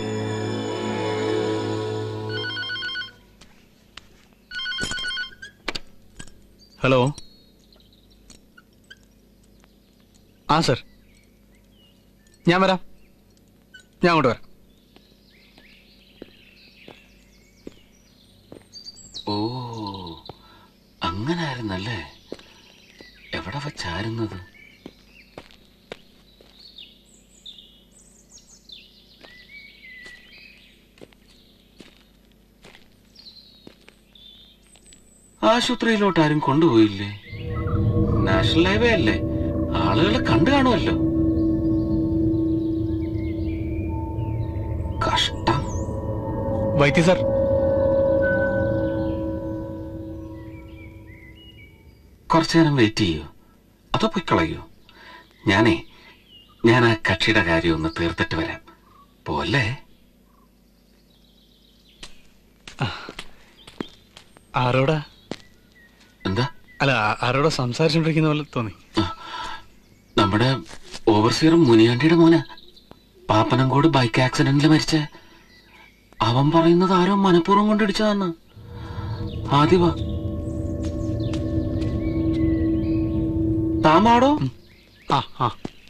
hello ആ സർ ഞാൻ വരാം ഞാൻ അങ്ങോട്ട് വരാം ഓ അങ്ങനായിരുന്നല്ലേ എവിടെ വച്ചായിരുന്നത് ആശുപത്രിയിലോട്ട് ആരും കൊണ്ടുപോയില്ലേ നാഷണൽ ഹൈവേ അല്ലേ ആളുകൾ കണ്ടു കാണുമല്ലോ കഷ്ടം വൈദ്യ സർ കുറച്ചു നേരം വെയിറ്റ് ചെയ്യൂ അതോ പോയി കളയൂ ഞാനേ ഞാൻ ആ കക്ഷിയുടെ കാര്യം ഒന്ന് തീർത്തിട്ട് വരാം പോലെ ആരോടാ എന്താ അല്ല ആ- ആരോടാ സംസാരിച്ചോണ്ടിരിക്കുന്ന പോലെ തോന്നി നമ്മുടെ ഓവർസിയർ മുനിയാണ്ടിയുടെ മോന് പാപ്പനംകോട് ബൈക്ക് ആക്സിഡന്റിൽ മരിച്ച അവൻ പറയുന്നത് ആരോ മനഃപൂർവ്വം കൊണ്ടിടിച്ചതാന്ന് ആദ്യ വാ താമാടോ ആ ആ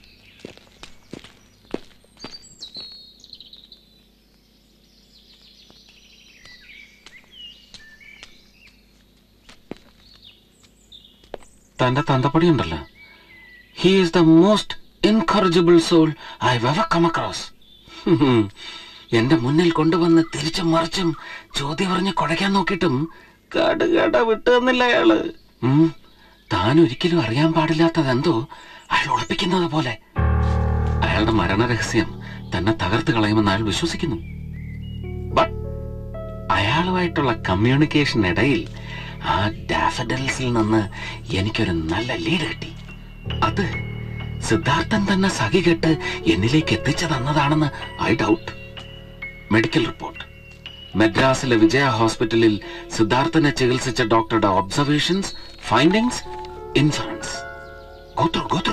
തന്റെ തന്തപ്പടി ഉണ്ടല്ലോ he is the most encourageable soul I ever come across എന്റെ മുന്നിൽ കൊണ്ടുവന്ന് തിരിച്ചും മറിച്ചും ചോദ്യം പറഞ്ഞ് കുഴയ്ക്കാൻ നോക്കിയിട്ടും കടുകട വിട്ടു തന്നില്ല അയാള് ഉം. താൻ ഒരിക്കലും അറിയാൻ പാടില്ലാത്തതെന്തോ അയാൾ ഒളിപ്പിക്കുന്നത് പോലെ അയാളുടെ മരണരഹസ്യം തന്നെ തകർത്ത് കളയുമെന്ന് അയാൾ വിശ്വസിക്കുന്നു ബട്ട് അയാളുമായിട്ടുള്ള കമ്മ്യൂണിക്കേഷൻ ഇടയിൽ ആ ഡാഫഡൽസിൽ നിന്ന് എനിക്കൊരു നല്ല ലീഡ് കിട്ടി അത് സിദ്ധാർത്ഥൻ തന്നെ സഖി കെട്ട് എന്നിലേക്ക് എത്തിച്ചു തന്നതാണെന്ന് ഐ ഡൗട്ട് മെഡിക്കൽ റിപ്പോർട്ട് മദ്രാസിലെ വിജയ ഹോസ്പിറ്റലിൽ സിദ്ധാർത്ഥനെ ചികിത്സിച്ച ഡോക്ടറുടെ ഒബ്സർവേഷൻസ് ഫൈൻഡിങ്സ് ഇൻഫറൻസ് ഗോത്രു ഗോത്രു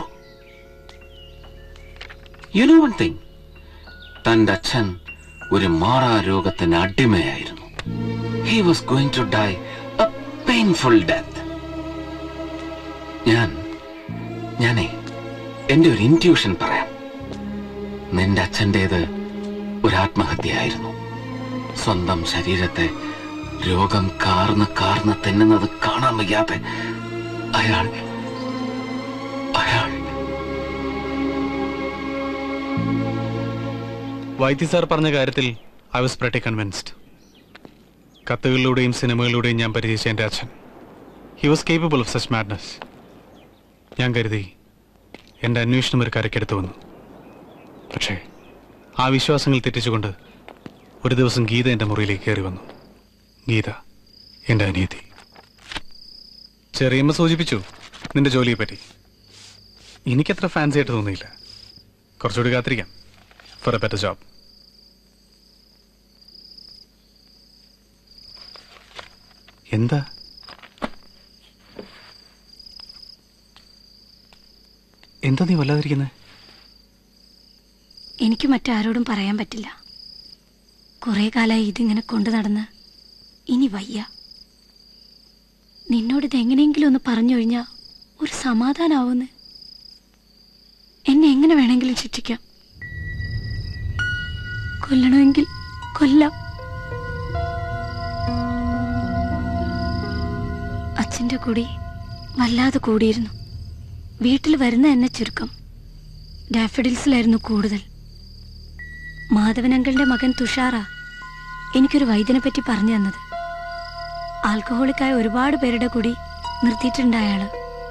യു നോ വൺ തിങ് തന്റെ അച്ഛൻ ഒരു മാറാ രോഗത്തിന് അടിമയായിരുന്നു he was going to die a painful death ഞാൻ ഞാനേ എന്റെ ഒരു ഇൻറ്റ്യൂഷൻ പറയാം നിന്റെ അച്ഛൻ്റെത് ഒരു ആത്മഹത്യയായിരുന്നു സ്വന്തം ശരീരത്തെ രോഗം കാർന്ന് കാർന്ന് തിന്നുന്നത് കാണാൻ വയ്യാതെ അയാൾ അയാൾ വൈദ്യ സാർ പറഞ്ഞ കാര്യത്തിൽ ഐ വാസ് പ്രട്ടി കൺവിൻസ്ഡ് കത്തുകളിലൂടെയും സിനിമകളിലൂടെയും ഞാൻ പരിചയിച്ച എൻ്റെ അച്ഛൻ he was capable of such madness ഞാൻ കരുതി എൻ്റെ അന്വേഷണം ഒരു കരക്കെടുത്ത് വന്നു പക്ഷേ ആ വിശ്വാസങ്ങൾ തെറ്റിച്ചുകൊണ്ട് ഒരു ദിവസം ഗീത എൻ്റെ മുറിയിലേക്ക് കയറി വന്നു ഗീത എൻ്റെ അനിയത്തി ചെറിയമ്മ സൂചിപ്പിച്ചു നിന്റെ ജോലിയെ പറ്റി എനിക്കത്ര ഫാൻസി ആയിട്ട് തോന്നിയില്ല കുറച്ചുകൂടി കാത്തിരിക്കാം ഫോർ എ ബെറ്റർ ജോബ് എന്താ എന്താ നീ വല്ലാതിരിക്കുന്നത് എനിക്ക് മറ്റാരോടും പറയാൻ പറ്റില്ല കുറേ കാലമായി ഇതിങ്ങനെ കൊണ്ടു നടന്ന് ഇനി വയ്യ നിന്നോട് ഇതെങ്ങനെയെങ്കിലും ഒന്ന് പറഞ്ഞൊഴിഞ്ഞാ ഒരു സമാധാനാവുന്ന് എന്നെ എങ്ങനെ വേണമെങ്കിലും ശിക്ഷിക്കാം കൊല്ലണമെങ്കിൽ കൊല്ലാം അച്ഛൻ്റെ കൂടി വല്ലാതെ കൂടിയിരുന്നു വീട്ടിൽ വരുന്ന എന്നെ ചുരുക്കം ഡാഫഡിൽസിലായിരുന്നു കൂടുതൽ മാധവനങ്കളുടെ മകൻ തുഷാറാ എനിക്കൊരു വൈദ്യനെ പറ്റി പറഞ്ഞു തന്നത് ആൽക്കഹോളിക്കായ ഒരുപാട് പേരുടെ കൂടി നിർത്തിയിട്ടുണ്ട് അയാള്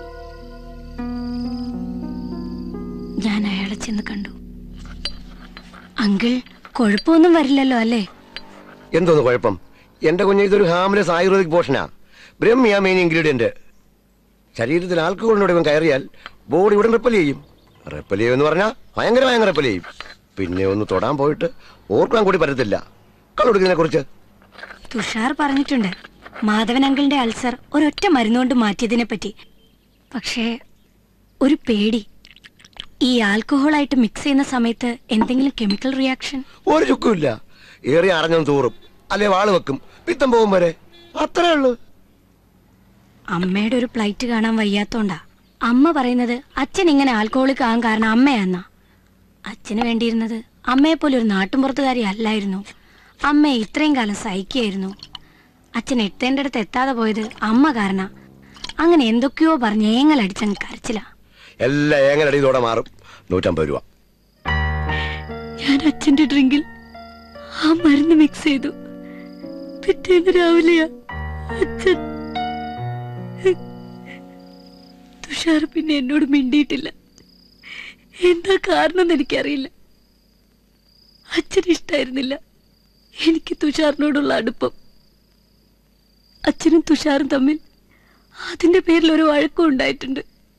ഞാൻ അയാളെ ചെന്ന് കണ്ടു അങ്കിൾ കുഴപ്പമൊന്നും വരില്ലല്ലോ അല്ലേ എന്തോന്ന് കുഴപ്പം എന്റെ കുഞ്ഞ് ഇതൊരു ഹാംലെസ് ആയുർവേദിക് പോഷനാ ബ്രഹ്മിയാ മെയിൻ ഇൻഗ്രീഡിയന്റ് ശരീരത്തിൽ ആൽക്കഹോളിനോട് ഇവൻ കയറിയാൽ ബോഡി ഉടൻ റിപ്പൽ ചെയ്യും റിപ്പൽ ചെയ്യുമെന്ന് പറഞ്ഞാൽ ഭയങ്കര ഭയങ്കര റിപ്പൽ ചെയ്യും പിന്നെ ഒന്ന് തൊടാൻ പോയിട്ട് ഓർക്കാൻ കൂടി പറ്റത്തില്ല കള്ളുടിക്കുന്നതിനെ കുറിച്ച് തുഷാർ പറഞ്ഞിട്ടുണ്ട് മാധവൻ അങ്കിളിന്റെ അൾസർ ഒരൊറ്റ മരുന്നുകൊണ്ട് മാറ്റിയതിനെ പറ്റി പക്ഷേ ഒരു പേടി ഈ ആൽക്കഹോളായിട്ട് മിക്സ് ചെയ്യുന്ന സമയത്ത് എന്തെങ്കിലും കെമിക്കൽ റിയാക്ഷൻ ഒരു ചുക്കുമില്ല ഏറി അറിഞ്ഞൊന്ന് തൂറും അല്ലെ വാള് വെക്കും പിത്തം പോകും വരെ അത്രേ ഉള്ളൂ അമ്മയുടെ ഒരു പ്ലൈറ്റ് കാണാൻ വയ്യാത്തോണ്ടാ അമ്മ പറയുന്നത് അച്ഛൻ ഇങ്ങനെ ആൽക്കഹോളിക് ആകാൻ കാരണം അമ്മയാന്നാ അച്ഛന് വേണ്ടിയിരുന്നത് അമ്മയെ പോലെ ഒരു നാട്ടുമ്പുറത്തുകാരി അല്ലായിരുന്നു അമ്മയെ ഇത്രയും കാലം സഹിക്കായിരുന്നു അച്ഛൻ എത്തേണ്ട അടുത്ത് എത്താതെ പോയത് അമ്മ കാരണ അങ്ങനെ എന്തൊക്കെയോ പറഞ്ഞ് ഏങ്ങലടിച്ചങ്ങ് കരച്ചില എല്ലാം ഏങ്ങനെ ഇതോടെ മാറും നൂറ്റമ്പത് രൂപ ഞാൻ അച്ഛന്റെ ഡ്രിങ്കിൽ ആ മരുന്ന് മിക്സ് ചെയ്തു പിറ്റേന്ന് രാവിലെയാ അച്ഛൻ തുഷാർ പിന്നെ എന്നോട് മിണ്ടിയിട്ടില്ല എന്താ കാരണം എനിക്കറിയില്ല അച്ഛന് ഇഷ്ടായിരുന്നില്ല എനിക്ക് തുഷാറിനോടുള്ള അടുപ്പം അച്ഛനും തുഷാറും തമ്മിൽ അതിന്റെ പേരിൽ ഒരു വഴക്കം ഉണ്ടായിട്ടുണ്ട്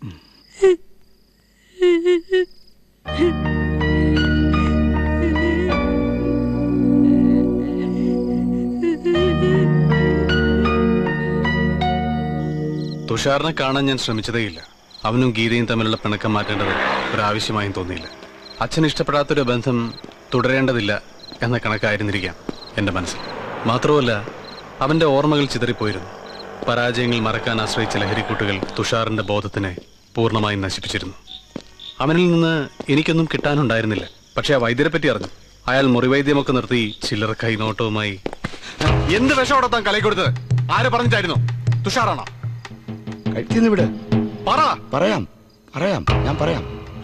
തുഷാറിനെ കാണാൻ ഞാൻ ശ്രമിച്ചതേയില്ല അവനും ഗീതയും തമ്മിലുള്ള പിണക്കം മാറ്റേണ്ടത് ഒരാവശ്യമായും തോന്നിയില്ല അച്ഛന് ഇഷ്ടപ്പെടാത്തൊരു ബന്ധം തുടരേണ്ടതില്ല എന്ന കണക്കായിരുന്നിരിക്കാം എൻ്റെ മനസ്സിൽ മാത്രവുമല്ല അവന്റെ ഓർമ്മകൾ ചിതറിപ്പോയിരുന്നു പരാജയങ്ങൾ മറക്കാൻ ആശ്രയിച്ച ലഹരിക്കൂട്ടുകൾ തുഷാറിന്റെ ബോധത്തിനെ പൂർണ്ണമായും നശിപ്പിച്ചിരുന്നു അവനിൽ നിന്ന് എനിക്കൊന്നും കിട്ടാനുണ്ടായിരുന്നില്ല പക്ഷെ ആ വൈദ്യരെ പറ്റി അറിഞ്ഞു അയാൾ മുറിവൈദ്യമൊക്കെ നിർത്തി ചില്ലറ കൈനോട്ടവുമായി എന്ത് വിഷമോടെ താൻ കലയി കൊടുത്തത് ആര് പറഞ്ഞിട്ടായിരുന്നു തുഷാറാണോ കഴിക്കുന്നു വിട് പറ പറയാം പറയാം ഞാൻ പറയാം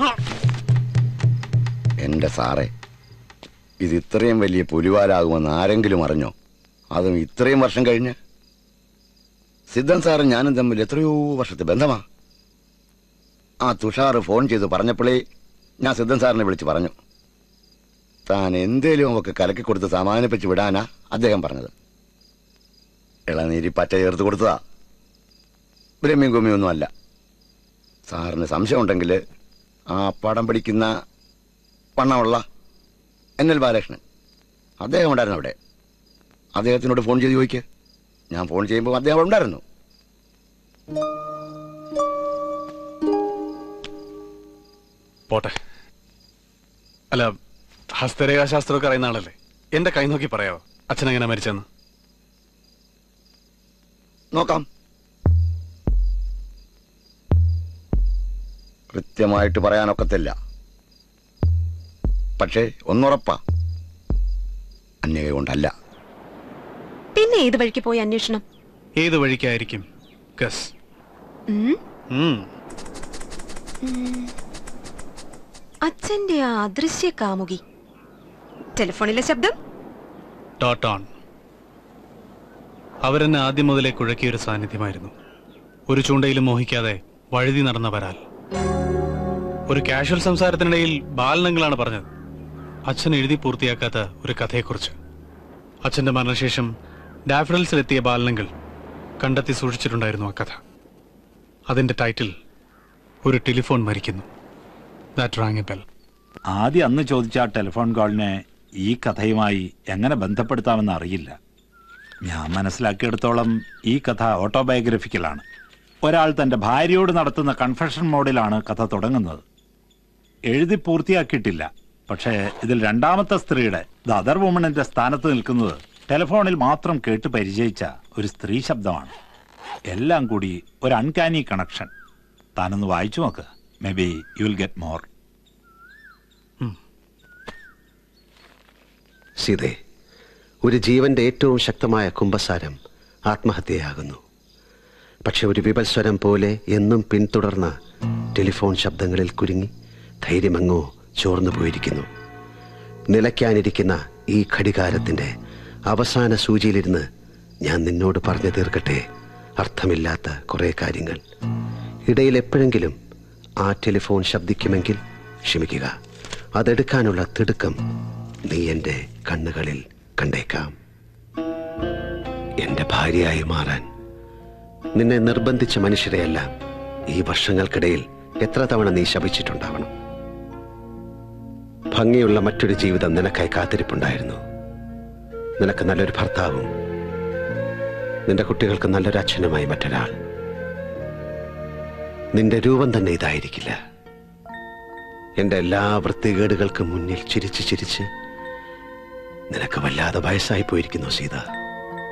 എന്റെ സാറേ ഇത് ഇത്രയും വലിയ പുലിവാലാകുമെന്ന് ആരെങ്കിലും അറിഞ്ഞോ അതും ഇത്രയും വർഷം കഴിഞ്ഞ് സിദ്ധൻ സാറും ഞാനും തമ്മിൽ എത്രയോ വർഷത്തെ ബന്ധമാ ആ തുഷാർ ഫോൺ ചെയ്ത് പറഞ്ഞപ്പോഴേ ഞാൻ സിദ്ധൻ സാറിനെ വിളിച്ച് പറഞ്ഞു താൻ എന്തേലും അവക്ക് കലക്കി കൊടുത്ത് സമാധാനിപ്പിച്ച് വിടാനാ അദ്ദേഹം പറഞ്ഞത് ഇളനീരി പറ്റ ചേർത്ത് കൊടുത്തതാ ബ്രഹ്മ്യം ഗുമ്യൊന്നും അല്ല സാറിന് സംശയമുണ്ടെങ്കിൽ ആ പടം പിടിക്കുന്ന വണ്ണമുള്ള എൻ എൽ ബാലകൃഷ്ണൻ അദ്ദേഹം ഉണ്ടായിരുന്നു അവിടെ അദ്ദേഹത്തിനോട് ഫോൺ ചെയ്ത് ചോദിക്ക് ഞാൻ ഫോൺ ചെയ്യുമ്പോൾ അദ്ദേഹം അവിടെ ഉണ്ടായിരുന്നു പോട്ടെ അല്ല ഹസ്തരേഖാശാസ്ത്രമൊക്കെ അറിയുന്ന ആളല്ലേ എന്റെ കൈ നോക്കി പറയാവോ അച്ഛൻ എങ്ങനെ മരിച്ചെന്ന് നോക്കാം കൃത്യമായിട്ട് പറയാനൊക്കത്തില്ല പക്ഷേ ഒന്നുറപ്പാ അന്യക കൊണ്ടല്ല പിന്നെ ഏത് വഴിക്ക് പോയി അന്വേഷണം ഏത് വഴിക്കായിരിക്കും ഗസ് ഉം? ഉം. ഉം. അച്ഛന്റെ ആ അദൃശ്യ കാമുകി ടെലിഫോണിലെ ശബ്ദം ഡോട്ട് ഓൺ അവരെന്നെ ആദ്യം മുതലേ കുഴക്കിയൊരു സാന്നിധ്യമായിരുന്നു ഒരു ചൂണ്ടയിലും മോഹിക്കാതെ വഴുതി നടന്ന വരാൽ ഒരു കാഷ്വൽ സംസാരത്തിനിടയിൽ ബാലനങ്ങളാണ് പറഞ്ഞത് അച്ഛൻ എഴുതി പൂർത്തിയാക്കാത്ത ഒരു കഥയെക്കുറിച്ച് അച്ഛന്റെ മരണശേഷം ഡാഫ്ഡൽസിലെത്തിയ ബാലനങ്ങൾ കണ്ടെത്തി സൂക്ഷിച്ചിട്ടുണ്ടായിരുന്നു ആ കഥ അതിന്റെ ടൈറ്റിൽ ഒരു ടെലിഫോൺ മരിക്കുന്നു ദാറ്റ് റാങ് എ ബെൽ ആദ്യം അന്ന് ചോദിച്ച ആ ടെലിഫോൺ കോളിനെ ഈ കഥയുമായി എങ്ങനെ ബന്ധപ്പെടുത്താമെന്ന് അറിയില്ല ഞാൻ മനസ്സിലാക്കിയെടുത്തോളം ഈ കഥ ഓട്ടോബയോഗ്രഫിക്കലാണ് ഒരാൾ തന്റെ ഭാര്യയോട് നടത്തുന്ന കൺഫെഷൻ മോഡിലാണ് കഥ തുടങ്ങുന്നത് എഴുതി പൂർത്തിയാക്കിയിട്ടില്ല പക്ഷേ ഇതിൽ രണ്ടാമത്തെ സ്ത്രീയുടെ ദ അതർ വുമണിന്റെ സ്ഥാനത്ത് നിൽക്കുന്നത് ടെലിഫോണിൽ മാത്രം കേട്ട് പരിചയിച്ച ഒരു സ്ത്രീ ശബ്ദമാണ് എല്ലാം കൂടി ഒരു അൺകാനി കണക്ഷൻ താനൊന്ന് വായിച്ചു നോക്ക് may be you will get more സീതേ ഒരു ജീവന്റെ ഏറ്റവും ശക്തമായ കുംഭസാരം ആത്മഹത്യയാകുന്നു പക്ഷെ ഒരു വിപൽസ്വരം പോലെ എന്നും പിന്തുടർന്ന ടെലിഫോൺ ശബ്ദങ്ങളിൽ കുരുങ്ങി ധൈര്യമെങ്ങോ ചോർന്നു പോയിരിക്കുന്നു നിലയ്ക്കാനിരിക്കുന്ന ഈ ഘടികാരത്തിന്റെ അവസാന സൂചിയിലിരുന്ന് ഞാൻ നിന്നോട് പറഞ്ഞു തീർക്കട്ടെ അർത്ഥമില്ലാത്ത കുറെ കാര്യങ്ങൾ ഇടയിൽ എപ്പോഴെങ്കിലും ആ ടെലിഫോൺ ശബ്ദിക്കുമെങ്കിൽ ക്ഷമിക്കുക അതെടുക്കാനുള്ള തിടുക്കം നീ എൻ്റെ കണ്ണുകളിൽ കണ്ടേക്കാം എൻ്റെ ഭാര്യയായി മാറാൻ നിന്നെ നിർബന്ധിച്ച മനുഷ്യരെയെല്ലാം ഈ വർഷങ്ങൾക്കിടയിൽ എത്ര തവണ നീ ശപിച്ചിട്ടുണ്ടാവണം ഭംഗിയുള്ള മറ്റൊരു ജീവിതം നിനക്കായി കാത്തിരിപ്പുണ്ടായിരുന്നു നിനക്ക് നല്ലൊരു ഭർത്താവും നിന്റെ കുട്ടികൾക്ക് നല്ലൊരു അച്ഛനുമായി മറ്റൊരാൾ നിന്റെ രൂപം തന്നെ ഇതായിരിക്കില്ല എന്റെ എല്ലാ വൃത്തികേടുകൾക്കും മുന്നിൽ ചിരിച്ച് ചിരിച്ച് നിനക്ക് വല്ലാതെ വയസ്സായി പോയിരിക്കുന്നു സീത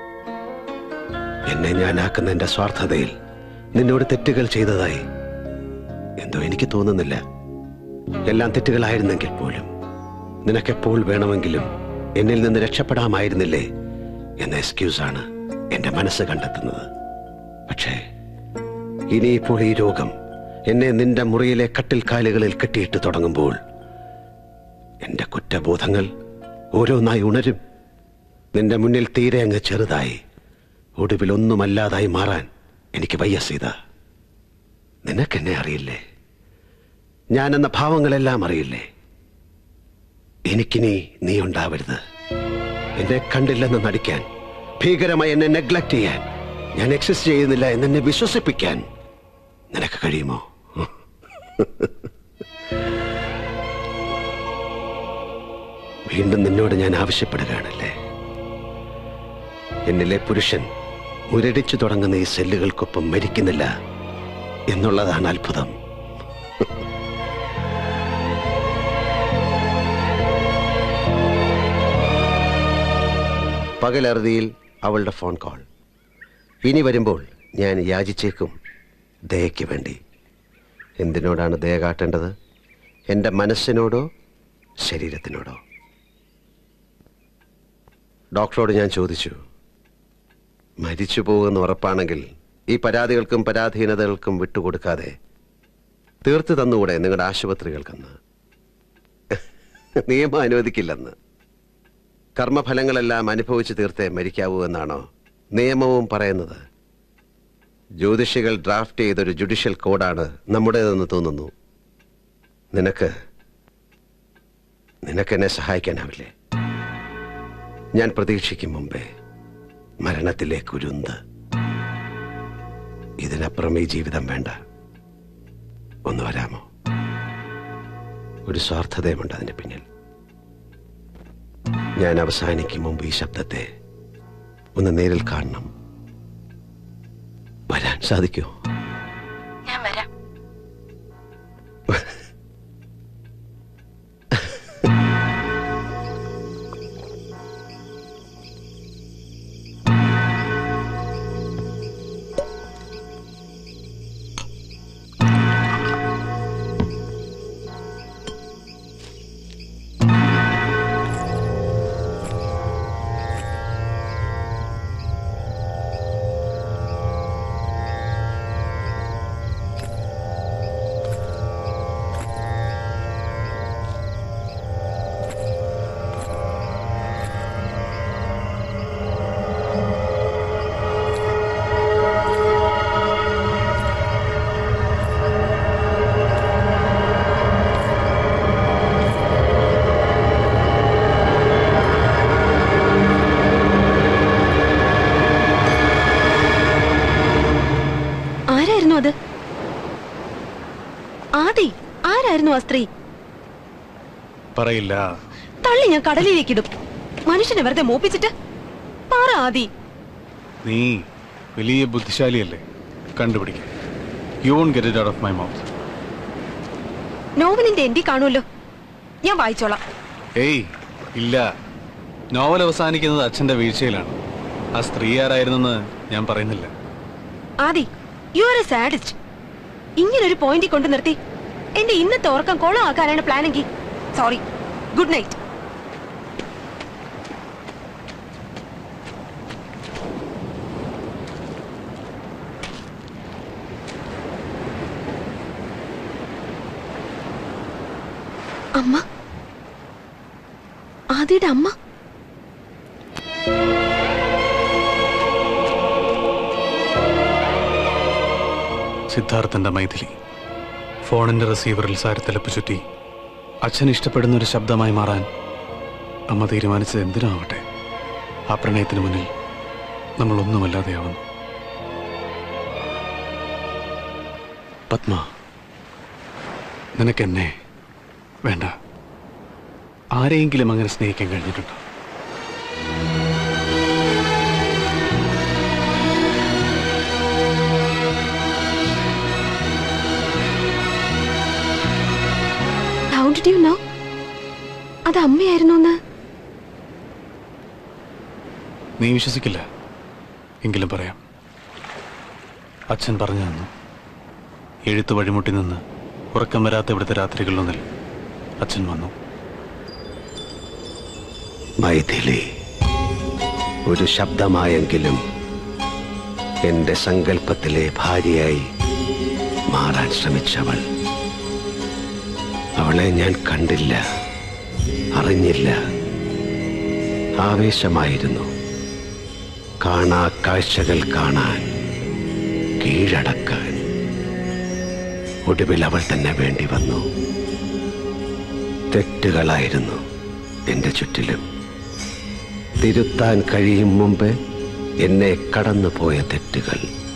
എന്നെ ഞാനാക്കുന്ന എന്റെ സ്വാർത്ഥതയിൽ നിന്നോട് തെറ്റുകൾ ചെയ്തതായി എന്തോ എനിക്ക് തോന്നുന്നില്ല എല്ലാം തെറ്റുകളായിരുന്നെങ്കിൽ പോലും നിനക്കെപ്പോൾ വേണമെങ്കിലും എന്നിൽ നിന്ന് രക്ഷപ്പെടാമായിരുന്നില്ലേ എന്ന എക്സ്ക്യൂസാണ് എന്റെ മനസ്സ് കണ്ടെത്തുന്നത് പക്ഷേ ഇനിയിപ്പോൾ ഈ രോഗം എന്നെ നിന്റെ മുറിയിലെ കട്ടിൽ കാലുകളിൽ കെട്ടിയിട്ട് തുടങ്ങുമ്പോൾ എന്റെ കുറ്റബോധങ്ങൾ ഓരോന്നായി ഉണരും നിന്റെ മുന്നിൽ തീരെ അങ്ങ് ചെറുതായി ഒടുവിൽ ഒന്നുമല്ലാതായി മാറാൻ എനിക്ക് വയ്യ സീത നിനക്കെന്നെ അറിയില്ലേ ഞാനെന്ന ഭാവങ്ങളെല്ലാം അറിയില്ലേ എനിക്കിനി നീ ഉണ്ടാവരുത് എന്നെ കണ്ടില്ലെന്ന് നടിക്കാൻ ഭീകരമായി എന്നെ നെഗ്ലക്ട് ചെയ്യാൻ ഞാൻ എക്സിസ്റ്റ് ചെയ്യുന്നില്ല എന്നെ വിശ്വസിപ്പിക്കാൻ നിനക്ക് കഴിയുമോ വീണ്ടും നിന്നോട് ഞാൻ ആവശ്യപ്പെടുകയാണല്ലേ എന്നിലെ പുരുഷൻ മുരടിച്ചു തുടങ്ങുന്ന ഈ സെല്ലുകൾക്കൊപ്പം മരിക്കുന്നില്ല എന്നുള്ളതാണ് അത്ഭുതം പകലറുതിയിൽ അവളുടെ ഫോൺ കോൾ ഇനി വരുമ്പോൾ ഞാൻ യാചിച്ചേക്കും ദയയ്ക്ക് വേണ്ടി എന്തിനോടാണ് ദയ കാട്ടേണ്ടത് എൻ്റെ മനസ്സിനോടോ ശരീരത്തിനോടോ ഡോക്ടറോട് ഞാൻ ചോദിച്ചു മരിച്ചു പോകുമെന്ന് ഉറപ്പാണെങ്കിൽ ഈ പരാതികൾക്കും പരാധീനതകൾക്കും വിട്ടുകൊടുക്കാതെ തീർത്തു തന്നുകൂടെ നിങ്ങളുടെ ആശുപത്രികൾക്കെന്ന് നിയമം അനുവദിക്കില്ലെന്ന് കർമ്മഫലങ്ങളെല്ലാം അനുഭവിച്ചു തീർത്തേ മരിക്കാവൂ എന്നാണോ നിയമവും പറയുന്നത് ജ്യോതിഷികൾ ഡ്രാഫ്റ്റ് ചെയ്തൊരു ജുഡീഷ്യൽ കോഡാണ് നമ്മുടേതെന്ന് തോന്നുന്നു നിനക്ക് നിനക്കെന്നെ സഹായിക്കാനാവില്ലേ ഞാൻ പ്രതീക്ഷിക്കും മുമ്പേ മരണത്തിലേക്ക് ഉരുന്ത് ഇതിനപ്പുറം ഈ ജീവിതം വേണ്ട ഒന്ന് വരാമോ ഒരു സ്വാർത്ഥതയുമുണ്ട് അതിന്റെ പിന്നിൽ ഞാൻ അവസാനിക്കും മുമ്പ് ഈ ശബ്ദത്തെ ഒന്ന് നേരിൽ കാണണം വരാൻ സാധിക്കുമോ ഞാൻ വരാം ആരായിരുന്നു അത് ആദി ആരായിരുന്നു ആ സ്ത്രീ പറയില്ല തള്ളി ഞാൻ കടലിലേക്കിടും മനുഷ്യനെ വെറുതെ മോപ്പിച്ചിട്ട് പറ ആദി നീ വലിയ ബുദ്ധിശാലിയല്ലേ കണ്ടുപിടിക്കും you won't get it out of my mouth നോവലിന്റെ എൻഡി കാണുമല്ലോ ഞാൻ വായിച്ചോളാം ഏയ് ഇല്ല നോവൽ അവസാനിക്കുന്നത് അച്ഛന്റെ വീഴ്ചയിലാണ് ആ സ്ത്രീ ആരായിരുന്നെന്ന് ഞാൻ പറയുന്നില്ല Adi you are a sadist ഇങ്ങനൊരു പോയിന്റിൽ കൊണ്ട് നിർത്തി എന്റെ ഇന്നത്തെ ഉറക്കം കൊളമാക്കാനാണ് പ്ലാനെങ്കിൽ സോറി ഗുഡ് നൈറ്റ് അമ്മ ആദിയുടെ അമ്മ സിദ്ധാർത്ഥന്റെ മൈഥിലി ഫോണിന്റെ റിസീവറിൽ സാരത്തലപ്പ് ചുറ്റി അച്ഛൻ ഇഷ്ടപ്പെടുന്ന ഒരു ശബ്ദമായി മാറാൻ അമ്മ തീരുമാനിച്ചത് എന്തിനാവട്ടെ ആ പ്രണയത്തിന് മുന്നിൽ നമ്മൾ ഒന്നുമല്ലാതെയാവുന്നു പത്മ നിനക്കെന്നെ വേണ്ട ആരെയെങ്കിലും അങ്ങനെ സ്നേഹിക്കാൻ കഴിഞ്ഞിട്ടുണ്ടോ How did you know? അത് അമ്മയായിരുന്നു എന്ന് നീ വിശ്വസിക്കില്ല എങ്കിലും പറയാം അച്ഛൻ പറഞ്ഞു തന്നു എഴുത്ത് വഴിമുട്ടി നിന്ന് ഉറക്കം വരാത്ത ഇവിടുത്തെ രാത്രികളിലൊന്നിൽ അച്ഛൻ വന്നു മൈഥിലി ഒരു ശബ്ദമായെങ്കിലും എന്റെ സങ്കല്പത്തിലെ ഭാര്യയായി മാറാൻ ശ്രമിച്ചവൾ അവളെ ഞാൻ കണ്ടില്ല അറിഞ്ഞില്ല ആവേശമായിരുന്നു കാണാ കാഴ്ചകൾ കാണാൻ കീഴടക്കാൻ ഒടുവിൽ അവൾ തന്നെ വേണ്ടി വന്നു തെറ്റുകളായിരുന്നു എന്റെ ചുറ്റിലും തിരുത്താൻ കഴിയും മുമ്പ് എന്നെ കടന്നുപോയ തെറ്റുകൾ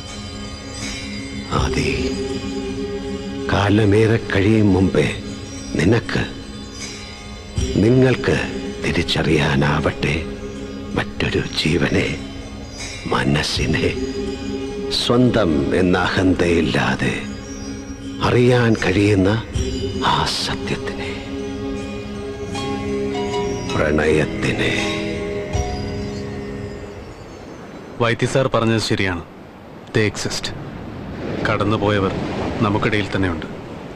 ആദി കാലമേറെ കഴിയും മുമ്പേ നിനക്ക് നിങ്ങൾക്ക് തിരിച്ചറിയാനാവട്ടെ മറ്റൊരു ജീവനെ മനസ്സിനെ സ്വന്തം എന്ന അഹന്തയില്ലാതെ അറിയാൻ കഴിയുന്ന ആ സത്യത്തിനെ പ്രണയത്തിനെ വൈദ്യ സാർ പറഞ്ഞത് ശരിയാണ് ദേ എക്സിസ്റ്റ് കടന്നുപോയവർ നമുക്കിടയിൽ തന്നെയുണ്ട്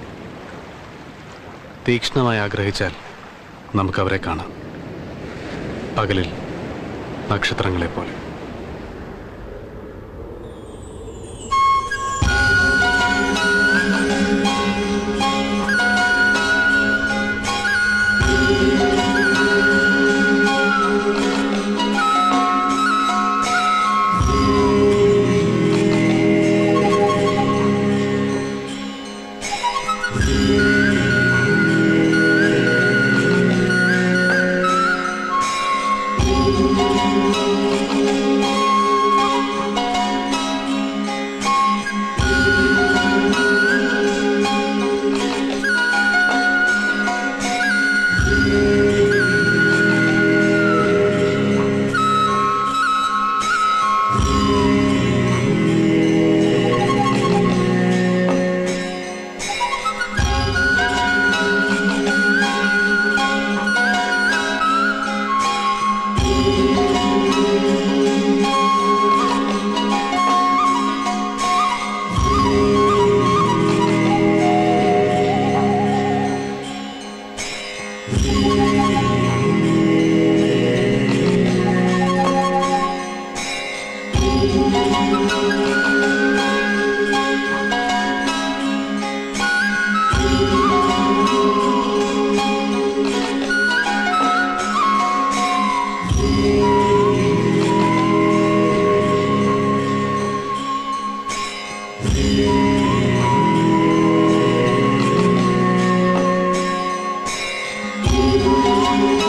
തീക്ഷ്ണമായി ആഗ്രഹിച്ചാൽ നമുക്കവരെ കാണാം പകലിൽ നക്ഷത്രങ്ങളെ പോലെ Thank you.